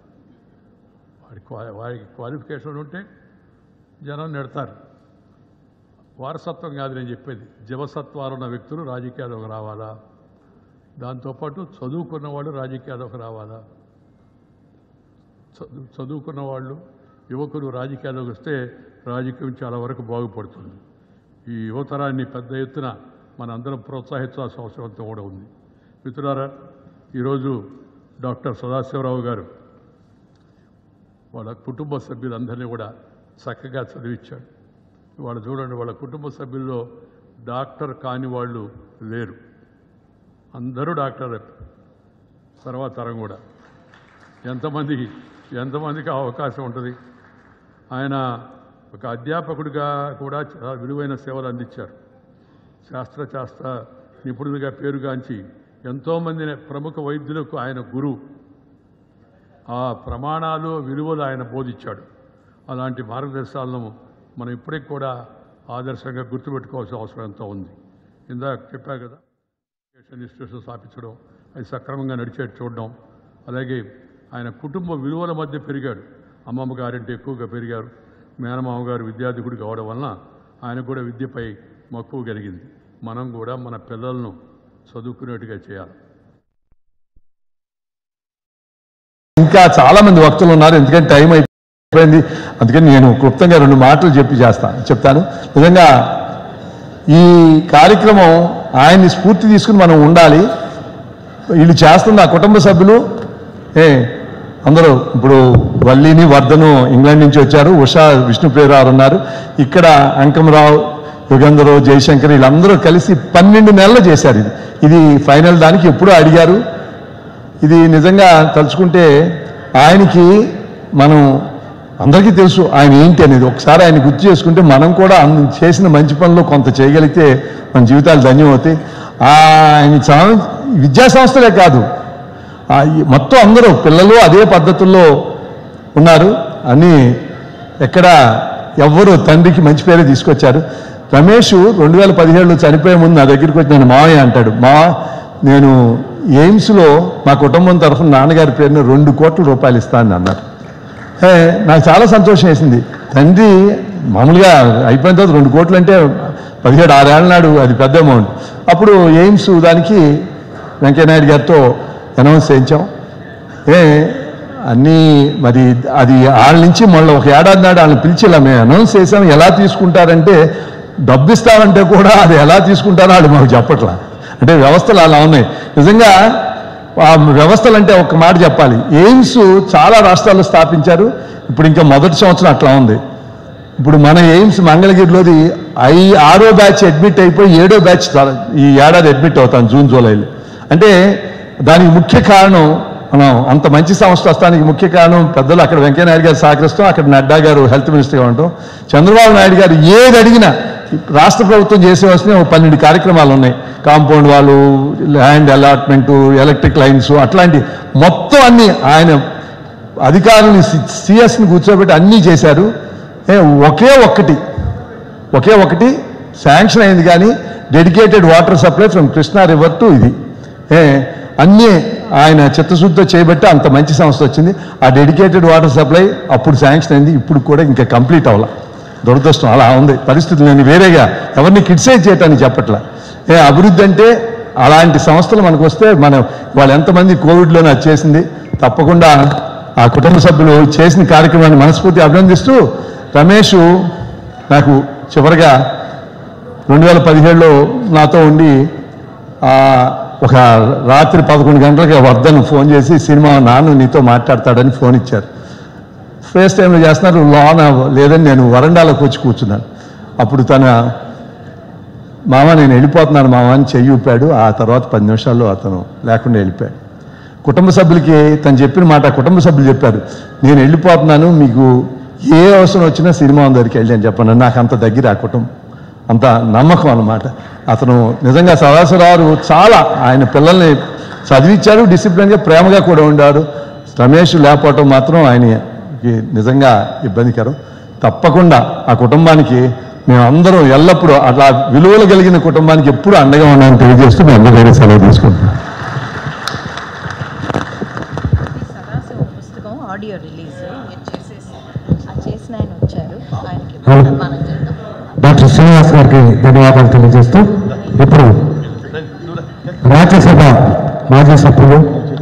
వాడి క్వా- వారికి క్వాలిఫికేషన్ ఉంటే జనం నెడతారు వారసత్వం కాదు నేను చెప్పేది జవసత్వాలు ఉన్న వ్యక్తులు రాజకీయాలకు రావాలా దాంతోపాటు చదువుకున్న వాళ్ళు రాజకీయాలకు రావాలా చదువు చదువుకున్న వాళ్ళు యువకులు రాజకీయాల్లోకి వస్తే రాజకీయం చాలా వరకు బాగుపడుతుంది ఈ యువతరాన్ని పెద్ద ఎత్తున మన అందరం ప్రోత్సహించాల్సిన అవసరం అంతా కూడా ఉంది మిత్రులారా ఈరోజు డాక్టర్ సదాశివరావు గారు వాళ్ళ కుటుంబ సభ్యులందరినీ కూడా చక్కగా చదివించాడు వాళ్ళు చూడండి వాళ్ళ కుటుంబ సభ్యుల్లో డాక్టర్ కాని వాళ్ళు లేరు అందరూ డాక్టర్ తర్వాత తరం కూడా ఎంతమంది ఎంతమందికి ఆ అవకాశం ఉంటుంది ఆయన ఒక అధ్యాపకుడిగా కూడా చాలా విలువైన సేవలు అందించారు శాస్త్ర శాస్త్ర నిపుణుడిగా పేరుగాంచి ఎంతోమంది ప్రముఖ వైద్యులకు ఆయన గురువు ఆ ప్రమాణాలు విలువలు ఆయన బోధించాడు అలాంటి మార్గదర్శకాలను మనం ఇప్పటికి కూడా ఆదర్శంగా గుర్తుపెట్టుకోవాల్సిన అవసరం ఎంతో ఉంది ఇందాక చెప్పా కదా ఎడ్యుకేషన్ ఇన్స్టిట్యూషన్ స్థాపించడం అది సక్రమంగా నడిచేట్టు చూడడం అలాగే ఆయన కుటుంబ విలువల మధ్య పెరిగాడు అమ్మమ్మ గారంటే ఎక్కువగా పెరిగారు మేనమామ గారు విద్యార్థికుడు కావడం వలన ఆయన కూడా విద్యపై మక్కువ కలిగింది మనం కూడా మన పిల్లలను చదువుకునేట్టుగా చేయాలి ఇంకా చాలా మంది వక్తులు ఉన్నారు ఎందుకంటే టైం అయిపోయింది అందుకని నేను క్లుప్తంగా రెండు మాటలు చెప్పి చేస్తాను చెప్తాను నిజంగా ఈ కార్యక్రమం ఆయన్ని స్ఫూర్తి తీసుకుని మనం ఉండాలి వీళ్ళు చేస్తున్న ఆ కుటుంబ సభ్యులు ఏ అందరూ ఇప్పుడు వల్లిని వర్ధను ఇంగ్లాండ్ నుంచి వచ్చారు ఉషా విష్ణుప్రియరావు ఉన్నారు ఇక్కడ అంకమరావు యుగంధరావు జయశంకర్ వీళ్ళందరూ కలిసి పన్నెండు నెలలు చేశారు ఇది ఇది ఫైనల్ దానికి ఎప్పుడూ అడిగారు ఇది నిజంగా తలుచుకుంటే ఆయనకి మనం అందరికీ తెలుసు ఆయన ఏంటి అనేది ఒకసారి ఆయన గుర్తు చేసుకుంటే మనం కూడా అన్ని చేసిన మంచి పనులు కొంత చేయగలిగితే మన జీవితాలు ధన్యమవుతాయి ఆయన చా- విద్యా సంస్థలే కాదు ఆ ఈ మొత్తం అందరూ పిల్లలు అదే పద్ధతుల్లో ఉన్నారు అని ఎక్కడ ఎవ్వరు తండ్రికి మంచి పేరే తీసుకొచ్చారు రమేష్ రెండు వేల పదిహేడులో చనిపోయే ముందు నా దగ్గరికి వచ్చి నేను మావయ్య అంటాడు మా నేను ఎయిమ్స్లో మా కుటుంబం తరఫున నాన్నగారి పేరున రెండు కోట్ల రూపాయలు ఇస్తానని అన్నారు ఏ, నాకు చాలా సంతోషం వేసింది తండ్రి మామూలుగా అయిపోయిన తర్వాత రెండు కోట్లు అంటే పదిహేడు ఆరేళ్ల నాడు అది పెద్ద అమౌంట్ అప్పుడు ఎయిమ్స్ దానికి వెంకయ్యనాయుడు గారితో అనౌన్స్ చేయించాం ఏ అన్నీ మరి అది వాళ్ళ నుంచి మళ్ళీ ఒక ఏడాది నాడు వాళ్ళని పిలిచి ఇలా మేము అనౌన్స్ చేసాం ఎలా తీసుకుంటారంటే డబ్బు ఇస్తామంటే కూడా అది ఎలా తీసుకుంటారో వాళ్ళు మాకు చెప్పట్లా అంటే వ్యవస్థలు అలా ఉన్నాయి నిజంగా ఆ వ్యవస్థలు అంటే ఒక మాట చెప్పాలి ఎయిమ్స్ చాలా రాష్ట్రాల్లో స్థాపించారు ఇప్పుడు ఇంకా మొదటి సంవత్సరం అట్లా ఉంది ఇప్పుడు మన ఎయిమ్స్ మంగళగిరిలోది ఐ ఆరో బ్యాచ్ అడ్మిట్ అయిపోయి ఏడో బ్యాచ్ త్వర- ఈ ఏడాది అడ్మిట్ అవుతాను జూన్ జూలైలో అంటే దానికి ముఖ్య కారణం మనం అంత మంచి సంస్థ వస్తానికి ముఖ్య కారణం పెద్దలు అక్కడ వెంకయ్యనాయుడు గారు సహకరిస్తాం అక్కడ నడ్డా గారు హెల్త్ మినిస్టర్గా ఉంటాం చంద్రబాబు నాయుడు గారు ఏది అడిగినా రాష్ట్ర ప్రభుత్వం చేసేవలసిన ఒక పన్నెండు కార్యక్రమాలు ఉన్నాయి కాంపౌండ్ వాళ్ళు ల్యాండ్ అలాట్మెంటు ఎలక్ట్రిక్ లైన్స్ అట్లాంటి మొత్తం అన్ని ఆయన అధికారులు సిఎస్ని కూర్చోబెట్టి అన్నీ చేశారు ఏ, ఒకే ఒక్కటి ఒకే ఒకటి శాంక్షన్ అయింది కానీ dedicated water supply from Krishna river to ఇది ఏ అన్నీ ఆయన చిత్తశుద్ధితో చేయబట్టి అంత మంచి సంస్థ వచ్చింది ఆ డెడికేటెడ్ వాటర్ సప్లై అప్పుడు శాంక్షన్ అయింది ఇప్పుడు కూడా ఇంకా కంప్లీట్ అవ్వాల దురదృష్టం అలా ఉంది పరిస్థితి నేను వేరేగా ఎవరిని క్రిటిసైజ్ చేయటానికి చెప్పట్లా ఏ అభివృద్ధి అంటే అలాంటి సంస్థలు మనకు వస్తే మనం వాళ్ళు ఎంతమంది కోవిడ్లోనే అది చేసింది తప్పకుండా ఆ కుటుంబ సభ్యులు చేసిన కార్యక్రమాన్ని మనస్ఫూర్తి అభినందిస్తూ రమేష్ నాకు చివరిగా రెండు వేల పదిహేడులో నాతో ఉండి ఆ, ఒక రాత్రి పదకొండు గంటలకి వర్ధన్ ఫోన్ చేసి సినిమా నాన్న నీతో మాట్లాడతాడని ఫోన్ ఇచ్చారు ఫేస్ టైంలో చేస్తున్నారు లోన లేదని నేను వరండాలోకి వచ్చి కూర్చున్నాను అప్పుడు తన మామ నేను వెళ్ళిపోతున్నాను మామ అని చెయ్యి ఊపాడు ఆ తర్వాత పది నిమిషాల్లో అతను లేకుండా వెళ్ళిపోయాడు కుటుంబ సభ్యులకి తను చెప్పిన మాట కుటుంబ సభ్యులు చెప్పారు నేను వెళ్ళిపోతున్నాను మీకు ఏ అవసరం వచ్చినా సినిమా దగ్గరికి వెళ్ళి అని చెప్పాను నాకు అంత దగ్గర ఆ కుటుంబం అంత నమ్మకం అన్నమాట అతను నిజంగా సదాశివరావు చాలా ఆయన పిల్లల్ని చదివించారు డిసిప్లిన్గా ప్రేమగా కూడా ఉండారు రమేష్ లేకపోవటం మాత్రం ఆయనకి నిజంగా ఇబ్బందికరం తప్పకుండా ఆ కుటుంబానికి మేమందరం ఎల్లప్పుడూ అట్లా విలువలు కలిగిన కుటుంబానికి ఎప్పుడూ అండగా ఉన్నామని తెలియజేస్తూ మేము అందరూ సెలవు తీసుకుంటున్నాం సదాశివం పుస్తకం ఆడియో రిలీజ్ మీరు చేసేసి ఆ చేసిన ఆయన వచ్చారు ఆయనకి అవును. సన్మానం చేద్దాం డాక్టర్ శ్రీనివాస్ గారికి ధన్యవాదాలు తెలియజేస్తూ ఇప్పుడు రాజ్యసభ మాజీ సభ్యులు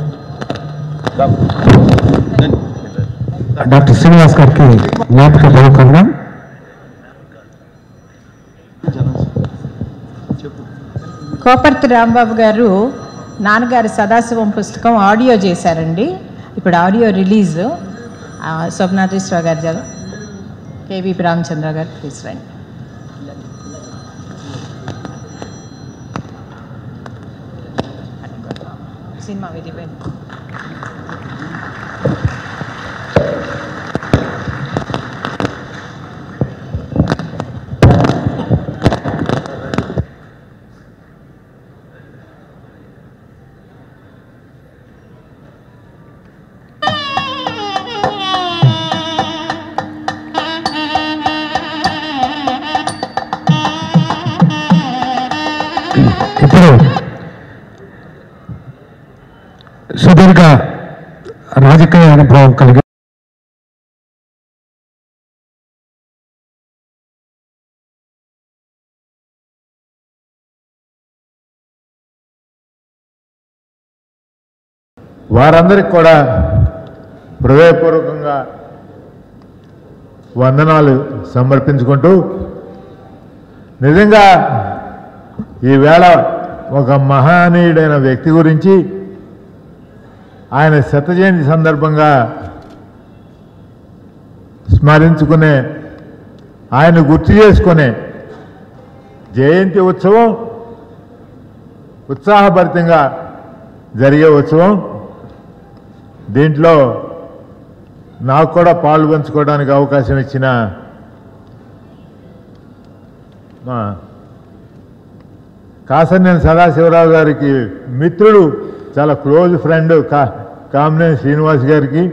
డాక్టర్ శ్రీనివాస్ గారికి జ్ఞాపిక పలుకున్నాం కోపర్తి రాంబాబు గారు నాన్నగారి సదాశివం పుస్తకం ఆడియో చేశారండి ఇప్పుడు ఆడియో రిలీజ్ స్వప్నాథేశ్వర గారి జగ కేవీపీ రామచంద్ర గారు ప్లీజ్ రండి సినిమా విరిపోయింది ఇప్పుడు సుదీర్ఘ రాజకీయ అనుభవం కలిగి వారందరికి కూడా హృదయపూర్వకంగా వందనాలు సమర్పించుకుంటూ నిజంగా ఈవేళ ఒక మహనీయుడైన వ్యక్తి గురించి ఆయన శత జయంతి సందర్భంగా స్మరించుకునే ఆయన గుర్తు చేసుకునే జయంతి ఉత్సవం ఉత్సాహభరితంగా జరిగే ఉత్సవం దీంట్లో నాకు కూడా పాలు పంచుకోవడానికి అవకాశం ఇచ్చిన మా కాసర్నేని సదాశివరావు గారికి మిత్రుడు చాలా క్లోజ్ ఫ్రెండ్ కా కామినేని శ్రీనివాస్ గారికి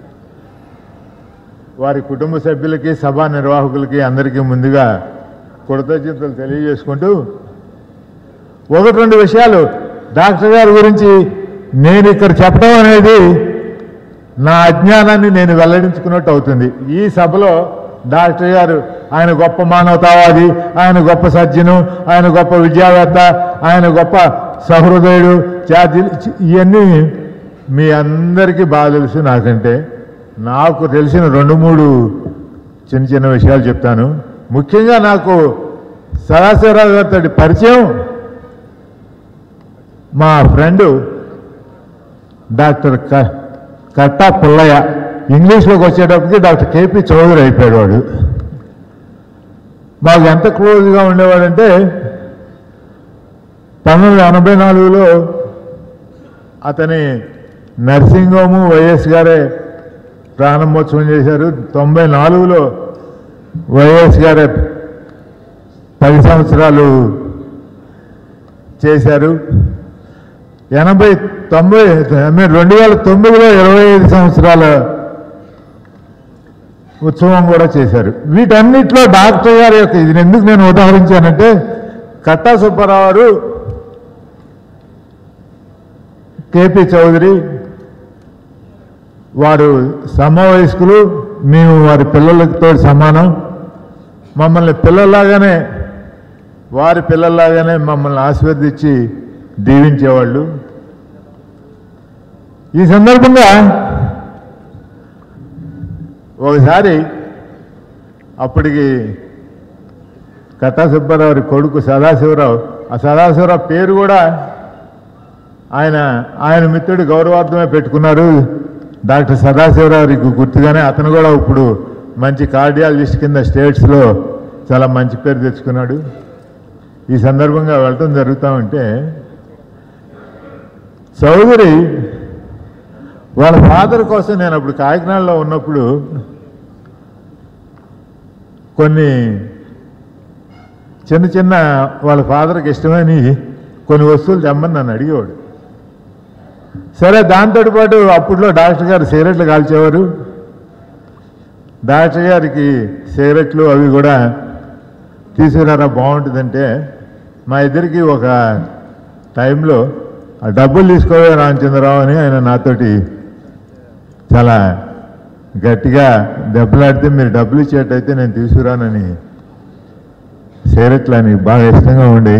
వారి కుటుంబ సభ్యులకి సభా నిర్వాహకులకి అందరికీ ముందుగా కృతజ్ఞతలు తెలియజేసుకుంటూ ఒకటి రెండు విషయాలు డాక్టర్ గారి గురించి నేను ఇక్కడ చెప్పడం అనేది నా అజ్ఞానాన్ని నేను వెల్లడించుకున్నట్టు అవుతుంది ఈ సభలో డాక్టర్ గారు ఆయన గొప్ప మానవతావాది ఆయన గొప్ప సజ్జను ఆయన గొప్ప విద్యావేత్త ఆయన గొప్ప సహృదయుడు జాతి ఇవన్నీ మీ అందరికీ బాగా తెలుసు నాకంటే నాకు తెలిసిన రెండు మూడు చిన్న చిన్న విషయాలు చెప్తాను ముఖ్యంగా నాకు సదాశివరావు గారితో పరిచయం మా ఫ్రెండు డాక్టర్ క కట్టా పుల్లయ్య ఇంగ్లీష్లోకి వచ్చేటప్పటికి డాక్టర్ కేపీ చౌదరి అయిపోయాడు వాడు మాకు ఎంత క్లోజ్గా ఉండేవాడంటే పంతొమ్మిది వందల ఎనభై నాలుగులో అతని నర్సింగ్ హోము వైఎస్ గారే ప్రారంభోత్సవం చేశారు తొంభై నాలుగులో వైఎస్ గారే పది సంవత్సరాలు చేశారు ఎనభై తొంభై ఐ మీన్ రెండు వేల తొమ్మిదిలో ఇరవై ఐదు సంవత్సరాల ఉత్సవం కూడా చేశారు వీటన్నిటిలో డాక్టర్ గారి యొక్క ఇది ఎందుకు నేను ఉదాహరించానంటే కట్టా సుబ్బారావు గారు కేపీ చౌదరి వారు సమవయస్కులు మేము వారి పిల్లలతో సమానం మమ్మల్ని పిల్లల్లాగానే వారి పిల్లల్లాగానే మమ్మల్ని ఆశీర్వదించి దీవించేవాళ్ళు ఈ సందర్భంగా ఒకసారి అప్పటికి కట్టా సుబ్బారావు కొడుకు సదాశివరావు ఆ సదాశివరావు పేరు కూడా ఆయన ఆయన మిత్రుడి గౌరవార్థమే పెట్టుకున్నారు డాక్టర్ సదాశివరావుకి గుర్తుగానే అతను కూడా ఇప్పుడు మంచి కార్డియాలజిస్ట్ కింద స్టేట్స్లో చాలా మంచి పేరు తెచ్చుకున్నాడు ఈ సందర్భంగా వెళ్ళటం జరుగుతూ ఉంటే చౌదరి వాళ్ళ ఫాదర్ కోసం నేను అప్పుడు కాకినాడలో ఉన్నప్పుడు కొన్ని చిన్న చిన్న వాళ్ళ ఫాదర్కి ఇష్టమని కొన్ని వస్తువులు తెమ్మని నన్ను అడిగేవాడు సరే దాంతో పాటు అప్పట్లో డాక్టర్ గారు సిగరెట్లు కాల్చేవారు డాక్టర్ గారికి సిగరెట్లు అవి కూడా తీసుకురారా బాగుంటుందంటే మా ఇద్దరికి ఒక టైంలో ఆ డబ్బులు తీసుకోవే రామచంద్రరావు అని ఆయన నాతోటి చాలా గట్టిగా దెబ్బలాడితే మీరు డబ్బులు ఇచ్చేటైతే నేను తీసుకురానని సిగరెట్లు అని బాగా ఇష్టంగా ఉండి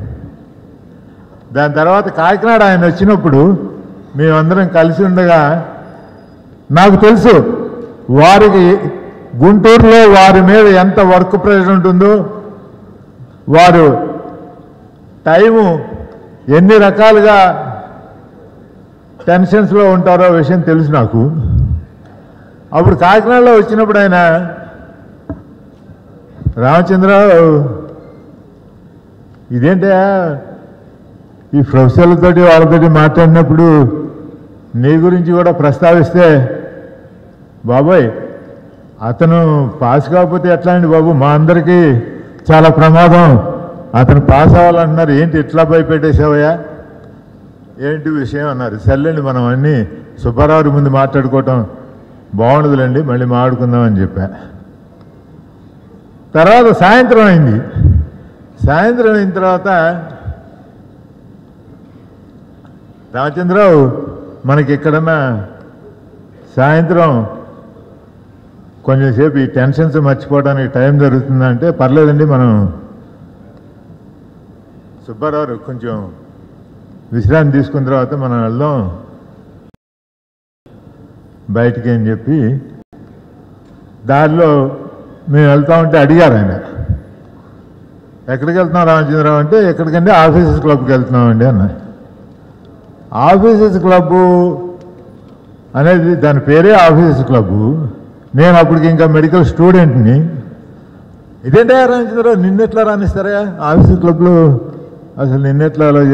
దాని తర్వాత కాకినాడ ఆయన వచ్చినప్పుడు మేమందరం కలిసి ఉండగా నాకు తెలుసు వారికి గుంటూరులో వారి మీద ఎంత వర్క్ ప్రెషర్ ఉంటుందో వారు టైము ఎన్ని రకాలుగా టెన్షన్స్లో ఉంటారో విషయం తెలుసు నాకు అప్పుడు కాకినాడలో వచ్చినప్పుడు ఆయన రామచంద్రరావు ఇదేంటా ఈ ప్రొఫెసర్లతోటి వాళ్ళతోటి మాట్లాడినప్పుడు నీ గురించి కూడా ప్రస్తావిస్తే బాబాయ్ అతను పాస్ కాకపోతే ఎట్లా అండి బాబు మా అందరికీ చాలా ప్రమాదం అతను పాస్ అవ్వాలంటున్నారు ఏంటి ఇట్లా భయపెట్టేసావయ్యా ఏంటి విషయం అన్నారు సర్లేండి మనం అన్నీ సుబ్బారావు ముందు మాట్లాడుకోవటం బాగుండదులేండి మళ్ళీ మాట్లాడుకుందామని చెప్పా తర్వాత సాయంత్రం అయింది సాయంత్రం అయిన తర్వాత రామచంద్రరావు మనకి ఎక్కడన్నా సాయంత్రం కొంచెంసేపు ఈ టెన్షన్స్ మర్చిపోవడానికి టైం జరుగుతుందంటే పర్లేదండి మనం సుబ్బారావు కొంచెం విశ్రాంతి తీసుకున్న తర్వాత మనం వెళ్దాం బయటికి అని చెప్పి దారిలో మేము వెళ్తా ఉంటే అడిగారు ఆయన ఎక్కడికి వెళ్తున్నాం రామచంద్రరావు అంటే ఎక్కడికంటే ఆఫీసెస్ క్లబ్కి వెళ్తున్నామండి అన్న ఆఫీసెస్ క్లబ్బు అనేది దాని పేరే ఆఫీసెస్ క్లబ్బు నేను అప్పటికి ఇంకా మెడికల్ స్టూడెంట్ని ఇదేంటే రామచంద్రరావు నిన్నెట్లా రాణిస్తారా ఆఫీసెస్ క్లబ్లో అసలు నిన్నెట్లా అలా